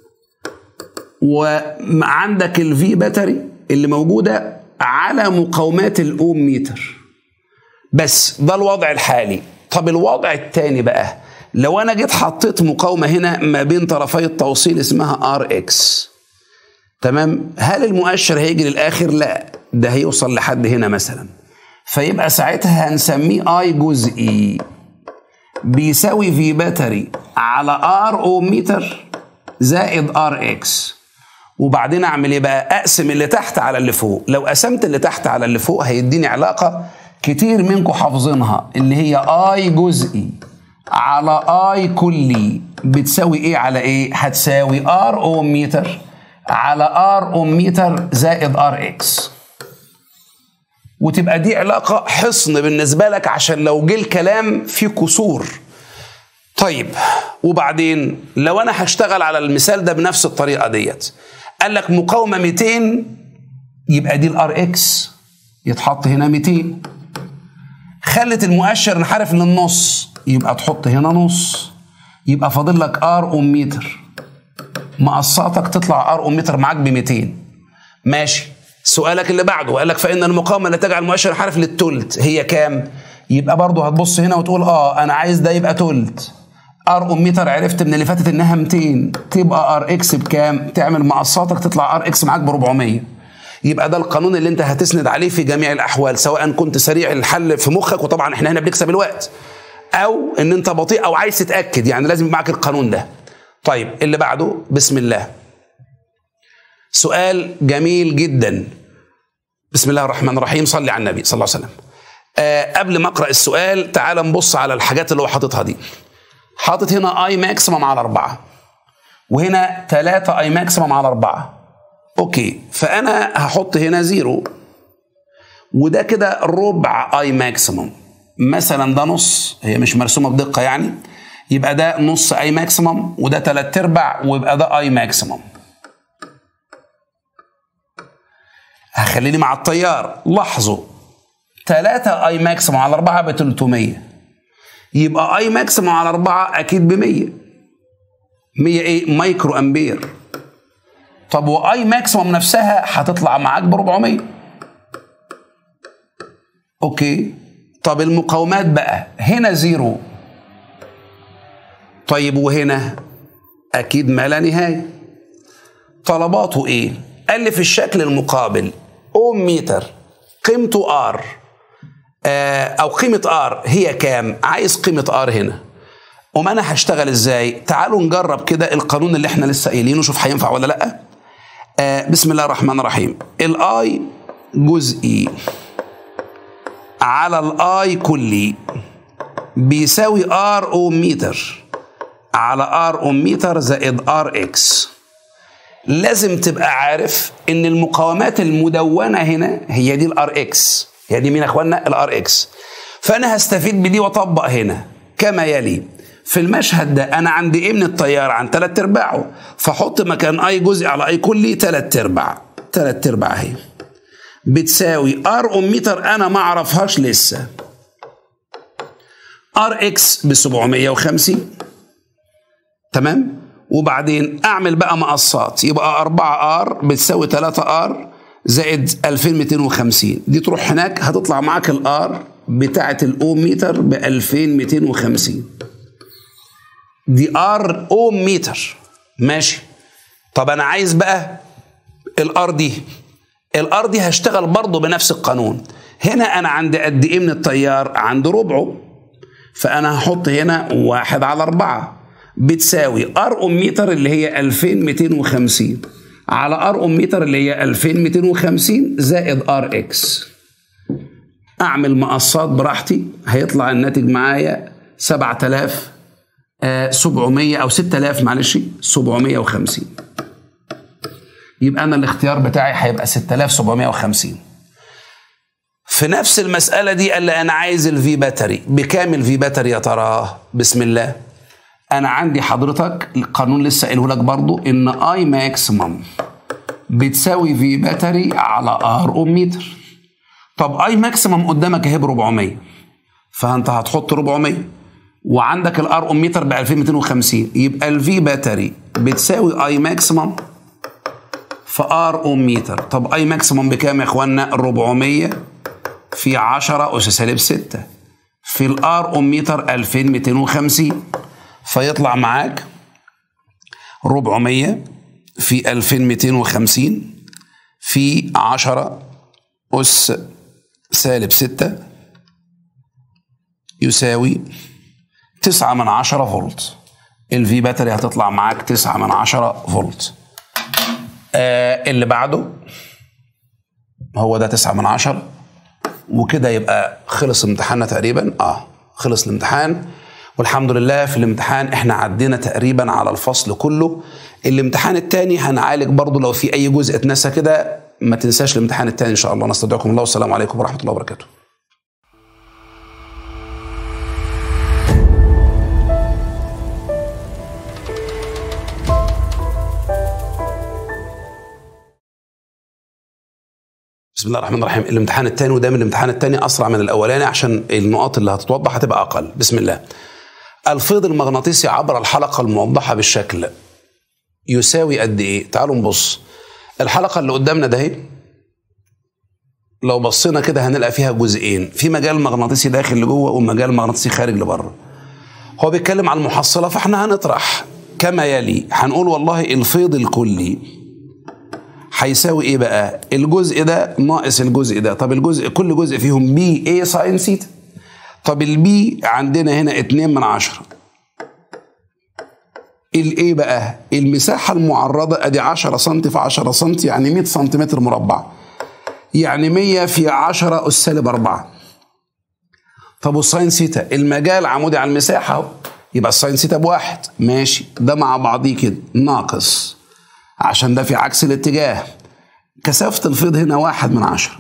وعندك الفي باتري اللي موجوده على مقاومات الاوم متر بس ده الوضع الحالي طب الوضع الثاني بقى لو انا جيت حطيت مقاومه هنا ما بين طرفي التوصيل اسمها ار اكس تمام هل المؤشر هيجي للاخر لا ده هيوصل لحد هنا مثلا فيبقى ساعتها هنسميه اي جزئي بيساوي في باتري على ار او متر زائد ار اكس وبعدين اعمل ايه بقى اقسم اللي تحت على اللي فوق لو قسمت اللي تحت على اللي فوق هيديني علاقه كتير منكم حافظينها اللي هي اي جزئي على اي كلي بتساوي ايه على ايه هتساوي ار او متر على ار او متر زائد ار اكس وتبقى دي علاقة حصن بالنسبة لك عشان لو جه الكلام فيه كسور طيب وبعدين لو أنا هشتغل على المثال ده بنفس الطريقة ديت قال لك مقاومة 200 يبقى دي الار اكس يتحط هنا 200 خلت المؤشر انحرف للنص يبقى تحط هنا نص يبقى فاضل لك ار ام متر مقصاتك تطلع ار ام متر معاك ب 200 ماشي سؤالك اللي بعده قال لك فان المقاومه اللي تجعل المؤشر حرف للتلت هي كام يبقى برضه هتبص هنا وتقول اه انا عايز ده يبقى تلت ار ام متر عرفت من اللي فاتت انها 200 تبقى ار اكس بكام تعمل مقصاتك تطلع ار اكس معاك ب 400 يبقى ده القانون اللي انت هتسند عليه في جميع الاحوال سواء كنت سريع الحل في مخك وطبعا احنا هنا بنكسب الوقت او ان انت بطيء او عايز تتاكد يعني لازم يبقى معاك القانون ده طيب اللي بعده بسم الله سؤال جميل جدا بسم الله الرحمن الرحيم صلي على النبي صلى الله عليه وسلم آه قبل ما اقرا السؤال تعال نبص على الحاجات اللي هو حاططها دي حاطط هنا اي ماكسيمم على أربعة وهنا 3 اي ماكسيمم على 4 اوكي فانا هحط هنا زيرو وده كده ربع اي ماكسيمم مثلا ده نص هي مش مرسومه بدقه يعني يبقى ده نص اي ماكسيمم وده تلات ارباع ويبقى ده اي ماكسيمم هخليني مع التيار لاحظوا 3 اي ماكسيمم على 4 ب 300 يبقى اي ماكسيمم على 4 اكيد ب 100 100 ايه مايكرو امبير طب واي ماكسيمم نفسها هتطلع معاك ب 400 اوكي طب المقاومات بقى هنا زيرو طيب وهنا اكيد ما لا نهايه طلباته ايه قال لي في الشكل المقابل اوم متر قيمته ار آه او قيمه ار هي كام عايز قيمه ار هنا قوم انا هشتغل ازاي تعالوا نجرب كده القانون اللي احنا لسه قايلينه شوف هينفع ولا لا آه بسم الله الرحمن الرحيم الاي جزئي على الاي كلي بيساوي ار او متر على ار او متر زائد ار اكس لازم تبقى عارف ان المقاومات المدونه هنا هي دي الار اكس هي دي مين يا اخوانا الار اكس فانا هستفيد بدي واطبق هنا كما يلي في المشهد ده انا عندي ايه من التيار عن ثلاث ارباعه فحط مكان اي جزء على اي كلي ثلاث ارباع ثلاث ارباع اهي بتساوي ار ام متر انا ما اعرفهاش لسه ار اكس ب 750 تمام وبعدين اعمل بقى مقصات يبقى 4 ار بتساوي 3 ار زائد 2250 دي تروح هناك هتطلع معاك الار بتاعه الاوم متر ب 2250 دي ار اوم متر ماشي طب انا عايز بقى الار دي الار دي هشتغل برضه بنفس القانون هنا انا عندي قد ايه من التيار عندي ربعه فانا هحط هنا واحد على أربعة بتساوي ار ام متر اللي هي 2250 على ار ام متر اللي هي 2250 زائد ار اكس اعمل مقصات براحتي هيطلع الناتج معايا 7700 او 6000 معلش 750 يبقى انا الاختيار بتاعي هيبقى 6750 في نفس المسألة دي قال لي أنا عايز الفي باتري بكام الفي باتري يا ترى بسم الله أنا عندي حضرتك القانون لسه قايله لك برضو إن أي ماكسيمم بتساوي في باتري على ار أوم متر طب أي ماكسيمم قدامك أهي ب 400 فأنت هتحط 400 وعندك الار أوم متر ب 2250 يبقى الفي باتري بتساوي أي ماكسيمم في ار اوم متر طب اي ماكسيموم بكام يا اخوانا 400 في 10 اس سالب 6 في الار اوم متر 2250 فيطلع معاك 400 في 2250 في 10 اس سالب 6 يساوي 9 من 10 فولت الفي باتري هتطلع معاك 9 من 10 فولت آه اللي بعده هو ده تسعة من عشر وكده يبقى خلص امتحاننا تقريبا اه خلص الامتحان والحمد لله في الامتحان احنا عدينا تقريبا على الفصل كله الامتحان التاني هنعالج برضو لو في اي جزء اتنسى كده ما تنساش الامتحان التاني ان شاء الله نستودعكم الله والسلام عليكم ورحمه الله وبركاته بسم الله الرحمن الرحيم الامتحان الثاني ودايما الامتحان الثاني اسرع من الاولاني عشان النقاط اللي هتتوضح هتبقى اقل بسم الله الفيض المغناطيسي عبر الحلقه الموضحه بالشكل يساوي قد ايه تعالوا نبص الحلقه اللي قدامنا ده اهي لو بصينا كده هنلقى فيها جزئين في مجال مغناطيسي داخل لجوه ومجال مغناطيسي خارج لبره هو بيتكلم عن المحصله فاحنا هنطرح كما يلي هنقول والله الفيض الكلي هيساوي ايه بقى الجزء ده ناقص الجزء ده طب الجزء كل جزء فيهم بي ايه ساين سيتا طب البي عندنا هنا 2 من عشرة الايه بقى المساحة المعرضة ادي 10 سم في 10 سم يعني 100 سنتيمتر مربع يعني 100 في 10 اس سالب 4 طب والساين سيتا المجال عمودي على المساحة اهو يبقى الساين سيتا بواحد ماشي ده مع بعضيه كده ناقص عشان ده في عكس الاتجاه كثافة الفيض هنا واحد من عشرة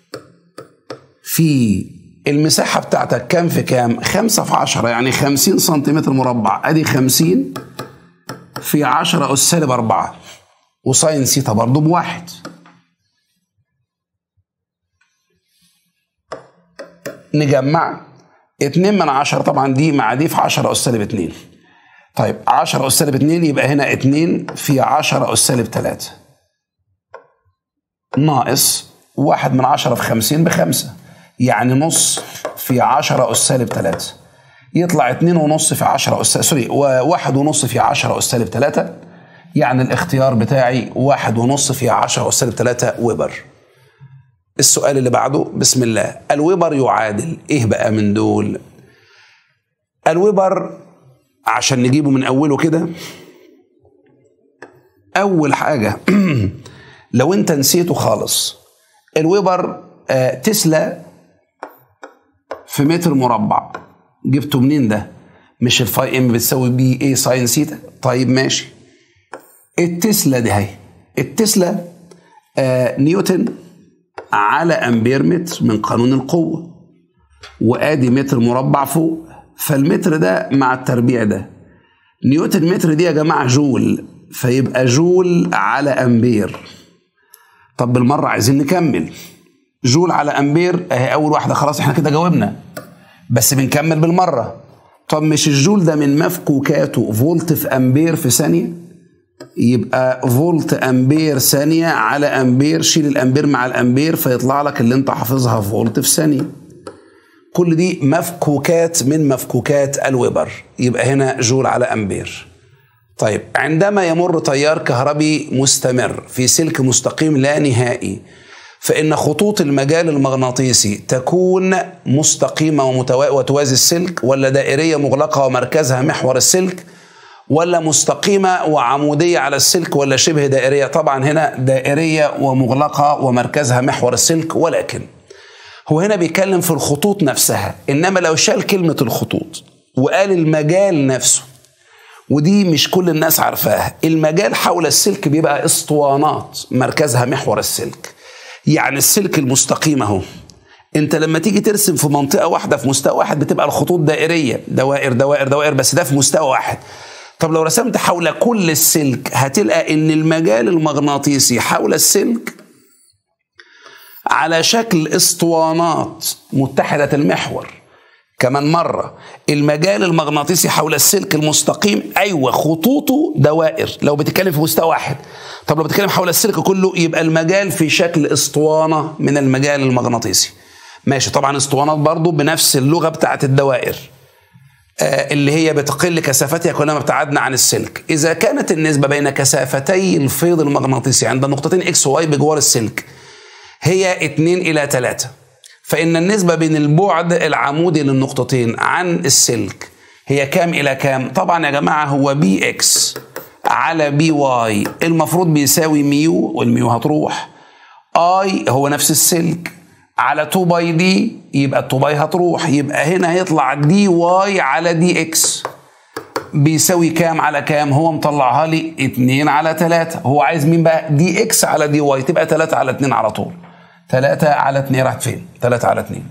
في المساحة بتاعتك كام في كام؟ خمسة في عشرة يعني خمسين سنتيمتر مربع ادي خمسين في عشرة أس سالب أربعة وساين سيتا برضه بواحد نجمع اتنين من عشرة طبعا دي مع دي في عشرة أس سالب اتنين طيب عشرة أس سالب اتنين يبقى هنا اتنين في عشرة أس سالب تلاتة ناقص واحد من عشرة في خمسين بخمسة يعني نص في عشرة أس سالب تلاتة يطلع اتنين ونص في عشرة أس سوري واحد ونص في عشرة أس سالب تلاتة يعني الاختيار بتاعي واحد ونص في عشرة أس سالب تلاتة ويبر السؤال اللي بعده بسم الله الويبر يعادل ايه بقى من دول الويبر عشان نجيبه من اوله كده اول حاجه لو انت نسيته خالص الويبر آه تسلا في متر مربع جبته منين ده مش الفاي ام بتساوي بي اي ساين سيتا طيب ماشي التسلا دي اهي التسلا آه نيوتن على امبير متر من قانون القوه وادي متر مربع فوق فالمتر ده مع التربيع ده نيوتن متر دي يا جماعه جول فيبقى جول على امبير طب بالمره عايزين نكمل جول على امبير اهي اول واحده خلاص احنا كده جاوبنا بس بنكمل بالمره طب مش الجول ده من مفكوكاته فولت في امبير في ثانيه يبقى فولت امبير ثانيه على امبير شيل الامبير مع الامبير فيطلع لك اللي انت حافظها فولت في ثانيه كل دي مفكوكات من مفكوكات الويبر يبقى هنا جول على امبير طيب عندما يمر تيار كهربي مستمر في سلك مستقيم لا نهائي فإن خطوط المجال المغناطيسي تكون مستقيمة وتوازي السلك ولا دائرية مغلقة ومركزها محور السلك ولا مستقيمة وعمودية على السلك ولا شبه دائرية طبعا هنا دائرية ومغلقة ومركزها محور السلك ولكن هو هنا بيتكلم في الخطوط نفسها إنما لو شال كلمة الخطوط وقال المجال نفسه ودي مش كل الناس عارفاها المجال حول السلك بيبقى اسطوانات مركزها محور السلك يعني السلك المستقيم اهو انت لما تيجي ترسم في منطقه واحده في مستوى واحد بتبقى الخطوط دائريه دوائر دوائر دوائر بس ده في مستوى واحد طب لو رسمت حول كل السلك هتلقى ان المجال المغناطيسي حول السلك على شكل اسطوانات متحده المحور كمان مرة المجال المغناطيسي حول السلك المستقيم أيوة خطوطه دوائر لو بتتكلم في مستوى واحد طب لو بتتكلم حول السلك كله يبقى المجال في شكل اسطوانة من المجال المغناطيسي ماشي طبعا اسطوانات برضو بنفس اللغة بتاعت الدوائر آه اللي هي بتقل كثافتها كلما ابتعدنا عن السلك إذا كانت النسبة بين كثافتي الفيض المغناطيسي عند نقطتين اكس وواي بجوار السلك هي 2 إلى 3 فإن النسبة بين البعد العمودي للنقطتين عن السلك هي كام إلى كام؟ طبعا يا جماعة هو بي إكس على بي واي المفروض بيساوي ميو والميو هتروح اي هو نفس السلك على 2 باي دي يبقى 2 باي هتروح يبقى هنا هيطلع دي واي على دي اكس بيساوي كام على كام هو مطلعها لي 2 على 3 هو عايز مين بقى دي اكس على دي واي تبقى 3 على 2 على طول 3 على 2 راحت فين 3 على 2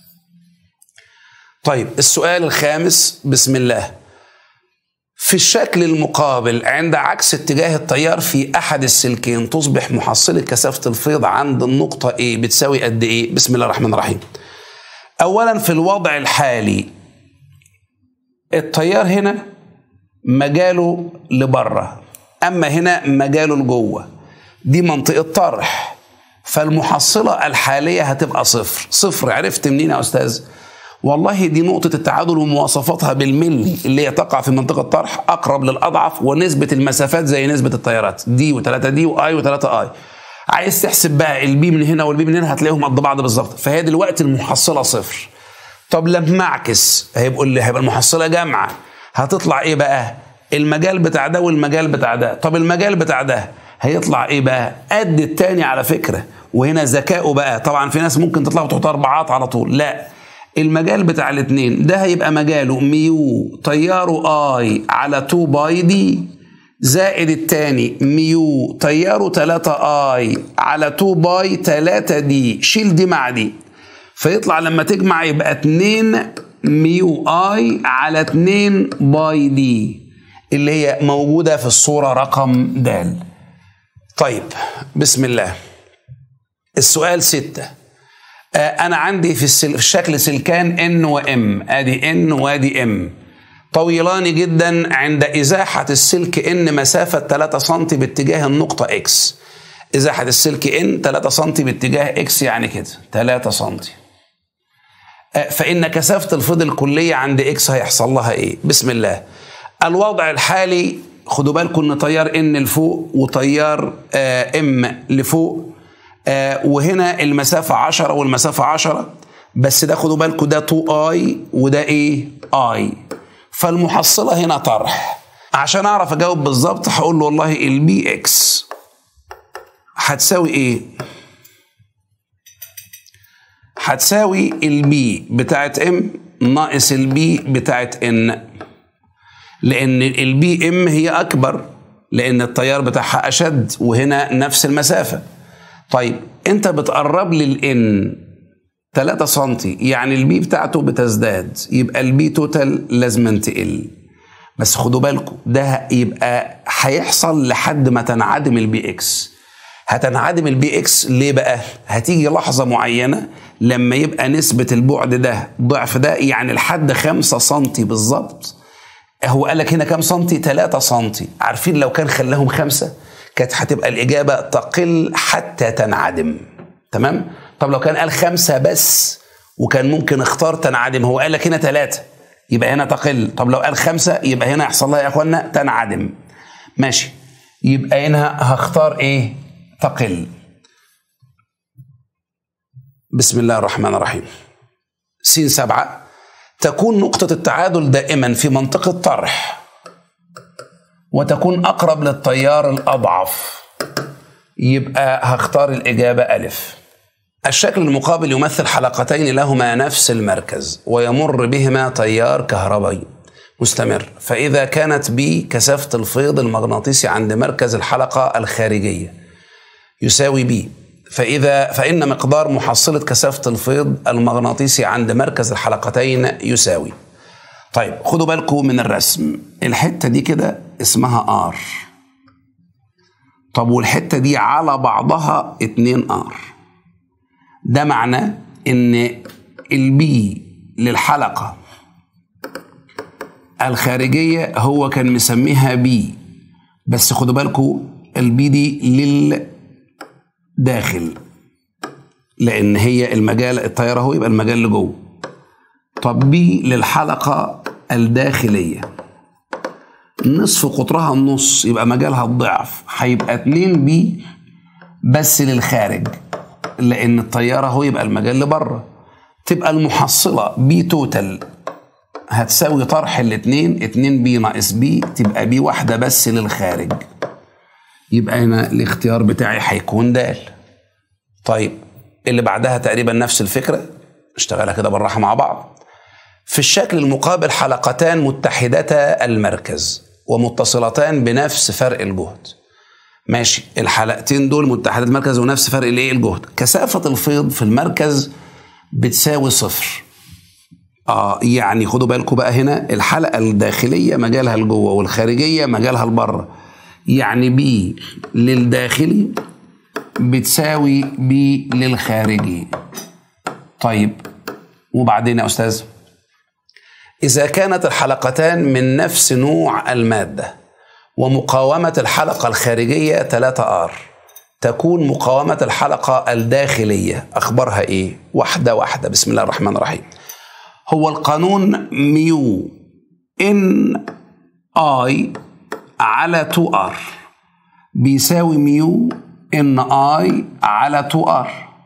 طيب السؤال الخامس بسم الله في الشكل المقابل عند عكس اتجاه التيار في احد السلكين تصبح محصله كثافه الفيض عند النقطه A بتساوي قد ايه بسم الله الرحمن الرحيم اولا في الوضع الحالي التيار هنا مجاله لبره اما هنا مجاله لجوه دي منطقه طرح فالمحصله الحاليه هتبقى صفر صفر عرفت منين يا استاذ والله دي نقطة التعادل ومواصفاتها بالملي اللي هي تقع في منطقة طرح أقرب للأضعف ونسبة المسافات زي نسبة التيارات دي و3 دي وآي و3 آي عايز تحسب بقى البي من هنا والبي من هنا هتلاقيهم قد بعض بالظبط فهي دلوقتي المحصلة صفر طب لما اعكس هيبقى اللي هيبقى المحصلة جامعة هتطلع ايه بقى المجال بتاع ده والمجال بتاع ده طب المجال بتاع ده هيطلع ايه بقى قد التاني على فكرة وهنا ذكائه بقى طبعا في ناس ممكن تطلع وتحط اربعات على طول لا المجال بتاع الاثنين ده هيبقى مجاله ميو تياره اي على 2 باي دي زائد التاني ميو تياره 3 اي على 2 باي 3 دي شيل دي مع دي فيطلع لما تجمع يبقى 2 ميو اي على 2 باي دي اللي هي موجودة في الصورة رقم د طيب بسم الله السؤال ستة آه أنا عندي في, السل... في الشكل سلكان ان وام ادي ان وادي ام طويلان جدا عند إزاحة السلك ان مسافة 3 سم باتجاه النقطة اكس إزاحة السلك ان 3 سم باتجاه اكس يعني كده 3 سم آه فإن كثافة الفيض الكلية عند اكس هيحصل لها ايه بسم الله الوضع الحالي خدوا بالكم ان تيار ان لفوق وتيار آه ام لفوق آه وهنا المسافة 10 والمسافة 10 بس ده خدوا بالكم ده 2 اي وده ايه اي فالمحصلة هنا طرح عشان اعرف اجاوب بالظبط هقول له والله البي اكس هتساوي ايه هتساوي البي بتاعت ام ناقص البي بتاعت ان لان البي ام هي اكبر لان التيار بتاعها اشد وهنا نفس المسافه طيب انت بتقرب لي الان 3 سم يعني البي بتاعته بتزداد يبقى البي توتال لازم تقل بس خدوا بالكم ده يبقى هيحصل لحد ما تنعدم البي اكس هتنعدم البي اكس ليه بقى هتيجي لحظه معينه لما يبقى نسبه البعد ده ضعف ده يعني لحد 5 سم بالظبط هو قال لك هنا كام سنتي 3 سنتي عارفين لو كان خلاهم خمسة كانت هتبقى الإجابة تقل حتى تنعدم تمام طب لو كان قال خمسة بس وكان ممكن اختار تنعدم هو قال لك هنا ثلاثة يبقى هنا تقل طب لو قال خمسة يبقى هنا يحصل لها يا اخوانا تنعدم ماشي يبقى هنا هختار ايه تقل بسم الله الرحمن الرحيم س سبعة تكون نقطة التعادل دائما في منطقة طرح وتكون أقرب للتيار الأضعف يبقى هختار الإجابة ألف الشكل المقابل يمثل حلقتين لهما نفس المركز ويمر بهما تيار كهربائي مستمر فإذا كانت B كثافة الفيض المغناطيسي عند مركز الحلقة الخارجية يساوي B فإذا فإن مقدار محصلة كثافة الفيض المغناطيسي عند مركز الحلقتين يساوي طيب خدوا بالكم من الرسم الحتة دي كده اسمها R طب والحتة دي على بعضها 2 R ده معناه ان البي للحلقة الخارجية هو كان مسميها بي بس خدوا بالكم البي دي للداخل لان هي المجال الطيارة هو يبقى المجال اللي جوه طب بي للحلقة الداخلية نصف قطرها النص يبقى مجالها الضعف هيبقى 2 بي بس للخارج لان الطياره هو يبقى المجال اللي بره تبقى المحصله بي توتال هتساوي طرح الاثنين 2 بي ناقص بي تبقى بي واحده بس للخارج يبقى هنا الاختيار بتاعي هيكون د طيب اللي بعدها تقريبا نفس الفكره اشتغلها كده بالراحه مع بعض في الشكل المقابل حلقتان متحدتا المركز ومتصلتان بنفس فرق الجهد ماشي الحلقتين دول متحدات مركز ونفس فرق الايه الجهد كثافة الفيض في المركز بتساوي صفر اه يعني خدوا بالكم بقى هنا الحلقة الداخلية مجالها لجوه والخارجية مجالها لبره يعني بي للداخلي بتساوي بي للخارجي طيب وبعدين يا استاذ إذا كانت الحلقتان من نفس نوع المادة ومقاومة الحلقة الخارجية 3 R تكون مقاومة الحلقة الداخلية أخبارها إيه؟ واحدة واحدة بسم الله الرحمن الرحيم هو القانون ميو إن آي على 2 R بيساوي ميو إن آي على 2 R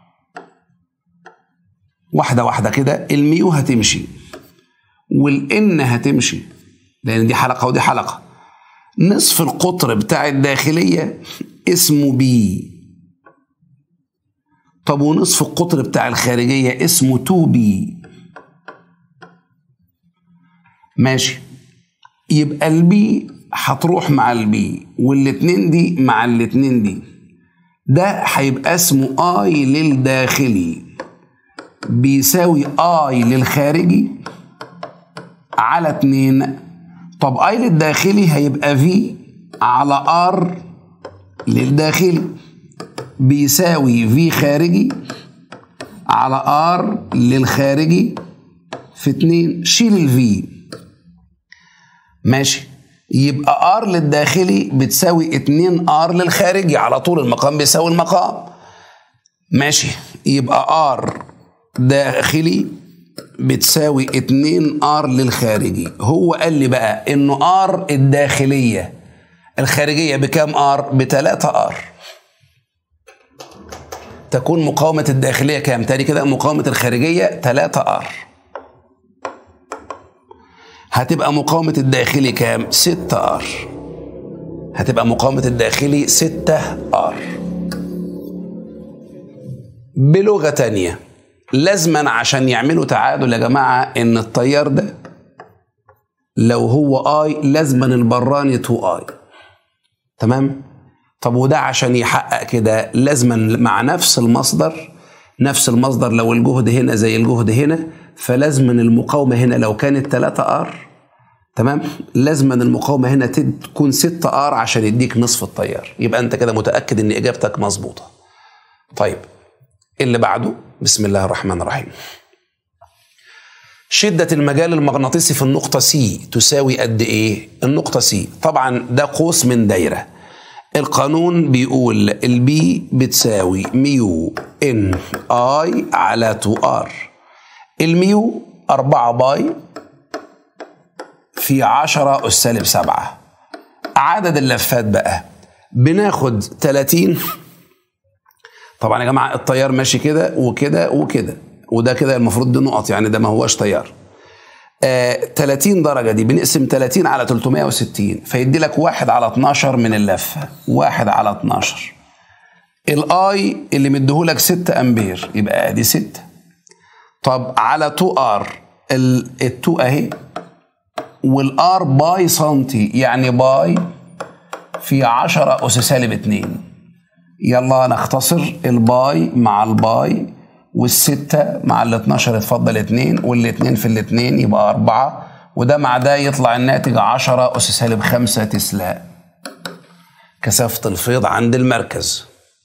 واحدة واحدة كده الميو هتمشي والإن هتمشي لأن دي حلقة ودي حلقة نصف القطر بتاع الداخلية اسمه بي طب ونصف القطر بتاع الخارجية اسمه 2 بي ماشي يبقى البي هتروح مع البي والاتنين دي مع الاتنين دي ده هيبقى اسمه اي للداخلي بيساوي اي للخارجي على اتنين طب اي للداخلي هيبقى في على ار للداخلي بيساوي في خارجي على ار للخارجي في اتنين شيل الفي ماشي يبقى ار للداخلي بتساوي 2 ار للخارجي على طول المقام بيساوي المقام ماشي يبقى ار داخلي بتساوي 2 ار للخارجي هو قال لي بقى انه ار الداخليه الخارجيه بكام ار ب 3 ار تكون مقاومه الداخليه كام تاني كده مقاومه الخارجيه 3 ار هتبقى مقاومة الداخلي كام؟ 6 ار هتبقى مقاومة الداخلي 6 ار بلغة تانية لازما عشان يعملوا تعادل يا جماعة ان التيار ده لو هو اي لازما البراني 2 اي تمام؟ طب وده عشان يحقق كده لازما مع نفس المصدر نفس المصدر لو الجهد هنا زي الجهد هنا فلازما المقاومة هنا لو كانت 3 ار تمام لازما المقاومة هنا تكون 6 ار عشان يديك نصف التيار يبقى انت كده متأكد ان اجابتك مظبوطة طيب اللي بعده بسم الله الرحمن الرحيم شدة المجال المغناطيسي في النقطة سي تساوي قد ايه؟ النقطة سي طبعا ده قوس من دايرة القانون بيقول البي بتساوي ميو ان اي على 2 ار الميو 4 باي في 10 أس سالب 7 عدد اللفات بقى بناخد 30 طبعا يا جماعة التيار ماشي كده وكده وكده وده كده المفروض دي نقط يعني ده ما هوش تيار آه 30 درجة دي بنقسم 30 على 360 فيدي لك واحد على 12 من اللفة واحد على 12 الاي اللي مديهولك 6 امبير يبقى ادي 6 طب على 2 ار ال 2 اهي والار باي سنتي يعني باي في 10 اس سالب 2 يلا نختصر الباي مع الباي والستة مع ال 12 اتفضل 2 والاتنين في الاتنين يبقى 4 وده مع ده يطلع الناتج 10 أس سالب 5 تسلا كثافة الفيض عند المركز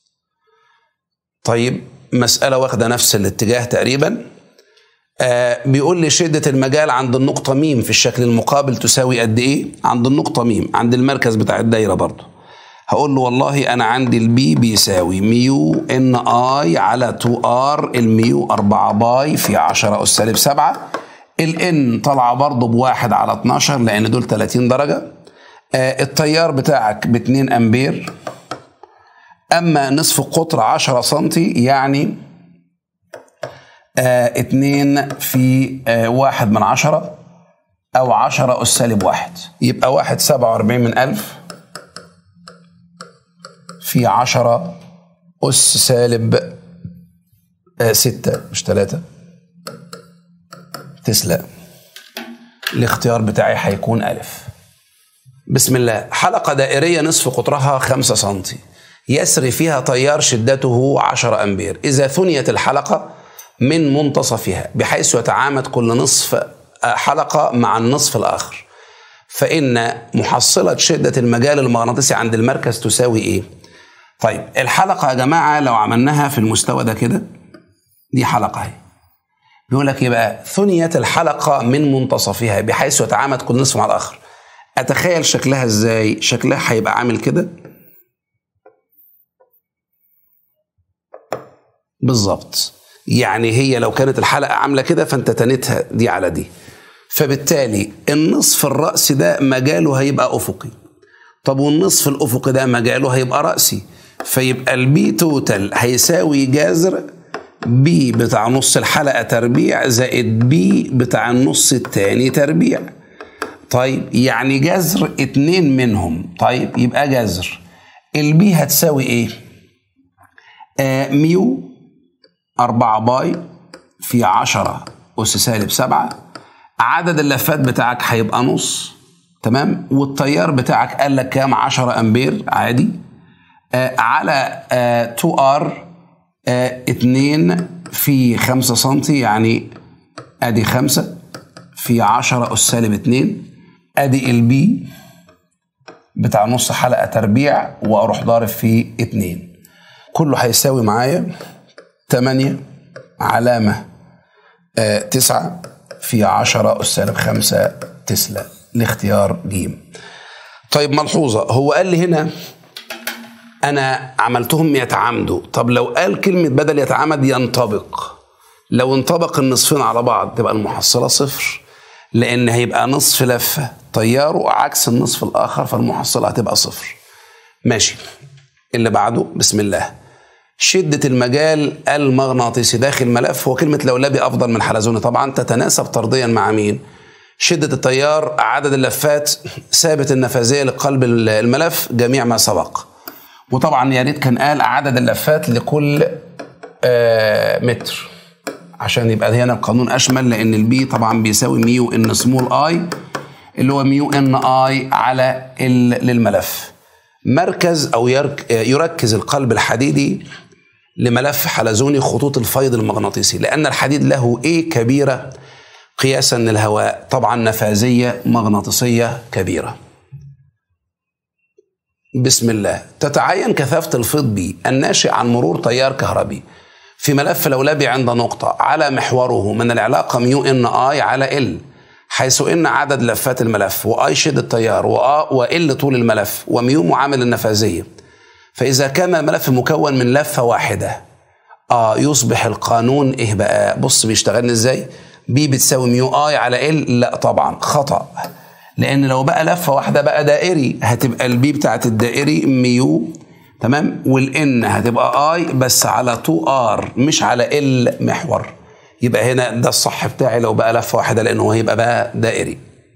طيب مسألة واخدة نفس الاتجاه تقريبا آه بيقول لي شدة المجال عند النقطة ميم في الشكل المقابل تساوي قد إيه؟ عند النقطة ميم عند المركز بتاع الدايرة برضه هقول له والله أنا عندي البي بيساوي ميو إن آي على 2 آر الميو 4 باي في 10 أس سالب 7 الإن طالعة برضه بواحد على 12 لأن دول 30 درجة آه التيار بتاعك ب 2 أمبير أما نصف قطر 10 سنتي يعني آه اتنين في آه واحد من عشرة أو عشرة أس سالب واحد يبقى واحد سبعة وأربعين من ألف في عشرة أس سالب آه ستة مش ثلاثة تسلا الاختيار بتاعي هيكون ألف بسم الله حلقة دائرية نصف قطرها خمسة سنتي يسري فيها تيار شدته عشرة أمبير إذا ثنيت الحلقة من منتصفها بحيث يتعامد كل نصف حلقة مع النصف الآخر فإن محصلة شدة المجال المغناطيسي عند المركز تساوي إيه؟ طيب الحلقة يا جماعة لو عملناها في المستوى ده كده دي حلقة اهي بيقول لك يبقى ثنيت الحلقة من منتصفها بحيث يتعامد كل نصف مع الآخر أتخيل شكلها إزاي؟ شكلها هيبقى عامل كده بالظبط يعني هي لو كانت الحلقة عاملة كده فأنت تنتها دي على دي فبالتالي النصف الرأسي ده مجاله هيبقى أفقي طب والنصف الأفقي ده مجاله هيبقى رأسي فيبقى البي توتال هيساوي جذر بي بتاع نص الحلقة تربيع زائد بي بتاع النص التاني تربيع طيب يعني جذر اتنين منهم طيب يبقى جذر البي هتساوي ايه آه ميو أربعة باي في عشرة أس سالب سبعة عدد اللفات بتاعك هيبقى نص تمام والتيار بتاعك قال لك كام 10 امبير عادي آه على آه 2 ار آه 2 في 5 سم يعني ادي 5 في 10 اس سالب 2 ادي البي بتاع نص حلقه تربيع واروح ضارب في 2 كله هيساوي معايا 8 علامه آه 9 في 10 اس سالب 5 تسلا لاختيار ج طيب ملحوظه هو قال لي هنا انا عملتهم يتعامدوا طب لو قال كلمه بدل يتعامد ينطبق لو انطبق النصفين على بعض تبقى المحصله صفر لان هيبقى نصف لفه تياره عكس النصف الاخر فالمحصله هتبقى صفر ماشي اللي بعده بسم الله شدة المجال المغناطيسي داخل ملف وكلمة لولبي أفضل من حلزوني طبعا تتناسب طرديا مع مين؟ شدة التيار عدد اللفات ثابت النفاذية لقلب الملف جميع ما سبق وطبعا يا ريت كان قال عدد اللفات لكل آه متر عشان يبقى هنا القانون اشمل لان البي طبعا بيساوي ميو ان سمول اي اللي هو ميو ان اي على ال للملف مركز او يرك يركز القلب الحديدي لملف حلزوني خطوط الفيض المغناطيسي لان الحديد له ايه كبيره قياسا للهواء طبعا نفاذيه مغناطيسيه كبيره بسم الله تتعين كثافه الفيض بي الناشئ عن مرور تيار كهربي في ملف لولبي عند نقطة على محوره من العلاقة ميو ان اي على ال حيث ان عدد لفات الملف واي شدة التيار وال طول الملف وميو معامل النفاذية فإذا كان الملف مكون من لفة واحدة اه يصبح القانون ايه بقى بص بيشتغلني ازاي بي بتساوي ميو اي على ال لا طبعا خطأ لأن لو بقى لفة واحدة بقى دائري هتبقى البي بتاعت الدائري ميو تمام والان هتبقى اي بس على 2 ار مش على ال محور يبقى هنا ده الصح بتاعي لو بقى لفه واحده لانه هيبقى بقى دائري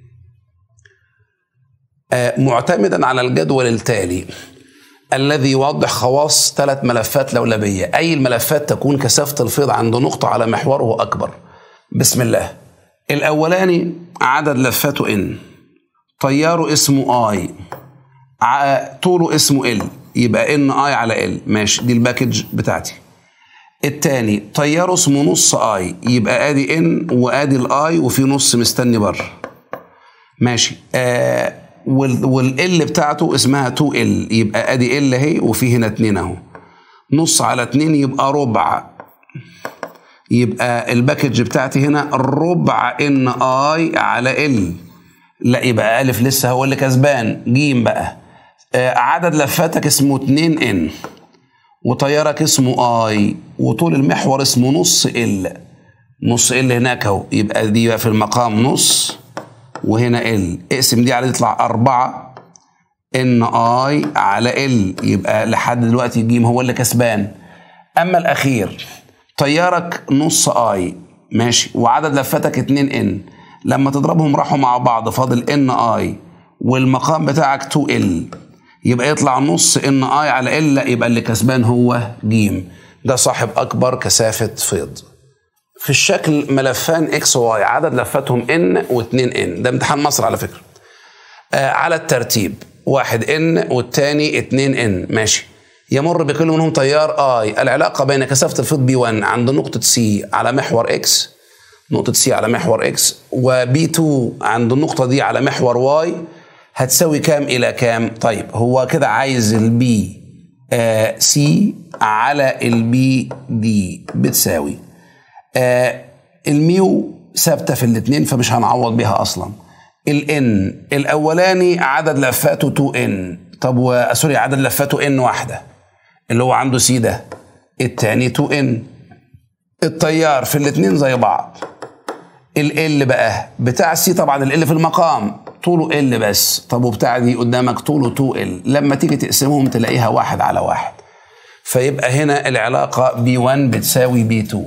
آه معتمدا على الجدول التالي الذي يوضح خواص ثلاث ملفات لولبيه اي الملفات تكون كثافه الفيض عند نقطه على محوره اكبر بسم الله الاولاني عدد لفاته ان تياره اسمه اي طوله اسمه ال يبقى ان اي على ال ماشي دي الباكج بتاعتي التاني طياره اسمه نص اي يبقى ادي ان وادي الاي وفي نص مستني بره ماشي آه والال بتاعته اسمها 2 ال يبقى ادي ال اهي وفي هنا 2 اهو نص على 2 يبقى ربع يبقى الباكج بتاعتي هنا ربع ان اي على ال لا يبقى الف لسه هو اللي كسبان جيم بقى عدد لفاتك اسمه 2 ان وطيارك اسمه اي وطول المحور اسمه نص ال نص ال هناك اهو يبقى دي بقى في المقام نص وهنا ال اقسم دي على يطلع 4 ان اي على ال يبقى لحد دلوقتي جيم هو اللي كسبان اما الاخير طيارك نص اي ماشي وعدد لفاتك 2 ان لما تضربهم راحوا مع بعض فاضل ان اي والمقام بتاعك 2 ال يبقى يطلع نص ان اي على ال لا يبقى اللي كسبان هو جيم ده صاحب اكبر كثافه فيض في الشكل ملفان اكس واي عدد لفاتهم ان و2 ان ده امتحان مصر على فكره آه على الترتيب واحد ان والتاني 2 ان ماشي يمر بكل منهم تيار اي العلاقه بين كثافه الفيض بي 1 عند نقطه سي على محور اكس نقطه سي على محور اكس وبي 2 عند النقطه دي على محور واي هتساوي كام الى كام طيب هو كده عايز البي آه سي على البي دي بتساوي آه الميو ثابته في الاثنين فمش هنعوض بيها اصلا الان الاولاني عدد لفاته 2 ان طب و سوري عدد لفاته ان واحده اللي هو عنده سي ده الثاني 2 ان التيار في الاثنين زي بعض ال بقى بتاع السي طبعا ال في المقام طوله ال بس طب وبتاع دي قدامك طوله 2 ال لما تيجي تقسمهم تلاقيها واحد على واحد فيبقى هنا العلاقة B1 بتساوي B2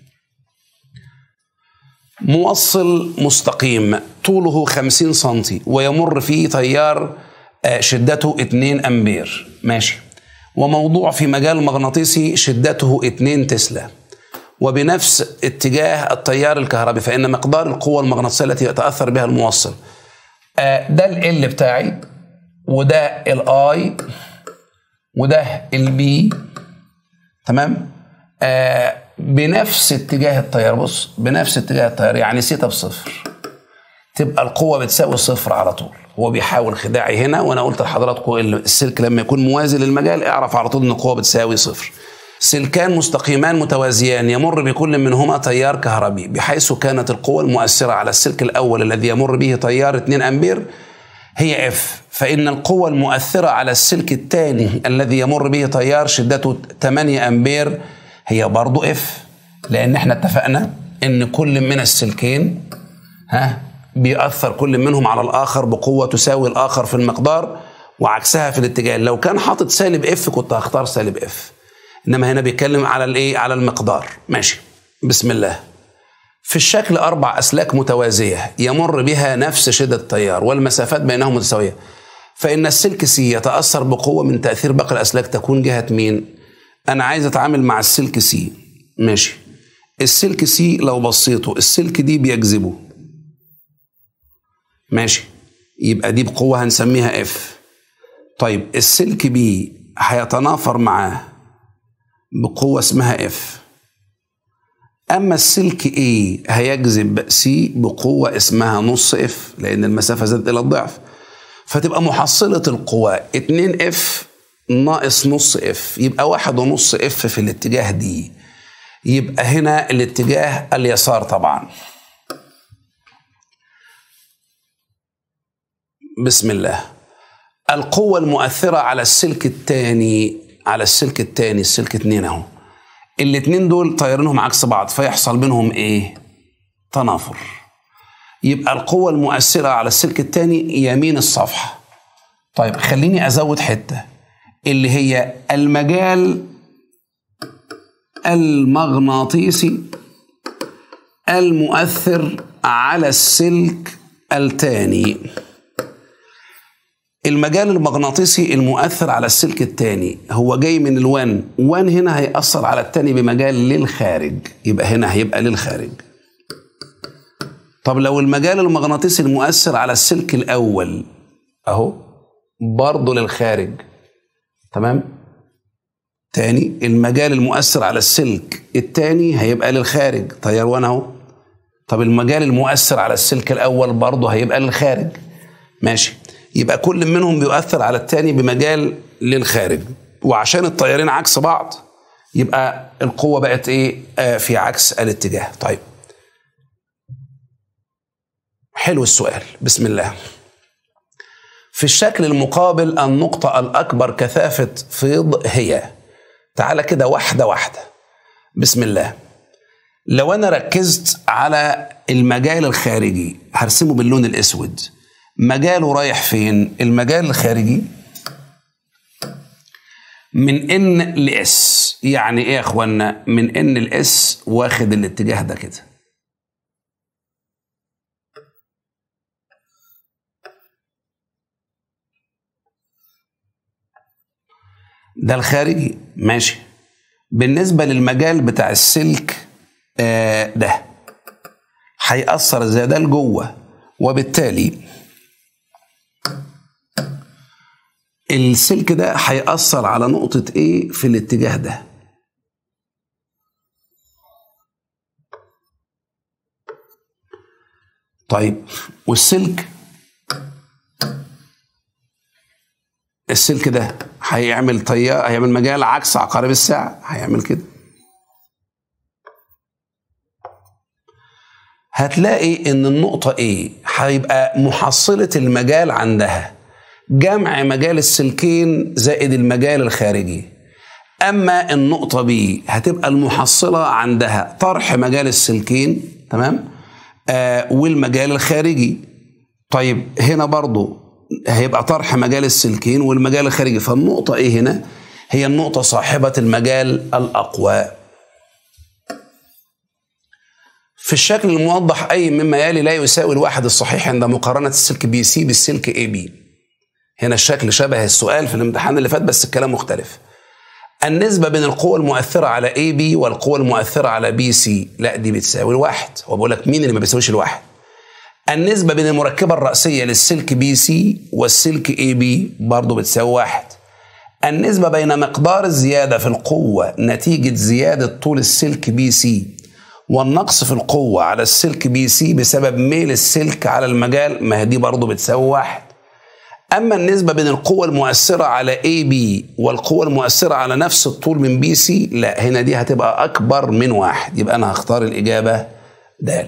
موصل مستقيم طوله 50 سنتي ويمر فيه تيار شدته 2 أمبير ماشي وموضوع في مجال مغناطيسي شدته 2 تسلا وبنفس اتجاه التيار الكهربي فإن مقدار القوة المغناطيسية التي يتأثر بها الموصل آه، ده ال بتاعي وده الاي وده البي تمام آه بنفس اتجاه التيار بص بنفس اتجاه التيار يعني سيتا بصفر تبقى القوة بتساوي صفر على طول هو بيحاول خداعي هنا وانا قلت لحضراتكم ال- السلك لما يكون موازي للمجال اعرف على طول ان القوة بتساوي صفر سلكان مستقيمان متوازيان يمر بكل منهما تيار كهربي بحيث كانت القوة المؤثرة على السلك الأول الذي يمر به تيار 2 أمبير هي اف فإن القوة المؤثرة على السلك الثاني الذي يمر به تيار شدته 8 أمبير هي برضو اف لأن احنا اتفقنا إن كل من السلكين ها بيأثر كل منهم على الآخر بقوة تساوي الآخر في المقدار وعكسها في الاتجاه لو كان حاطط سالب اف كنت هختار سالب اف انما هنا بيتكلم على الايه على المقدار ماشي بسم الله في الشكل أربع أسلاك متوازية يمر بها نفس شدة التيار والمسافات بينهم متساوية فإن السلك سي يتأثر بقوة من تأثير باقي الأسلاك تكون جهة مين؟ أنا عايز أتعامل مع السلك سي ماشي السلك سي لو بصيته السلك دي بيجذبه ماشي يبقى دي بقوة هنسميها اف طيب السلك بي هيتنافر معاه بقوة اسمها اف اما السلك اي هيجذب سي بقوه اسمها نص اف لان المسافه زادت الى الضعف فتبقى محصله القوى 2 اف ناقص نص اف يبقى واحد ونص اف في الاتجاه دي يبقى هنا الاتجاه اليسار طبعا بسم الله القوة المؤثرة على السلك الثاني على السلك الثاني السلك اتنين اهو الاتنين دول طيارينهم عكس بعض فيحصل بينهم ايه تنافر يبقى القوة المؤثرة على السلك الثاني يمين الصفحة طيب خليني أزود حتة اللي هي المجال المغناطيسي المؤثر على السلك الثاني المجال المغناطيسي المؤثر على السلك الثاني هو جاي من الوان وان هنا هيأثر على الثاني بمجال للخارج يبقى هنا هيبقى للخارج طب لو المجال المغناطيسي المؤثر على السلك الأول أهو برضه للخارج تمام تاني المجال المؤثر على السلك الثاني هيبقى للخارج تيار وان اهو طب المجال المؤثر على السلك الأول برضه هيبقى للخارج ماشي يبقى كل منهم بيؤثر على التاني بمجال للخارج وعشان التيارين عكس بعض يبقى القوة بقت ايه آه في عكس الاتجاه طيب حلو السؤال بسم الله في الشكل المقابل النقطة الأكبر كثافة فيض هي تعالى كده واحدة واحدة بسم الله لو أنا ركزت على المجال الخارجي هرسمه باللون الأسود مجاله رايح فين المجال الخارجي من ان لاس يعني ايه يا اخوانا من ان لاس واخد الاتجاه ده كده ده الخارجي ماشي بالنسبة للمجال بتاع السلك آه ده هيأثر ازاي ده لجوه وبالتالي السلك ده هيأثر على نقطة ايه في الاتجاه ده طيب والسلك السلك ده هيعمل تيار هيعمل مجال عكس عقارب الساعة هيعمل كده هتلاقي ان النقطة ايه هيبقى محصلة المجال عندها جمع مجال السلكين زائد المجال الخارجي اما النقطة بي هتبقى المحصلة عندها طرح مجال السلكين تمام آه والمجال الخارجي طيب هنا برضو هيبقى طرح مجال السلكين والمجال الخارجي فالنقطة ايه هنا هي النقطة صاحبة المجال الأقوى في الشكل الموضح أي مما يلي لا يساوي الواحد الصحيح عند مقارنة السلك بي سي بالسلك اي بي هنا الشكل شبه السؤال في الامتحان اللي فات بس الكلام مختلف النسبة بين القوة المؤثرة على اي بي والقوة المؤثرة على بي سي لا دي بتساوي الواحد هو بقول لك مين اللي ما بيساويش الواحد النسبة بين المركبة الرأسية للسلك بي سي والسلك اي بي برضه بتساوي واحد النسبة بين مقدار الزيادة في القوة نتيجة زيادة طول السلك بي سي والنقص في القوة على السلك بي سي بسبب ميل السلك على المجال ما هي دي برضه بتساوي واحد أما النسبة بين القوة المؤثرة على اي بي والقوة المؤثرة على نفس الطول من بي سي لا هنا دي هتبقى أكبر من واحد يبقى أنا هختار الإجابة د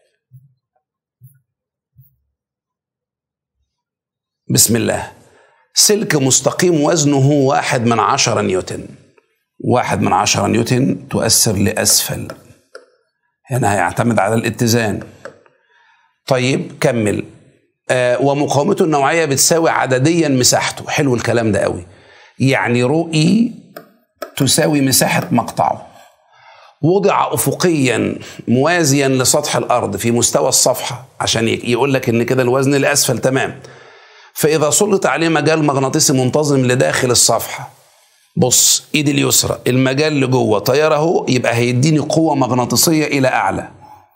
بسم الله سلك مستقيم وزنه واحد من عشرة نيوتن واحد من عشرة نيوتن تؤثر لأسفل هنا هيعتمد على الاتزان طيب كمل آه ومقاومته النوعية بتساوي عدديا مساحته حلو الكلام ده قوي يعني رو اي تساوي مساحة مقطعه وضع أفقيا موازيا لسطح الأرض في مستوى الصفحة عشان يقول لك إن كده الوزن لأسفل تمام فإذا سلط عليه مجال مغناطيسي منتظم لداخل الصفحة بص ايدي اليسرى المجال لجوه طياره اهو يبقى هيديني قوه مغناطيسيه الى اعلى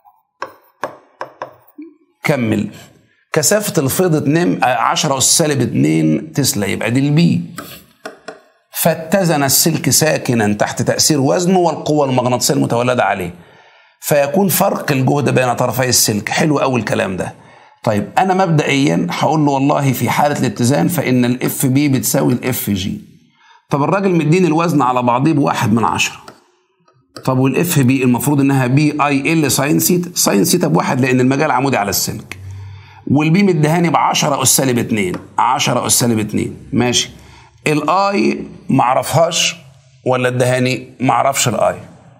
كمل كثافه الفيض 2 10 اس سالب 2 تسلا يبقى دي البي فاتزن السلك ساكنا تحت تاثير وزنه والقوه المغناطيسيه المتولده عليه فيكون فرق الجهد بين طرفي السلك حلو قوي الكلام ده طيب انا مبدئيا هقول له والله في حاله الاتزان فان الاف بي بتساوي الاف جي طب الراجل مديني الوزن على بعضيه بواحد من عشرة طب والاف بي المفروض انها بي اي ال ساين سيتا ساين سيتا بواحد لان المجال عمودي على السلك والبي مدهاني ب 10 اس سالب 2 10 اس سالب 2 ماشي الاي ما اعرفهاش ولا ادهاني ما اعرفش الاي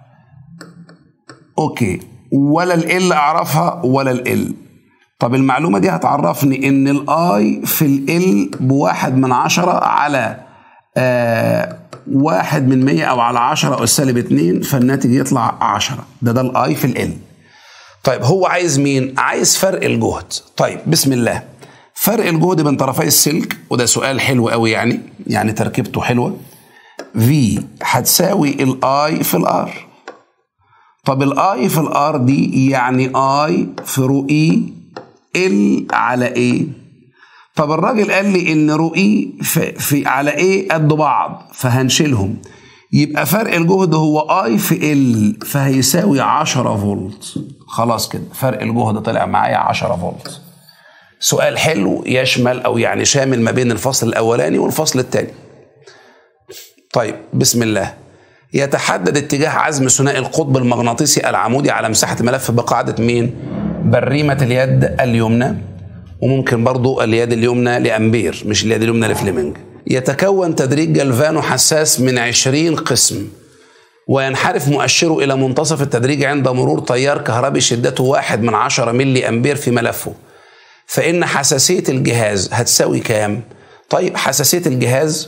اوكي ولا ال اعرفها ولا ال طب المعلومه دي هتعرفني ان الاي في ال بواحد من عشرة على آه واحد من مية أو على عشرة أس سالب اتنين فالناتج يطلع عشرة ده ده الآي في ال طيب هو عايز مين؟ عايز فرق الجهد طيب بسم الله فرق الجهد بين طرفي السلك وده سؤال حلو قوي يعني يعني تركيبته حلوة في هتساوي الاي في الار طب الاي في الار دي يعني اي في رو اي ال على ايه طب الراجل قال لي ان رو اي في, في على ايه قد بعض فهنشيلهم يبقى فرق الجهد هو اي في ال فهيساوي 10 فولت خلاص كده فرق الجهد طلع معايا 10 فولت سؤال حلو يشمل او يعني شامل ما بين الفصل الاولاني والفصل الثاني طيب بسم الله يتحدد اتجاه عزم ثنائي القطب المغناطيسي العمودي على مساحه ملف بقاعده مين بريمه اليد اليمنى وممكن برضو اليد اليمنى لأمبير مش اليد اليمنى لفليمنج يتكون تدريج جلفانو حساس من 20 قسم وينحرف مؤشره إلى منتصف التدريج عند مرور تيار كهربي شدته واحد من عشرة ملي أمبير في ملفه فإن حساسية الجهاز هتساوي كام؟ طيب حساسية الجهاز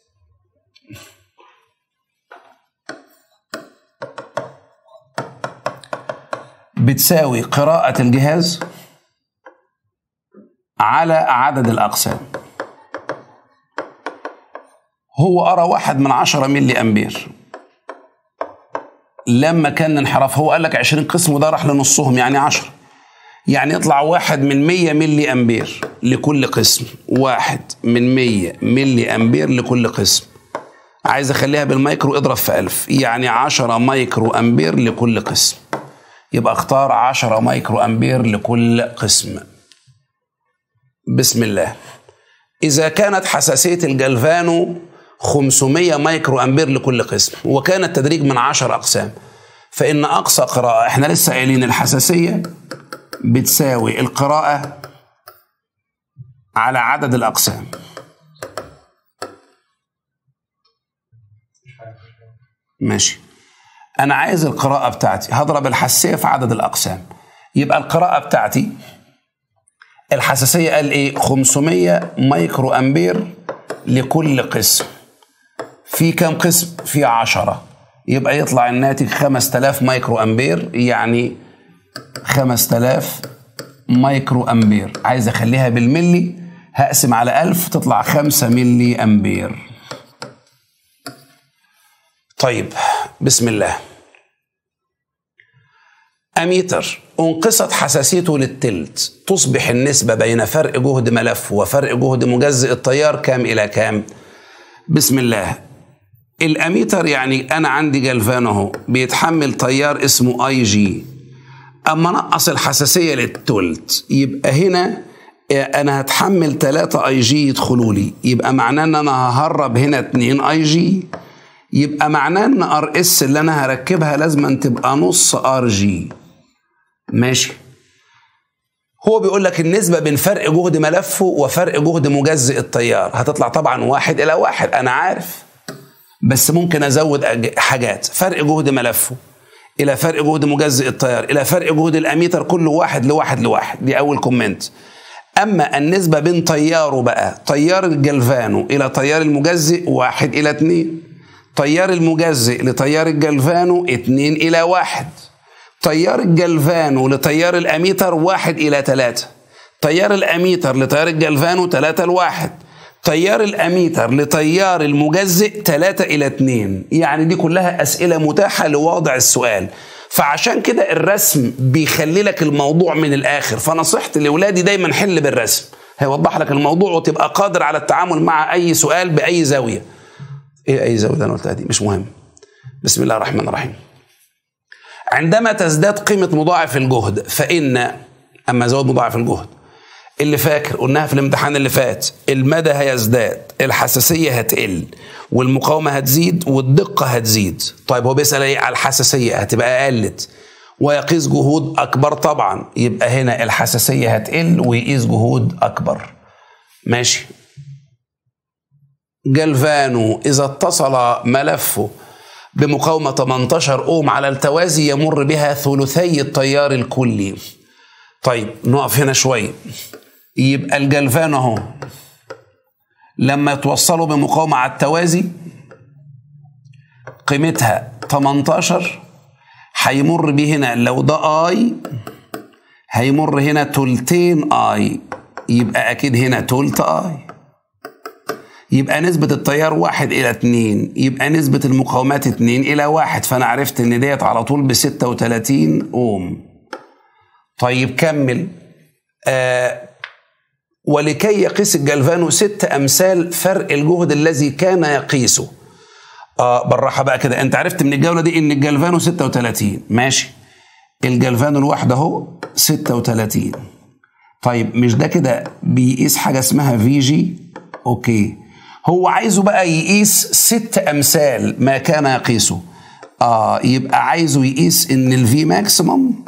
بتساوي قراءة الجهاز على عدد الأقسام هو أرى واحد من عشرة ملي أمبير لما كان الانحراف هو قال لك 20 قسم وده راح لنصهم يعني 10 يعني يطلع واحد من 100 ملي أمبير لكل قسم واحد من 100 ملي أمبير لكل قسم عايز أخليها بالمايكرو اضرب في 1000 يعني 10 مايكرو أمبير لكل قسم يبقى اختار 10 مايكرو أمبير لكل قسم بسم الله إذا كانت حساسية الجلفانو 500 مايكرو أمبير لكل قسم وكان التدريج من 10 أقسام فإن أقصى قراءة إحنا لسه قايلين الحساسية بتساوي القراءة على عدد الأقسام ماشي أنا عايز القراءة بتاعتي هضرب الحساسية في عدد الأقسام يبقى القراءة بتاعتي الحساسية قال إيه 500 مايكرو أمبير لكل قسم في كام قسم؟ في 10 يبقى يطلع الناتج 5000 مايكرو أمبير يعني 5000 مايكرو أمبير عايز أخليها بالملي هقسم على 1000 تطلع 5 ملي أمبير طيب بسم الله أميتر انقصت حساسيته للتلت تصبح النسبة بين فرق جهد ملف وفرق جهد مجزئ التيار كام إلى كام بسم الله الأميتر يعني أنا عندي جلفان أهو بيتحمل تيار اسمه أي جي أما نقص الحساسية للتلت يبقى هنا أنا هتحمل 3 أي جي يدخلوا لي يبقى معناه إن أنا ههرب هنا 2 أي جي يبقى معناه ان ار اس اللي انا هركبها لازم تبقى نص ار جي ماشي هو بيقول لك النسبة بين فرق جهد ملفه وفرق جهد مجزئ التيار هتطلع طبعا واحد إلى واحد أنا عارف بس ممكن أزود أج- حاجات فرق جهد ملفه إلى فرق جهد مجزئ التيار إلى فرق جهد الأميتر كله واحد لواحد لواحد دي أول كومنت أما النسبة بين تياره بقى تيار الجلفانو إلى تيار المجزئ واحد إلى اتنين تيار المجزئ لتيار الجلفانو اتنين إلى واحد تيار الجلفانو لتيار الأميتر واحد إلى ثلاثة تيار الأميتر لتيار الجلفانو ثلاثة لواحد تيار الأميتر لتيار المجزئ ثلاثة إلى اتنين يعني دي كلها أسئلة متاحة لوضع السؤال فعشان كده الرسم بيخلي لك الموضوع من الآخر فنصيحتي لأولادي دايما حل بالرسم هيوضح لك الموضوع وتبقى قادر على التعامل مع أي سؤال بأي زاوية ايه اي زاويه اللي انا قلتها دي مش مهم بسم الله الرحمن الرحيم عندما تزداد قيمه مضاعف الجهد فان اما زود مضاعف الجهد اللي فاكر قلناها في الامتحان اللي فات المدى هيزداد الحساسيه هتقل والمقاومه هتزيد والدقه هتزيد طيب هو بيسال ايه على الحساسيه هتبقى قلت ويقيس جهود اكبر طبعا يبقى هنا الحساسيه هتقل ويقيس جهود اكبر ماشي جلفانو إذا اتصل ملفه بمقاومة 18 أوم على التوازي يمر بها ثلثي التيار الكلي طيب نقف هنا شوية يبقى الجلفان اهو لما توصلوا بمقاومة على التوازي قيمتها 18 هيمر بيه هنا لو ده اي هيمر هنا تلتين اي يبقى اكيد هنا تلت اي يبقى نسبة التيار واحد إلى اتنين يبقى نسبة المقاومات اتنين إلى واحد فأنا عرفت إن ديت على طول بستة وتلاتين أوم طيب كمل آه ولكي يقيس الجلفانو ست أمثال فرق الجهد الذي كان يقيسه آه بالراحة بقى كده أنت عرفت من الجولة دي إن الجلفانو 36 ماشي الجلفانو الواحد أهو 36 طيب مش ده كده بيقيس حاجة اسمها في جي أوكي هو عايزه بقى يقيس ست امثال ما كان يقيسه اه يبقى عايزه يقيس ان الفي ماكسيموم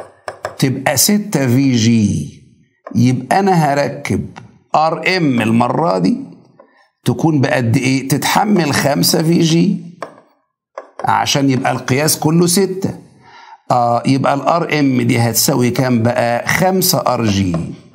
تبقى 6 في جي يبقى انا هركب ار ام المره دي تكون بقد ايه تتحمل 5 في جي عشان يبقى القياس كله 6 اه يبقى الار ام دي هتساوي كام بقى 5 ار جي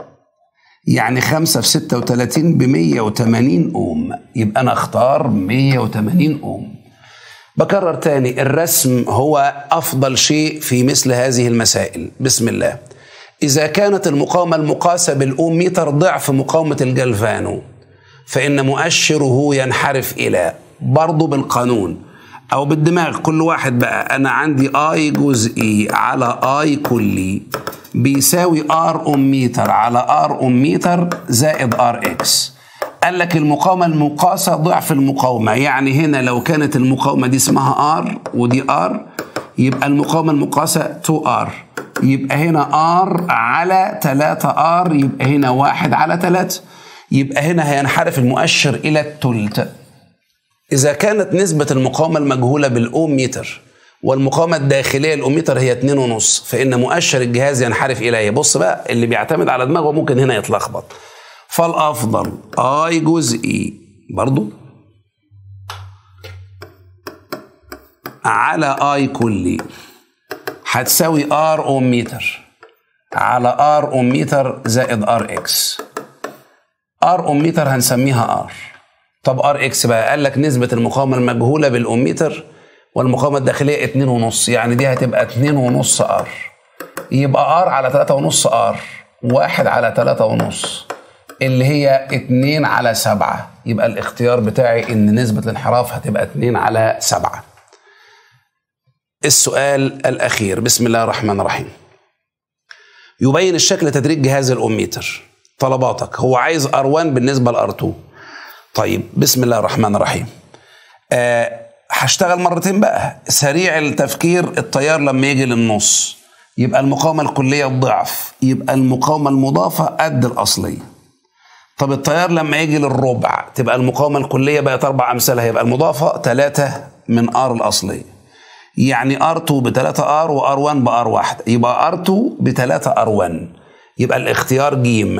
يعني 5 في 36 ب 180 اوم يبقى انا اختار 180 اوم بكرر تاني الرسم هو افضل شيء في مثل هذه المسائل بسم الله اذا كانت المقاومه المقاسه بالاوم متر ضعف مقاومه الجلفانو فان مؤشره ينحرف الى برضه بالقانون او بالدماغ كل واحد بقى انا عندي اي جزئي على اي كلي بيساوي ار ام متر على ار ام متر زائد ار اكس قال لك المقاومة المقاسة ضعف المقاومة يعني هنا لو كانت المقاومة دي اسمها ار ودي ار يبقى المقاومة المقاسة 2 ار يبقى هنا ار على 3 ار يبقى هنا واحد على 3 يبقى هنا هينحرف المؤشر إلى التلت إذا كانت نسبة المقاومة المجهولة بالأوم متر والمقاومة الداخلية الأوميتر هي 2.5 فإن مؤشر الجهاز ينحرف إليه بص بقى اللي بيعتمد على دماغه ممكن هنا يتلخبط فالأفضل آي جزئي برضو على آي كلي هتساوي ار اوميتر على ار اوميتر زائد ار اكس ار اوميتر هنسميها ار طب ار اكس بقى قال لك نسبة المقاومة المجهولة بالاوميتر والمقاومة الداخلية اتنين ونص يعني دي هتبقى اتنين ونص ار يبقى ار على تلاتة ونص ار واحد على تلاتة ونص اللي هي اتنين على سبعة يبقى الاختيار بتاعي ان نسبة الانحراف هتبقى اتنين على سبعة السؤال الأخير بسم الله الرحمن الرحيم يبين الشكل تدريج جهاز الأوميتر طلباتك هو عايز R1 بالنسبة ل R2 طيب بسم الله الرحمن الرحيم آه هشتغل مرتين بقى سريع التفكير التيار لما يجي للنص يبقى المقاومة الكلية الضعف يبقى المقاومة المضافة قد الأصلية طب التيار لما يجي للربع تبقى المقاومة الكلية بقت أربع أمثالها يبقى المضافة ثلاثة من ار الأصلية يعني R2 ب 3 R و R1 ب R واحد يبقى R2 ب 3 R1 يبقى الاختيار جيم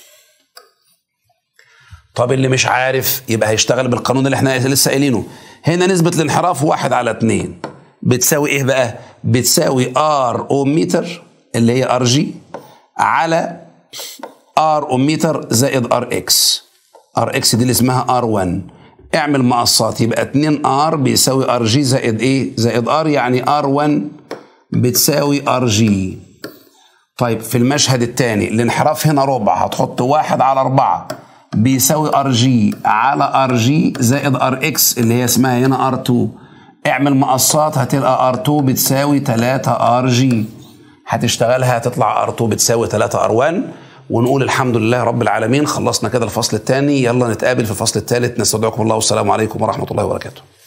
طب اللي مش عارف يبقى هيشتغل بالقانون اللي احنا لسه قايلينه هنا نسبة الانحراف واحد على اتنين بتساوي ايه بقى؟ بتساوي ار اوميتر اللي هي ار جي على ار اوميتر زائد ار اكس ار اكس دي اللي اسمها ار 1 اعمل مقصات يبقى 2 ار بيساوي ار جي زائد ايه؟ زائد ار يعني ار 1 بتساوي ار جي طيب في المشهد الثاني الانحراف هنا ربع هتحط واحد على أربعة بيساوي ار جي على ار جي زائد ار اكس اللي هي اسمها هنا ار 2 اعمل مقصات هتلقى ار 2 بتساوي 3 ار جي هتشتغلها هتطلع ار 2 بتساوي 3 ار 1 ونقول الحمد لله رب العالمين خلصنا كده الفصل الثاني يلا نتقابل في الفصل الثالث نستودعكم الله والسلام عليكم ورحمه الله وبركاته